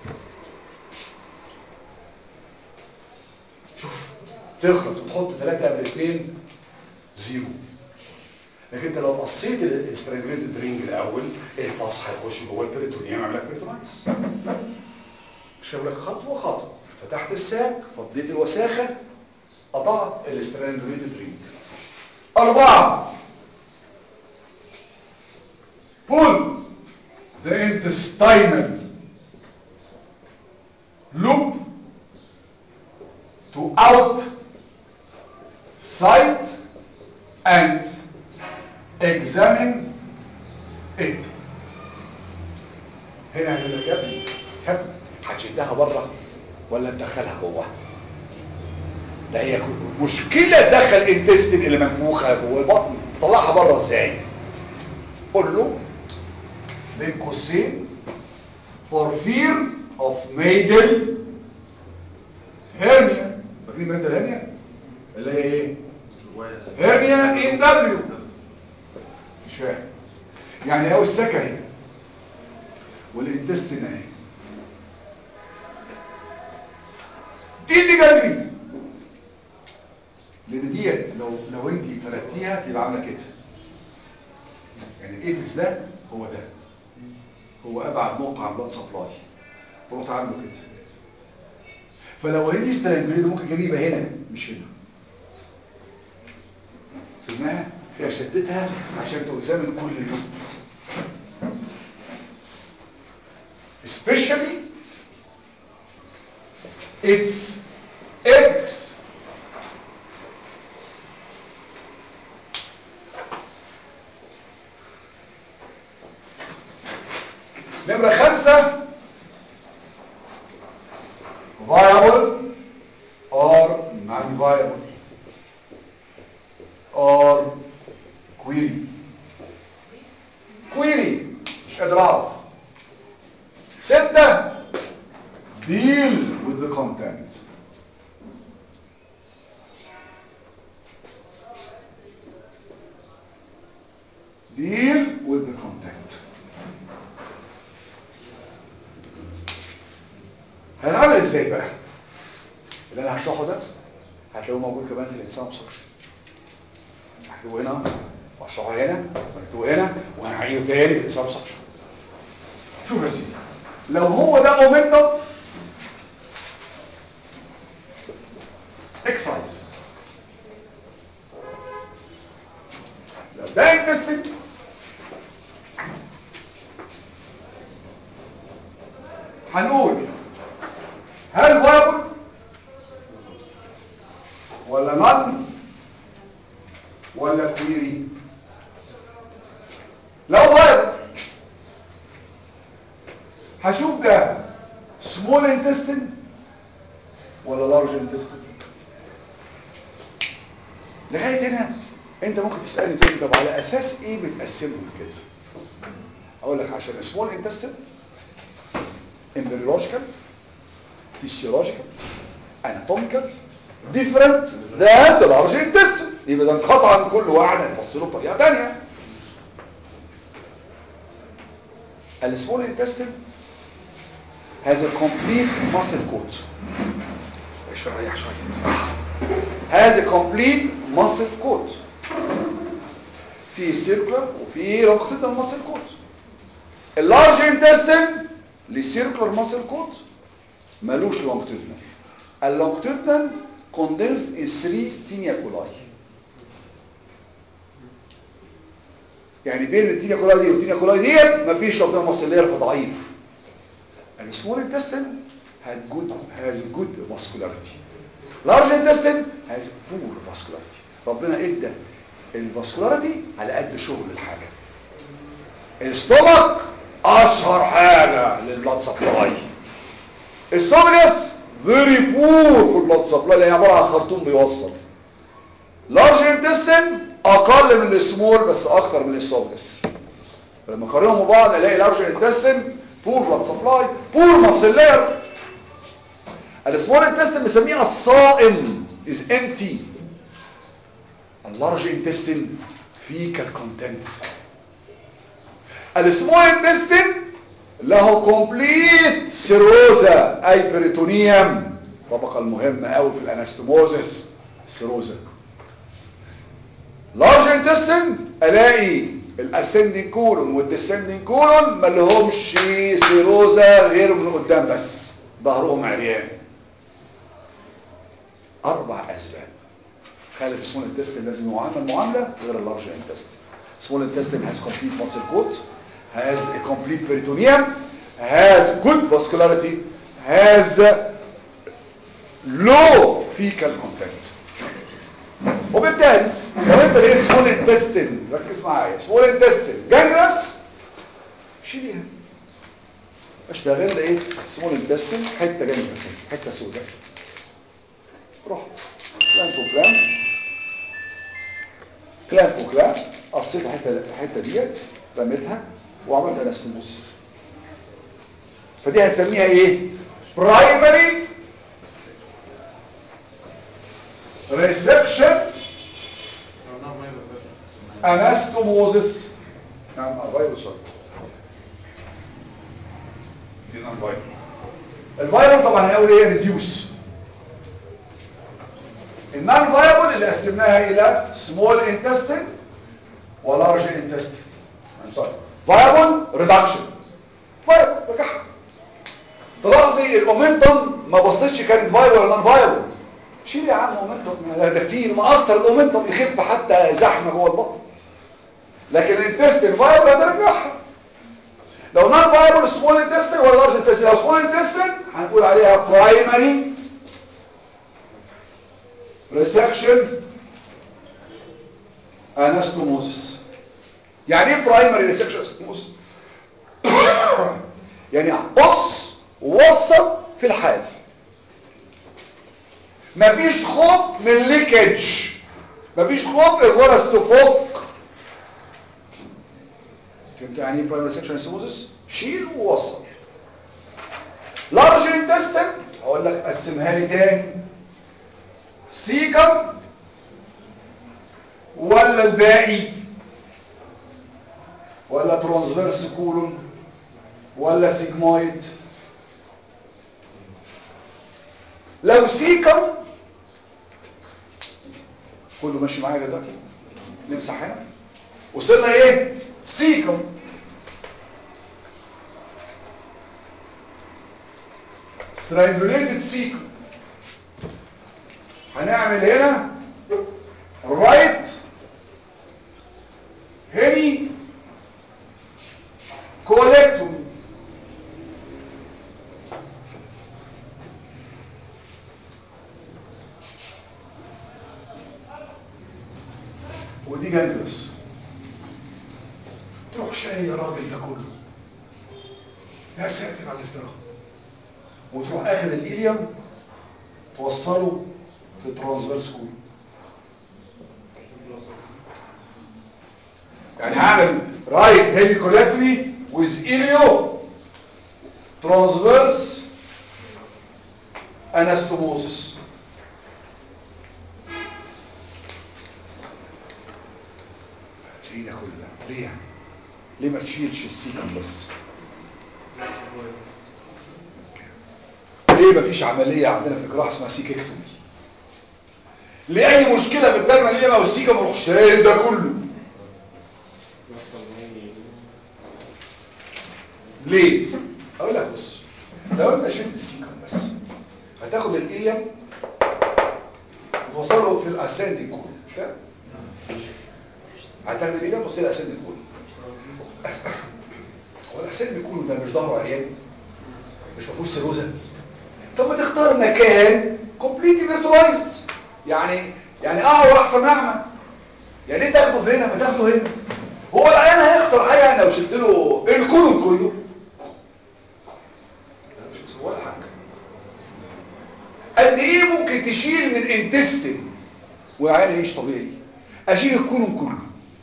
شوف تغلط وتحط ثلاثة قبل اثنين زيرو لكن انت لو قصيت الاسترانجوليتد رينج الاول الباص هيخش جوه البريتونيوم يعمل لك بريتونايتس مش هقول لك خطوه خطوه فتحت الساك فضيت الوساخه قطعت الاسترانجوليتد رينج اربعه pull the intestinal loop to out sight and examine it هنا هيقول لك يا ابني يا ابني هتشدها بره ولا تدخلها جوه ده هي كل- مشكله تدخل انتستين اللي منفوخه جوه البطن تطلعها بره ازاي قول له بين قوسين for fear of maiden hernia فاكرين ماده الهرنيا اللي هي ايه هرنيا ان دبليو مش فاهم يعني اهو السكه اهي والانتستين اهي دي اللي جاي لان ديت لو لو انت فردتيها تبقى عامله كده يعني الايبكس ده هو ده هو ابعد نقطه عن بلاد سبلاي رحت عامله كده فلو هي سترانجوليد ممكن كان يبقى هنا مش هنا فهمها هي شدتها عشان تؤذمن كل اللوب especially its eggs نمرة خمسة viable or non-viable or query query مش قادر اعرف ستة deal with the content deal with the contact هنعمل ازاي بقى اللي انا هشرحه ده هتلاقوه موجود كمان في الانسان سكشن هكتبه هنا واشرحه هنا وهكتبه هنا وهنعيده تاني في الانسان سكشن شوف يا سيدي لو هو ده مومنتم اكسايز لو ده انتستين هنقول هل فايبل ولا نون ولا كويري لو فايبل هشوف ده سمول انتستين ولا لارج انتستين لغايه هنا انت ممكن تسالني تقول لي طب على اساس ايه بتقسمهم كده اقول لك عشان سمول انتستين embryological physiological anatomical different than the large intestine يبقى ده قطعا كل واحد هنبص له بطريقه ثانيه السمول intestine has a complete muscle coat ريح شويه has a complete muscle coat في circular وفي longitudinal muscle coat اللارج intestine للسيركلر ماسل كوت ملوش longitudinal اللونجتودنال condensed in 3 تينيا كولاي يعني بين التينيا كولاي دي والتينيا كولاي ديت مفيش لونجتودنال ماسل لير فضعيف السمول intestine had good has good vascularity large intestine has poor vascularity ربنا ادى الفاسكولاريتي على قد شغل الحاجه الستومك اشهر حاجه للبلاد سبلاي السوبجس فيري بور في البلاد سبلاي لان عباره عن خرطوم بيوصل لارج انتستين اقل من السمول بس اكتر من السوبجس لما اقارنهم ببعض الاقي لارج انتستين بور بلاد سبلاي بور ماسلير السمول انتستين بنسميها الصائم از امتي اللارج انتستين فيكال كونتنت السمول انتستين له كومبليت سيروزا اي بريتونيوم الطبقه المهمه قوي في الانستموزس السيروزا لارج انتستين الاقي الاسندين كولون والديسندين كولون ما لهمش سيروزا غير من قدام بس ظهرهم عريان اربع اسباب خلي في سمول انتستين لازم يعامل معامله غير اللارج انتستين small intestine has complete muscle coat has a complete peritoneum has good vascularity has low fecal content وبالتالي لو انت لقيت small intestine ركز معايا small intestine gangrenous شيليها اشتغل لقيت small intestine حته جانجرس حته سوداء رحت كلام وكلام كلام وكلام قصيت الحته الحته ديت رميتها وعملت انستموسيس فدي هنسميها ايه برايمري ريسكشن انستموزس نعم فيروس دي نعم فيروس الفيروس طبعا هنقول ايه ريديوس النون فايبل اللي قسمناها الى سمول انتستين ولارج انتستين فايبل ريدكشن فايبل رجعها تلاحظي الاومنتوم ما بصيتش كانت فايبل ولا نون فايبل شيل يا عم اومنتوم ده كتير ما اكتر الاومنتوم يخف حتى زحمه جوه البطن لكن الانتستين فايبل هترجعها لو نون فايبل سمول انتستين ولا لارج انتستين لو سمول انتستين هنقول عليها برايمري ريسكشن انستوموزس يعني ايه برايمري ريسكشن انستوموزس يعني قص ووصل في الحال مفيش خوف من ليكج مفيش خوف الغرز تفك فهمت يعني ايه برايمري ريسكشن انستوموزس شيل ووصل لارج انتستين هقول لك قسمها لي تاني سيكم ولا الباقي ولا ترانسفيرس كولون ولا سيجمويد لو سيكم كله ماشي معايا دلوقتي نمسح هنا وصلنا ايه سيكم strangulated سيكم هنعمل هنا right هيمي كولكتومي ودي جانجلس تروح شايل يا راجل ده كله يا ساتر على الافتراء وتروح اخد الإليوم توصله في الترانسفيرس كول يعني هعمل رايت هيمي كولكتومي ويز إليو ترانسفيرس انستوموزس ايه ده كل ده ليه يعني ليه ما تشيلش السيكم بس ليه ما فيش عملية عندنا في الجراحة اسمها سيككتومي ليه اي مشكلة في الدم ليه ما والسيكم اروح شايل ده كله ليه اقول لك بص لو انت شلت السيكم بس هتاخد الايم وتوصله في الاسندنج كول مش كده هتاخد الايم وتوصله الاسندنج كول هو الاسندنج كول ده مش ظهره عريان مش مفهوش سيروزه طب ما تختار مكان كومبليتلي فيرتولايزد يعني يعني اعور احسن اعمى يعني ليه تاخده في هنا ما تاخده هنا هو العيان هيخسر حاجه يعني لو شلت له الكولون كله لا مش هيخسر ولا حاجه قد ايه ممكن تشيل من انتستين والعيان يعيش طبيعي اشيل الكولون كله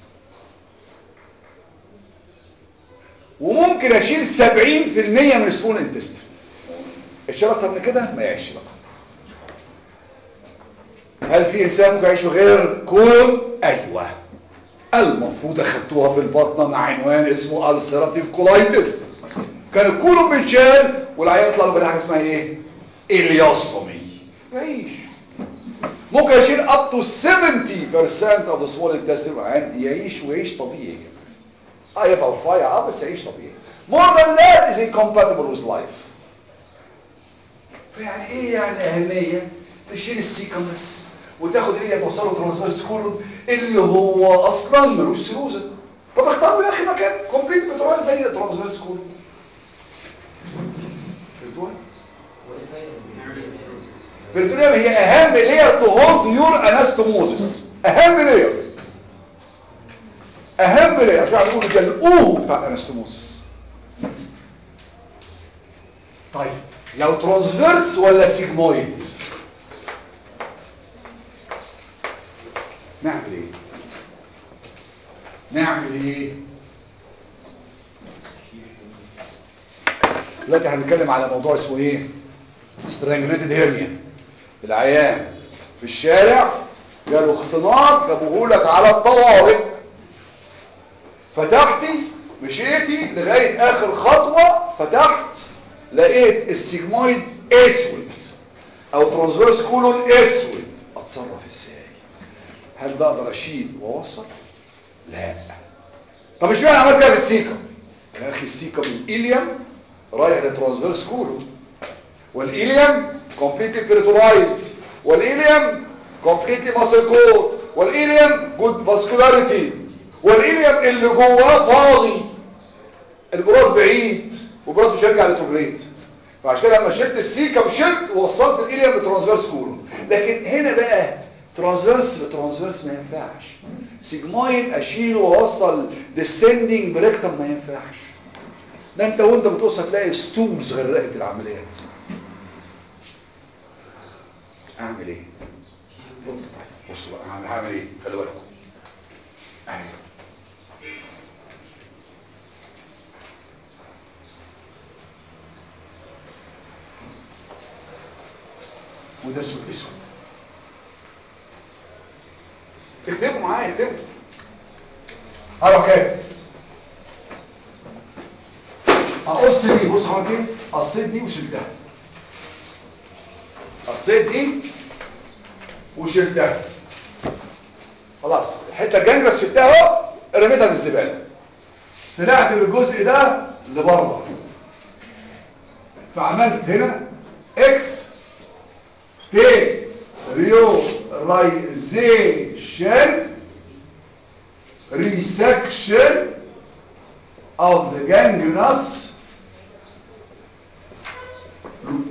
وممكن اشيل 70% من السمول انتستين اتشال اكتر من كده ما يعيش بقى هل في انسان ممكن يعيش غير كولون ايوه المفروض اخدتوها في البطنه مع عنوان اسمه السيراتيف كولايتس كان الكولون بيتشال والعيان يطلع له بحاجه اسمها ايه الياستومي يعيش ممكن يشيل اب تو 70% of the small intestine عيان يعيش ويعيش طبيعي اه يبقى رفيع اه بس يعيش طبيعي more than that is incompatible with life فيعني ايه يعني اهميه تشيل السيكم بس وتاخد اللي توصله ترانسفيرس كولون اللي هو اصلا ملوش سيروزه طب اختار له يا اخي مكان كومبليت بتروح زي ترانسفيرس كولون فهمتوها بيرتونيوم هي اهم لير تو هولد يور انستوموزس اهم لير اهم لير عشان بيقولوا ده الاو بتاع الانستوموزس طيب لو ترانسفيرس ولا سيجمويد نعمل ايه نعمل ايه دلوقتي هنتكلم على موضوع اسمه ايه سترانجوليتد هيرنيا العيان في الشارع جاله اختناق جابوه لك على الطوارئ فتحتي مشيتي لغايه اخر خطوه فتحت لقيت السيجمويد اسود او ترانسفيرس كولون اسود اتصرف ازاي هل بقدر اشيل واوصل لا طب مش معنى عملت كده في السيكم يا اخي السيكم الاليم رايح لترانسفيرس كولون والإليم completely peritorized والإليم completely muscle core والإليم good vascularity والإليم اللي جواه فاضي البراز بعيد وبراز مش هيرجع لتروجريد فعشان كده لما شلت السيكم شلت ووصلت الإليم بترانسفيرس كولون لكن هنا بقى ترانسفيرس بترانسفيرس ما ينفعش سيجمويد اشيله واوصل descending بريكتم ما ينفعش ده انت وانت بتقص هتلاقي ستومز غرقت العمليات اعمل ايه بصوا بقى هعمل هعمل ايه خلي بالكم اهي وده اسود اسود اكتبوا معايا اكتبوا اروح كاتب اقص دي بص عملت ايه قصيت دي وشلتها قصيت دي وشلتها خلاص الحته الجنجرس شلتها اهو رميتها في الزباله طلعت بالجزء ده لبره فعملت هنا اكس تي ريو رايزيشن resection of the gangrenous loop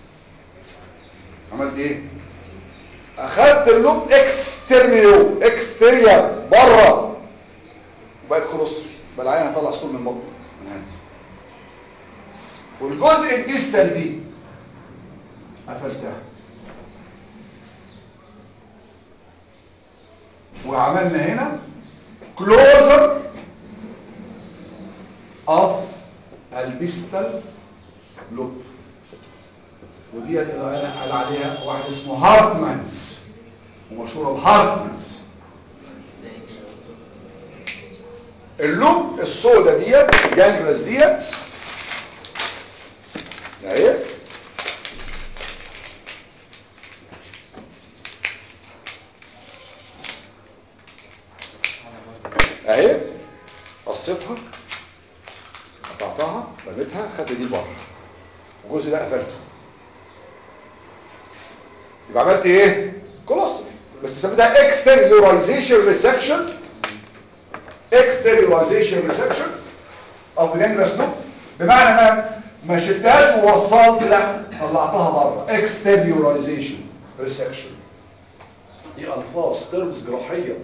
عملت ايه اخدت اللوب اكستريو اكستريا بره وبقت كولوستري بقى العين هطلع ستول من بطنه من هنا والجزء الديستال دي قفلتها وعملنا هنا closure of الديستال لوب ودي قال عليها واحد اسمه هارتمانز ومشهوره بهارتمانز اللوب السوداء ديت الجانجلس ديت اهي اهي قصيتها قطعتها رميتها خدت دي بره والجزء ده قفلته يبقى عملت ايه كولوستومي بس سميتها exteriorization resection exteriorization resection of the gangrenous loop بمعنى ما ما شلتهاش ووصلت لا طلعتها بره exteriorization resection دي الفاظ ترمز جراحيه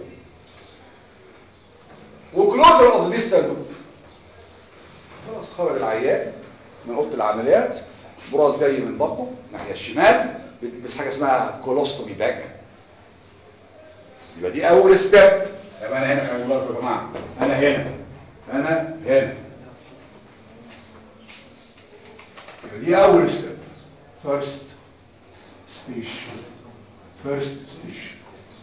وكلوزر اوف ديستال لوب خلاص خرج العيان من اوضه العمليات براس جاي من بطنه الناحيه الشمال بس حاجه اسمها كولوستومي باك يبقى دي اول ستيب يبقى انا هنا خلي بالكم يا جماعه انا هنا انا هنا يبقى دي اول ستيب فيرست ستيشن فيرست ستيشن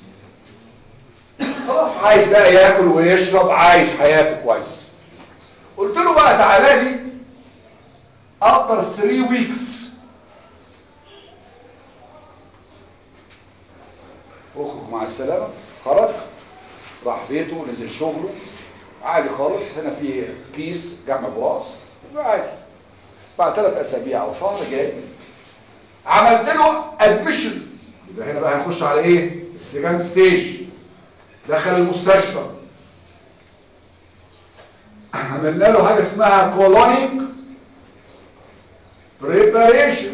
خلاص عايز بقى ياكل ويشرب عايش حياته كويس قلت له بقى تعالى لي اقدر 3 ويكس اخرج مع السلامة خرج راح بيته نزل شغله عادي خالص هنا في كيس جمع براس عادي بعد ثلاث اسابيع او شهر جاي عملت له ادميشن يبقى هنا بقى هنخش على ايه السكند ستيج دخل المستشفى عملنا له حاجه اسمها كولونيك بريباريشن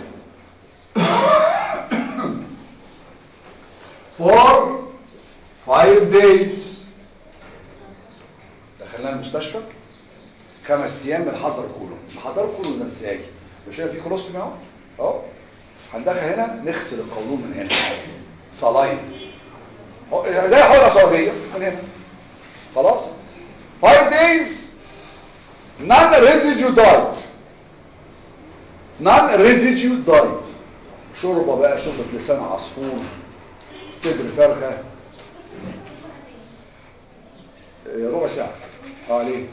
for five days دخلنا المستشفى خمس ايام بنحضر كولون بنحضر كولون ده ازاي مش هنا في كولوستومي اهو اهو هندخل هنا نغسل القولون من هنا صلاين زي حوضه سعوديه من هنا خلاص 5 days non residue diet non residue diet شوربه بقى شوربه لسان عصفور صدر فرخه ربع ساعه اه عليه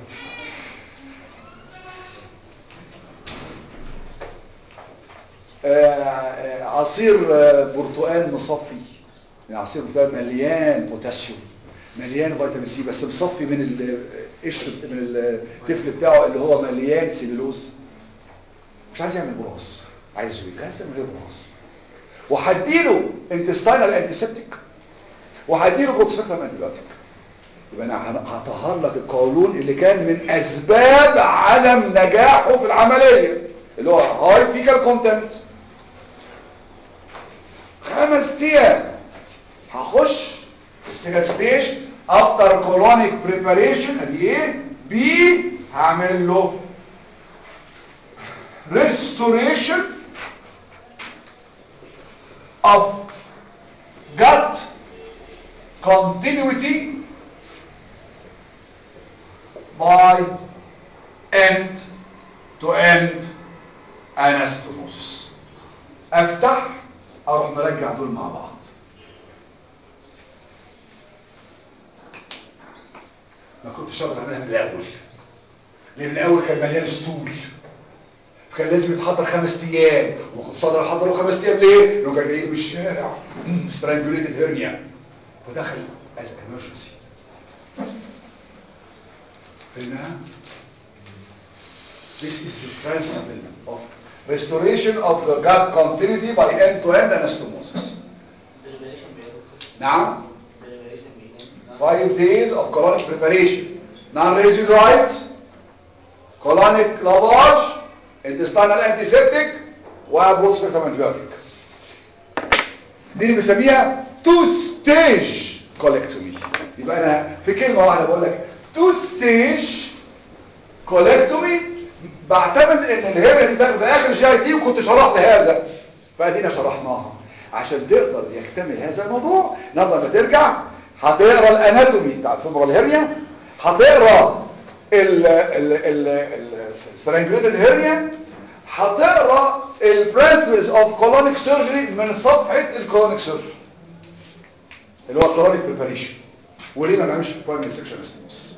آه عصير برتقال مصفي يعني عصير برتقال مليان بوتاسيوم مليان فيتامين سي بس مصفي من القشر من الطفل بتاعه اللي هو مليان سيلولوز مش عايز يعمل براس عايزه يتغسل من غير براس وهديله انتستاينال انتيسبتيك وهديله بروتسفيكتال انتيبيوتيك يبقى انا هطهر لك القولون اللي كان من اسباب عدم نجاحه في العمليه اللي هو هاي فيكال كونتنت خمس ايام هخش السكند ستيج افتر كولونيك بريباريشن ادي ايه بي هعمل له restoration of gut continuity by end to end anastomosis افتح اروح مرجع دول مع بعض ما كنتش اقدر اعملها من الاول لان الاول كان مليان ستول كان لازم يتحضر خمس ايام وكنت صادر حضره خمس ايام ليه؟ لانه كان جاي من الشارع سترانجوليتد هيرنيا فدخل از emergency فهمناها؟ This is the principle of restoration of the gut continuity by end-to-end anastomosis. Deliberation بياخد نعم deliberation بياخد five days of colonic preparation non-residuites colonic lavage intestinal antiseptic وبرود سبيكترم antibiotic دي اللي بنسميها two stage colectomy يبقى انا في كلمه واحده بقول لك two stage colectomy بعتمد ان الهرة دي تاخد في اخر جي تي وكنت شرحت هذا فادينا شرحناها عشان تقدر يكتمل هذا الموضوع النهارده لما ترجع هتقرا الاناتومي بتاع الفيبرال هيرنيا هتقرا ال ال ال السترانجوليتد هيرنيا هتقرا البرنسبلز اوف كولونيك سيرجري من صفحه الكولونيك سيرجري اللي هو الكولونيك بريباريشن وليه ما نعملش برايمري سكشن اسموس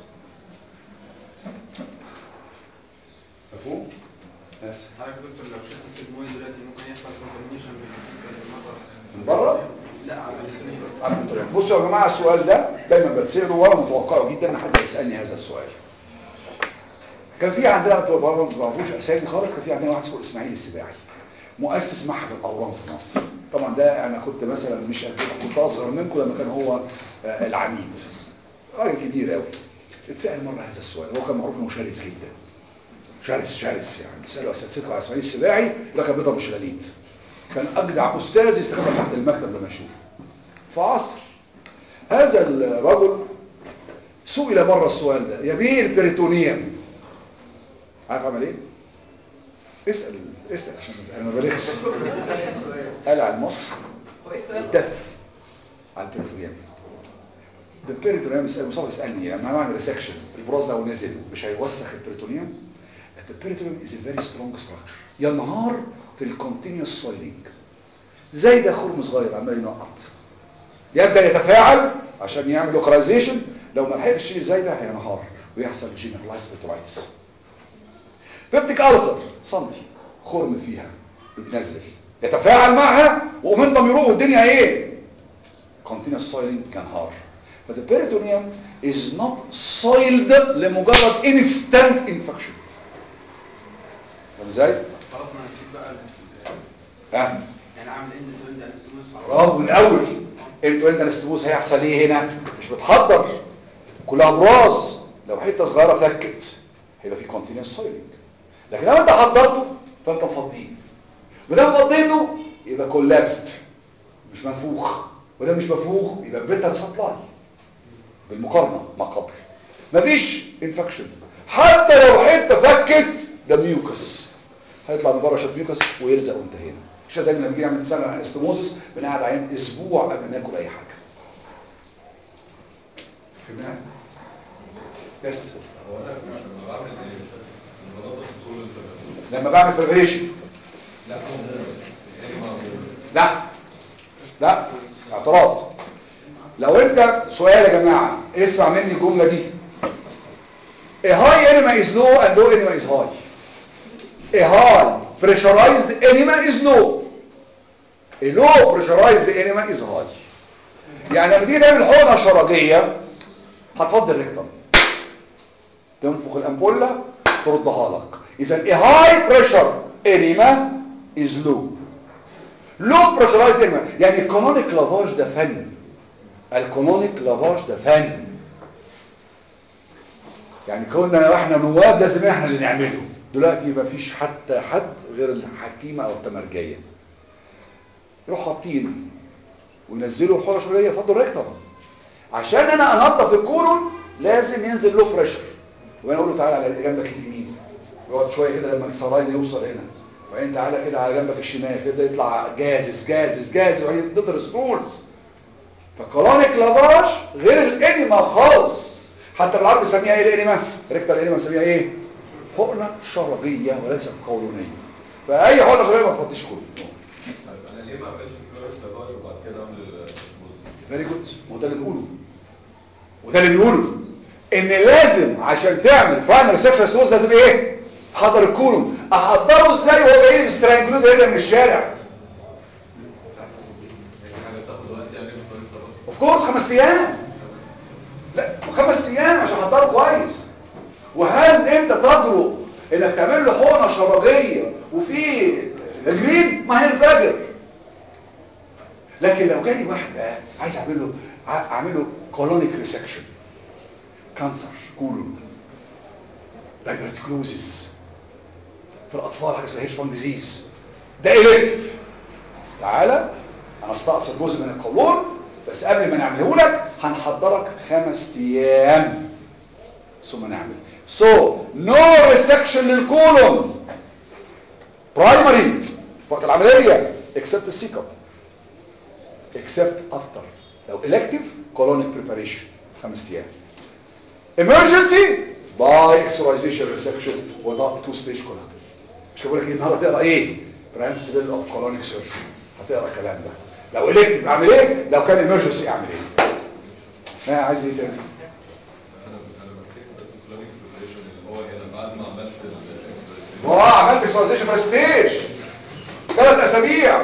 مفهوم؟ بس حضرتك دكتور لو شلت السيجمويد دلوقتي ممكن يحصل كونتامينيشن بالمطر من بره لا على الاثنين على البطولات. بصوا يا جماعه السؤال ده دايما بتساله وانا متوقعه جدا ان حد يسالني هذا السؤال كان في عندنا برضه ما تعرفوش اسامي خالص كان في عندنا واحد اسمه اسماعيل السباعي مؤسس معهد الاورام في مصر طبعا ده انا كنت مثلا مش قد كده، كنت اصغر منكم لما كان هو آه، العميد راجل كبير قوي اتسال مره هذا السؤال هو كان معروف انه شرس جدا شرس شرس يعني تسالوا اساتذتكم على اسماعيل السباعي يقول لك بيضه مش غليت كان اجدع استاذ يستخدم تحت المكتب لما يشوفه في عصر هذا الرجل سئل مرة السؤال ده يبيه البريتونيوم عارف عمل ايه اسأل اسأل عشان انا ما بلغش قلع المصر ودف على البريتونيوم ده البريتونيوم يسأل مصطفى يسألني لما انا اعمل ريسكشن البراز ده ونزل مش هيوسخ البريتونيوم البريتونيوم is a very strong structure ينهار في الكونتينيوس سويلينج زي ده خرم صغير عمال ينقط يبدأ يتفاعل عشان يعمل لوكاليزيشن لو ما لحقش الشيء ازاي ده هينهار ويحصل جينيرلايز بيتورايتس بيبتيك ألسر سنتي خرم فيها بتنزل يتفاعل معها ومنهم يروح والدنيا ايه continuous soiling ينهار but the peritoneum is not soiled لمجرد instant infection فاهم ازاي؟ خلاص ما نشوف بقى ال- فاهم يعني عامل اند تو اند انستموس برافو من الاول انتوا انت الاستموس هيحصل ايه هنا مش بتحضر كلها براز لو حته صغيره فكت هيبقى في كونتينوس سويلنج لكن لو انت حضرته فانت مفضيه وده فضيته يبقى كولابست مش منفوخ وده مش منفوخ يبقى بيتر سبلاي بالمقارنه ما قبل مفيش انفكشن حتى لو حته فكت ده ميوكس هيطلع من بره شويه ميوكس ويلزق وانتهينا عشان دايما لما بنيجي نعمل سنه انستموزس بنقعد عين اسبوع قبل ما ناكل اي حاجه فهمنا بس هو انا لما بعمل ايه؟ لما بنضف طول الفرق لما بعمل بريبريشن لا يعني ما لا لا اعتراض لو انت سؤال يا جماعه اسمع مني الجمله دي A high enema is low and low enema is high. A high pressurized enema is low. A low pressurized enema is high. يعني لما تيجي تعمل حقنه شرجيه هتفضي الريكتم تنفخ الامبوله تردها لك اذا a high pressure enema is low low pressurized enema يعني الكونونيك لافاج ده فن الكونونيك لافاج ده فن يعني كنا واحنا نواب لازم احنا اللي نعمله دلوقتي ما فيش حتى حد غير الحكيمه او التمرجيه يروح حاطين وينزلوا الحوره شويه يفضوا الريكتم عشان انا انظف الكولون لازم ينزل له بريشر وانا اقول له تعالى على اللي جنبك اليمين يقعد شويه كده لما الصلاين يوصل هنا وبعدين تعالى كده على جنبك الشمال يبدا يطلع جازز جازز جازز وبعدين تضرب ستولز فكولونيك لافاج غير الانيما خالص حتى بالعربي بنسميها ايه الانيما ريكتال انيما بنسميها ايه حقنه شرجيه وليست قولونيه فاي حقنه شرجيه ما تفضيش كله طيب انا ليه ما اعملش كلوريك لافاج وبعد كده اعمل الاسبوز فيري جود ما هو ده اللي بنقوله وده اللي بنقوله ان لازم عشان تعمل برايمري سيكشوال سوز لازم ايه تحضر الكولون احضره ازاي وهو جاي لي مسترانجلود هنا من الشارع دي حاجه بتاخد وقت يعني بتكون خلاص اوف كورس خمس ايام لا خمس ايام عشان احضره كويس وهل انت تجرؤ انك تعمل له حقنه شرجيه وفي جرين ما هينفجر لكن لو جالي واحد بقى عايز اعمل له ع- اعمل له كولونيك ريسكشن كانسر كولون دايبرتيكلوزيس في الاطفال حاجه اسمها هيرشفان ديزيز ده الكتف تعالى انا استأصل جزء من القولون بس قبل ما نعمله لك هنحضرك خمس ايام ثم نعمل سو نو ريسكشن للكولون برايمري في وقت العمليه اكسبت السيكب اكسبت افتر لو elective colonic preparation خمس ايام emergency by externalization resection وده two stage colon مش بقول لك ايه النهارده تقرا ايه principle of colonic surgery هتقرا الكلام ده لو elective اعمل ايه لو كان emergency اعمل ايه ها عايز ايه تاني انا انا بفتكر بس الكلونيك بريبريشن اللي هو هنا بعد ما عملت ال اه عملت externalization برستيج ثلاث اسابيع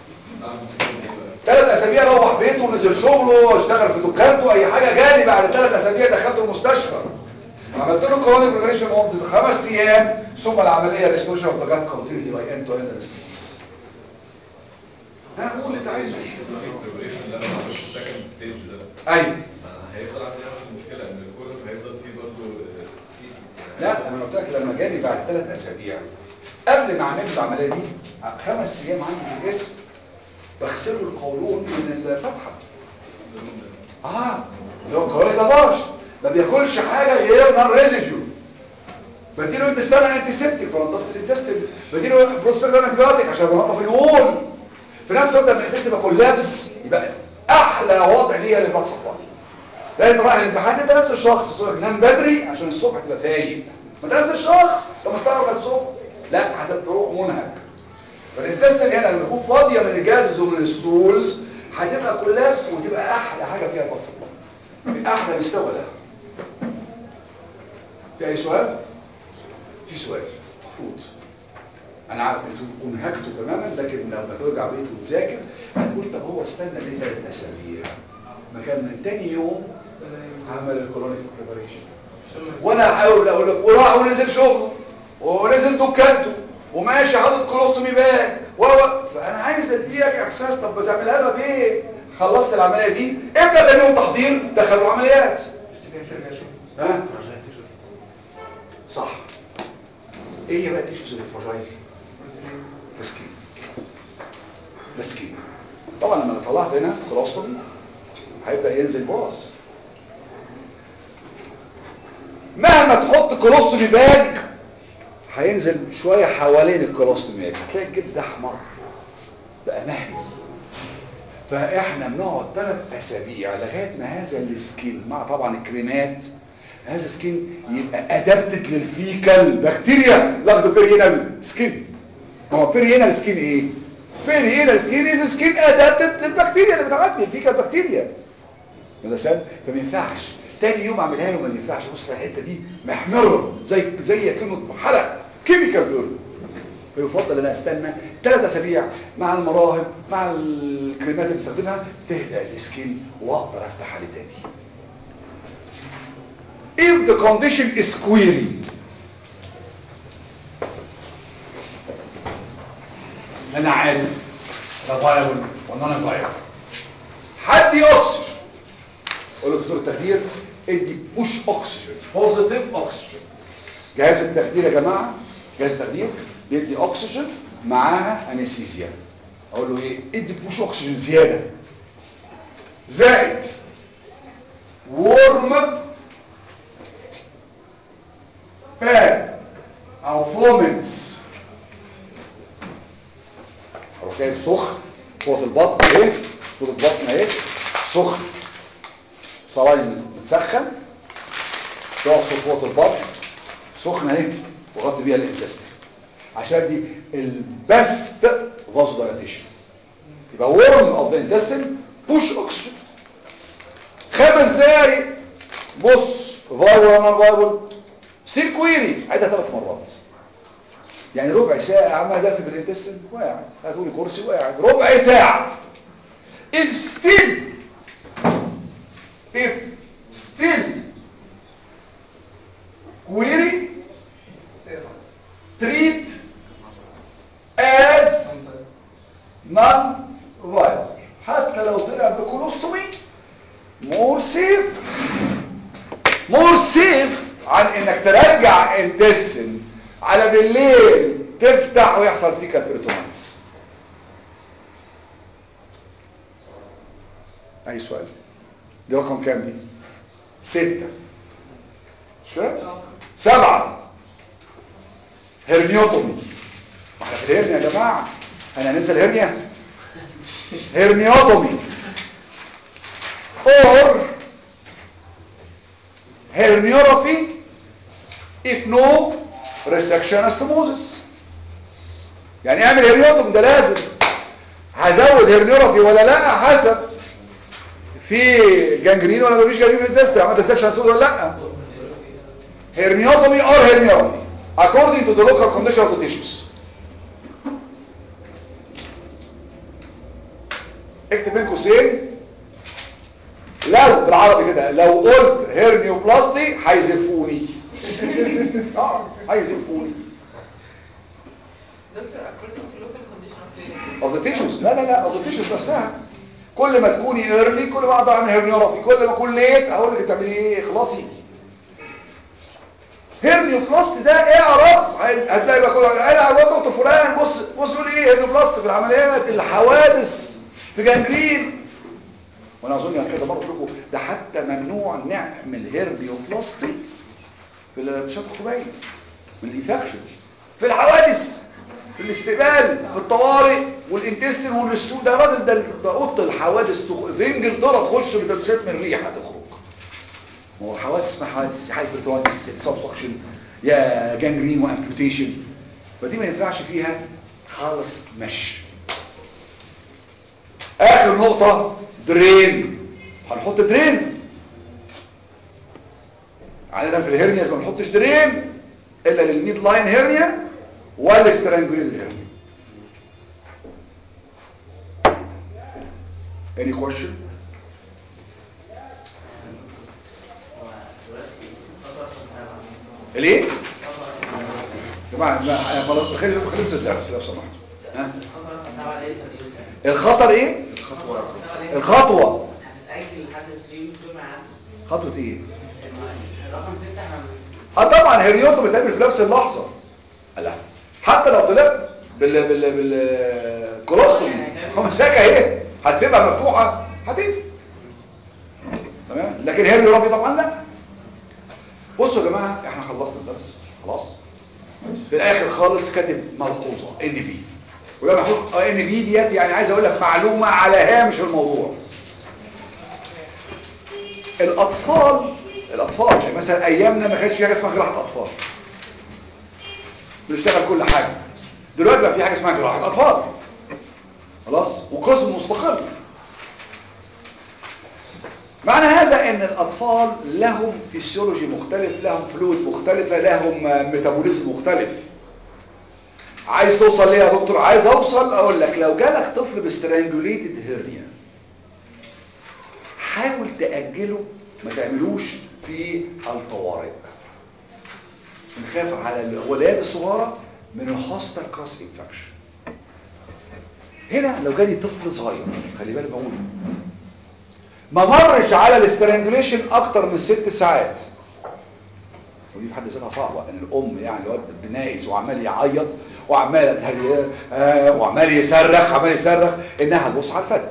ثلاث اسابيع روح بيته نزل شغله اشتغل في دكانته اي حاجه جالي بعد ثلاث اسابيع دخلته المستشفى عملت له كولونيك بريبريشن مده خمس ايام ثم العمليه ريستورشن اوف ذا جات كونتينيتي باي اند تو اند انستيزيس ها قول اللي انت عايزه الكلونيك بريبريشن اللي انا عملته في السكند ستيج ده ايوه انا هيفضل عندي نفس المشكله ان الكولون هيفضل فيه برضه فيسز لا انا قلت لك لما جالي بعد ثلاث اسابيع قبل ما اعمل له العمليه دي خمس ايام عندي في الجسم بغسل له القولون من الفتحه اه اللي هو كويس لافاج ما بياكلش حاجه غير نار ريزيديو بديله انتستان انتيسبتيك فنضفت الانتستين بديله بروسبكتر انتيبيوتيك عشان بنضف الوول في نفس الوقت لما الانتستين بياكل لابس يبقى احلى وضع ليها للبلاد سبلاي لان رايح الامتحان انت نفس الشخص بس يقول لك نام بدري عشان الصبح تبقى فايق ما انت نفس الشخص طب مستغرب لك الصبح لا هتروح منهك فالانتستين هنا لما تكون فاضيه من الجازز ومن الستولز هتبقى كولابس وتبقى احلى حاجه فيها البلاد سبلاي احلى مستوى لها في اي سؤال في سؤال مفروض انا عارف انتوا انهكتوا تماما لكن لما ترجع بيت وتذاكر هتقول طب هو استنى ليه ثلاث اسابيع ما كان من تاني يوم عمل الكولونيك بريباريشن وانا احاول اقول لك وراح ونزل شغله ونزل دكانته وماشي حاطط كولوستومي باك و فانا عايز اديك احساس طب بتعملها له بايه خلصت العمليه دي ابدا تاني يوم تحضير دخلوا عمليات ها صح ايه هي بقى التيشوز اللي فراجايل ده سكين ده سكين طبعا لما طلعت هنا كولوستومي هيبدا ينزل براس مهما تحط كولوستومي باج هينزل شويه حوالين الكولوستومي باج هتلاقي الجلد احمر بقى مهري فاحنا بنقعد ثلاث اسابيع لغايه ما هذا السكين مع طبعا الكريمات هذا السكين يبقى ادابتد للفيكال بكتيريا لاخده بيرينال سكين هو بيرينال سكين ايه بيرينال سكين از سكين ادابتد للبكتيريا اللي بتعدي الفيكال بكتيريا ده سبب فما ينفعش تاني يوم اعملها له ما ينفعش بص الحته دي محمره زي زي كلمه حلق كيميكال بيقول فيفضل ان انا استنى ثلاث اسابيع مع المراهم مع الكريمات اللي بستخدمها تهدأ السكين واقدر افتح عليه تاني if the condition is query انا عارف ده فايبل وانا فايبل حد اكسجين اقول له دكتور التخدير ادي بوش اكسجين بوزيتيف اكسجين جهاز التخدير يا جماعه جهاز التخدير بيدي اكسجين معاها انستيزيا اقول له ايه ادي بوش اكسجين زياده زائد وورم باد او فومنتس اروح جايب سخن فوق البطن اهي فوق البطن اهي سخن صلاين متسخن تعصر فوق البطن سخنه اهي وغطي بيها الانتستين عشان دي البست فازو دايلاتيشن يبقى ورم اوف ذا انتستين بوش اوكسجين خمس دقايق بص فايبل انا فايبل سيل كويري عيدها ثلاث مرات يعني ربع ساعة عمال دافي بالانتستين وقاعد هاتولي كرسي وقاعد ربع ساعة if still if still query treat as non-viable حتى لو طلع بكولوستومي more safe more safe عن انك ترجع انتسن على بالليل تفتح ويحصل فيك البريتونانس اي سؤال دي رقم كام دي ستة مش كده سبعة هرنيوتومي ما احنا في الهرنيا يا جماعة انا هننسى الهرنيا هرنيوتومي or herniorrhaphy if no resection anastomosis يعني اعمل هرنيوتومي ده لازم هزود هرنيورافي ولا لا حسب في جانجرين ولا مفيش جانجرين في الدست عملت ريسكشن سود ولا لا هرنيوتومي اور هرنيورافي according to the local condition of the tissues اكتب بين قوسين لو بالعربي كده لو قلت هرنيوبلاستي هيزفوني اه هيزفوني دكتور according to local condition of clinic of the tissues لا لا لا of the tissues نفسها كل ما تكوني ايرلي كل ما اقدر اعمل هرنيورافي كل ما اكون ليت اقول لك تعملي ايه اخلصي هرنيوبلاست ده اعرف هتلاقي بقى كل انا دكتور فلان بص بص يقول ايه هرنيوبلاست في العمليات الحوادث في جانجرين وانا اظن يعني كذا مره قلت لكم ده حتى ممنوع نعمل هرنيوبلاستي في الشط الخبيئي من الانفكشن في الحوادث في الاستقبال في الطوارئ والانتستين والستول ده راجل ده ده اوضه الحوادث تخ... في انجلترا تخش بتنشيط من ريحه تخرج ما هو حوادث اسمها حوادث حاله برتوانتس سبسكشن يا جانجرين وامبيوتيشن فدي ما ينفعش فيها خالص مشي اخر نقطه درين هنحط درين عندنا في الهرنياز ما بنحطش درين الا للميد لاين هرنيا والسترانجوليد هرنيا any question هو دلوقتي خطر سبحان ليه يا جماعه ما- انا خلاص خلي خلص الدرس لو سمحت ها الخطر تبع ايه التغيير الخطر ايه الخطوة الخطوه هتتأجل لحد 3 ويكس دول معانا خطوه ايه رقم 6 احنا اه طبعا هريوتو بتعمل في نفس اللحظه لا حتى لو طلعت بال بال بال كولوستومي هو مساكه اهي هتسيبها مفتوحه هتقفل تمام لكن هيرني ربي طبعا لا بصوا يا جماعه احنا خلصنا الدرس خلاص في الاخر خالص كاتب ملحوظه ان بي وده محطوط ان بي ديت يعني عايز اقول لك معلومه على هامش الموضوع الاطفال الاطفال يعني مثلا ايامنا ما كانش في حاجه اسمها جراحه اطفال بنشتغل كل حاجه دلوقتي بقى في حاجه اسمها جراحه اطفال خلاص وقسم مستقل معنى هذا ان الاطفال لهم فيسيولوجي مختلف لهم فلويد مختلفه لهم ميتابوليزم مختلف عايز توصل ليه يا دكتور عايز اوصل اقول لك لو جالك طفل بسترانجوليتد هيرنيا حاول تاجله ما تعملوش في الطوارئ نخاف على الولاد الصغيره من الهوستال كروس انفكشن هنا لو جالي طفل صغير خلي بالك بقول ما مرش على الاسترانجوليشن اكتر من ست ساعات ودي في حد ذاتها صعبه ان الام يعني الواد بنايس وعمال يعيط وعمال آه وعمال يصرخ عمال يصرخ انها تبص على الفتى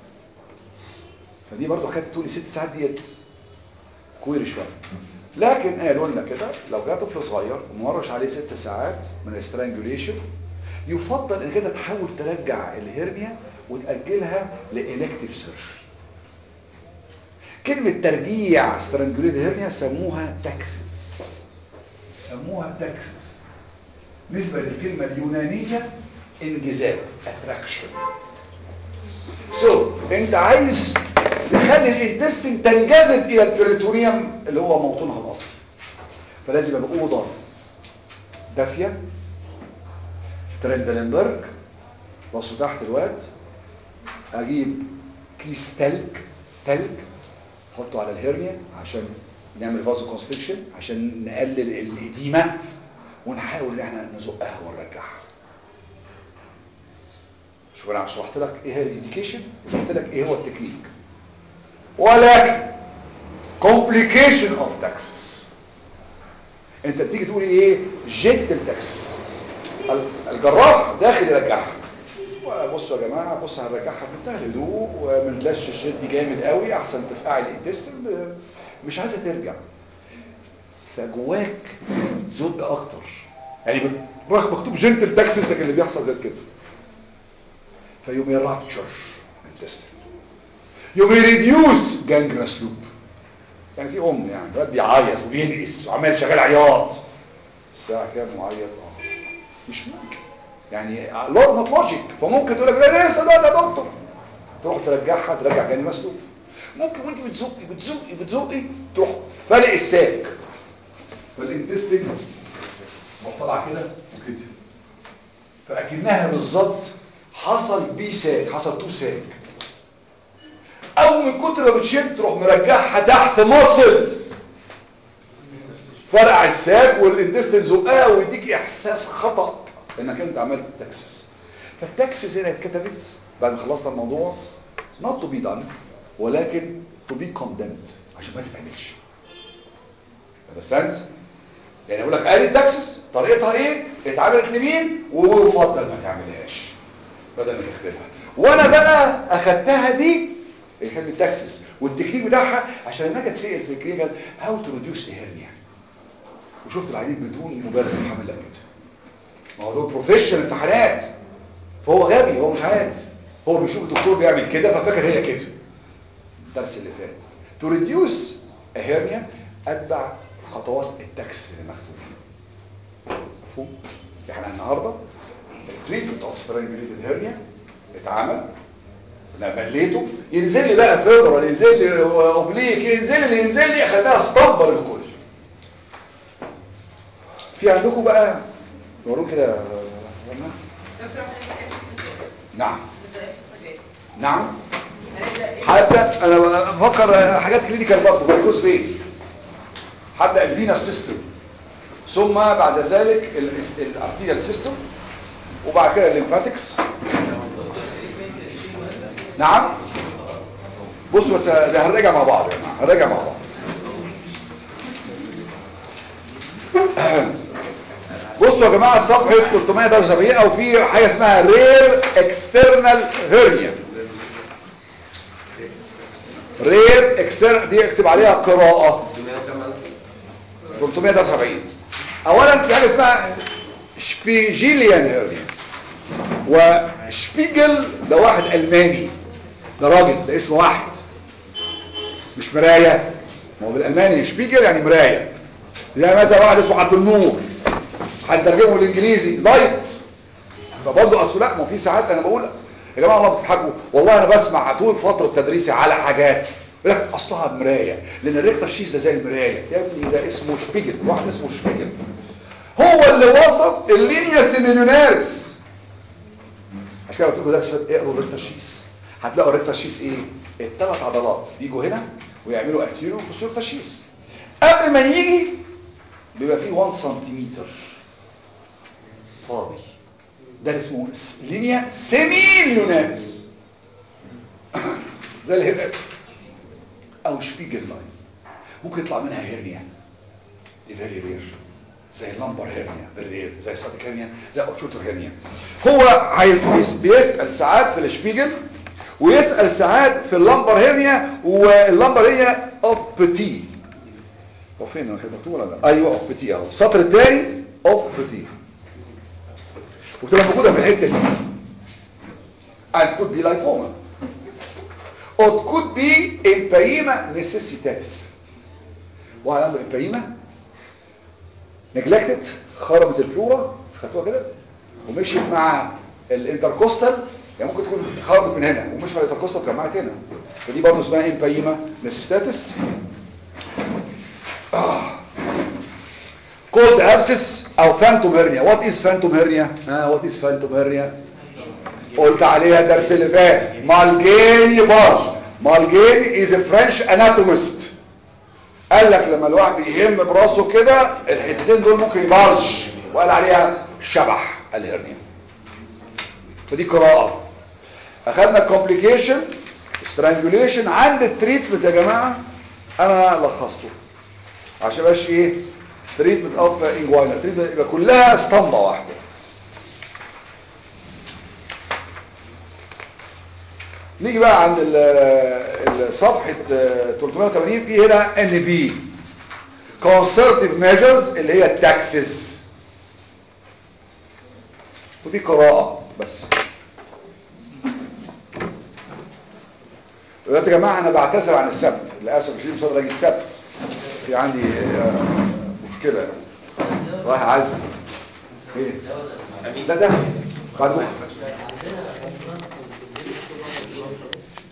فدي برضو خدت تقولي ست ساعات ديت كوير شويه لكن قالوا لنا كده لو جاء طفل صغير ومرش عليه ست ساعات من الاسترانجوليشن يفضل ان كده تحاول ترجع الهرنيا وتاجلها لالكتيف سيرجري كلمة ترجيع سترانجوليد هيرنيا سموها تاكسس سموها تاكسس نسبة للكلمة اليونانية انجذاب اتراكشن سو so, انت عايز تخلي الانتستين تنجذب الى البريتونيوم اللي هو موطنها الاصلي فلازم يبقى اوضه دافيه ترندلنبرج بصوا تحت الواد اجيب كيس تلج تلج احطه على الهرنيا عشان نعمل فازو كونستريكشن عشان نقلل الاديمه ونحاول ان احنا نزقها ونرجعها شوف انا شرحت لك ايه هي الانديكيشن وشرحت لك ايه هو التكنيك ولكن complication of taxes انت بتيجي تقول ايه جنتل تاكسس الجراح داخل يرجعها بصوا يا جماعه بص هنرجعها بمنتهى الهدوء ومن لش الشد جامد قوي احسن تفقعي الانتستين مش عايزه ترجع فجواك زق اكتر يعني رغم مكتوب جنتل تاكسس لكن اللي بيحصل غير كده فيوم يرابتشر انتستين يوم يريديوس جانجرس لوب يعني في ام يعني الواد بيعيط وبينقس وعمال شغال عياط الساعه كام معيط اه مش ممكن يعني لو نوت لوجيك فممكن تقول لك لا لسه ده يا دكتور تروح ترجعها ترجع جاني مسلوب ممكن وانت بتزقي بتزقي بتزقي تروح فالق الساك فالانتستين طالعه كده وكده فاكنها بالظبط حصل بي ساك حصل تو ساك او من كتر ما بتشد تروح مرجعها تحت مصل فرقع الساك والانتستين زقها ويديك احساس خطأ انك انت عملت تكسس فالتكسس هنا اتكتبت بعد ما خلصنا الموضوع not to be done ولكن to be condemned عشان ما تتعملش understand يعني اقول لك ادي التكسس طريقتها ايه اتعملت لمين ويفضل ما تعملهاش بدل ما تخربها وانا بقى اخدتها دي كلمه تكسس والتكنيك بتاعها عشان لما اجي اتسال في الكلينيكال هاو تو ريديوس هيرنيا وشفت العينين بدون مبالغه الحمل لك كده ما هو دول بروفيشنال امتحانات فهو غبي هو مش عارف هو بيشوف الدكتور بيعمل كده ففاكر هي كده الدرس اللي فات تو ريديوس هيرنيا اتبع خطوات التكسس اللي مكتوب مفهوم احنا النهارده التريتمنت اوف سترانجليتد هيرنيا اتعمل انا مليته ينزل لي بقى فيبرال ينزل لي اوبليك ينزل لي ينزل لي اخدها اسطمبر الكل في عندكم بقى وروه كده دكتور احنا نعم نبدا ايه نعم هنبدا ايه هبدا انا بفكر حاجات كلينيكال برضه بركوز فين هبدا الفينا سيستم ثم بعد ذلك الارتيال سيستم وبعد كده الليمفاتكس نعم بصوا بس ده هنراجع مع بعض يا جماعه هنراجع مع بعض بصوا يا جماعه صفحه 373 او في حاجه اسمها رير اكسترنال هيرنيا رير اكسترنال دي اكتب عليها قراءه 373 اولا في حاجه اسمها شبيجيليان هيرنيا وشبيجل ده واحد الماني ده راجل ده اسمه واحد مش مرايه ما هو بالالماني شبيجل يعني مرايه زي مثلا واحد اسمه عبد النور هنترجمه بالانجليزي لايت فبرضه اصل لا ما في ساعات انا بقول يا جماعه والله بتضحكوا والله انا بسمع طول فتره تدريسي على حاجات يقول لك اصلها مرايه لان الريكتر شيز ده زي المرايه يا ابني ده اسمه شبيجل واحد اسمه شبيجل هو اللي وصف اللينيا سيميليوناريس عشان كده قلت لكم درس اقروا الريكتر شيز هتلاقوا الريكتر شيز ايه الثلاث عضلات بيجوا هنا ويعملوا انتيريو وبوستيريو تشيز قبل ما يجي بيبقى فيه 1 سنتيمتر فاضي ده اللي اسمه لينيا سيميليوناريس زي الهبات او شبيجل لاين ممكن يطلع منها هيرنيا دي فيري رير زي اللمبر هيرنيا فيري رير زي ساتيك هيرنيا زي اوتروتر هيرنيا هو عايز بيسال ساعات في الشبيجل ويسال ساعات في اللمبر هيرنيا واللمبر هيرنيا اوف بتي هو فين كده مكتوب ولا لا ايوه اوف بتي اهو السطر الثاني اوف بتي وتبقى موجوده في الحته دي and could be lipoma or could be empyema necessitatis واحد عنده empyema neglected خربت البلورا خدتوها كده ومشيت مع الانتركوستال يعني ممكن تكون خربت من هنا ومش مع الانتركوستال جمعت هنا فدي برضه اسمها empyema necessitatis آه. كولد ابسس او فانتوم هيرنيا وات از فانتوم هيرنيا ها وات از فانتوم هيرنيا قلت عليها درس اللي فات مالجيني بارش مالجيني از فرنش اناتومست قال لك لما الواحد بيهم براسه كده الحتتين دول ممكن يبرش وقال عليها شبح الهرنيا فدي قراءة اخذنا كومبليكيشن سترانجوليشن عند التريتمنت يا جماعة انا لخصته عشان باش ايه تريتمنت اوف انجوانا تريتمنت يبقى كلها اسطمبة واحدة نيجي بقى عند ال- ال- صفحة آه، 380 في هنا ان بي conservative measures اللي هي التاكسس ودي قراءة بس دلوقتي يا جماعة انا بعتذر عن السبت للأسف مش مصدر اجي السبت في عندي آه، مشكلة رايح اعزم ايه لا ده بعد بكره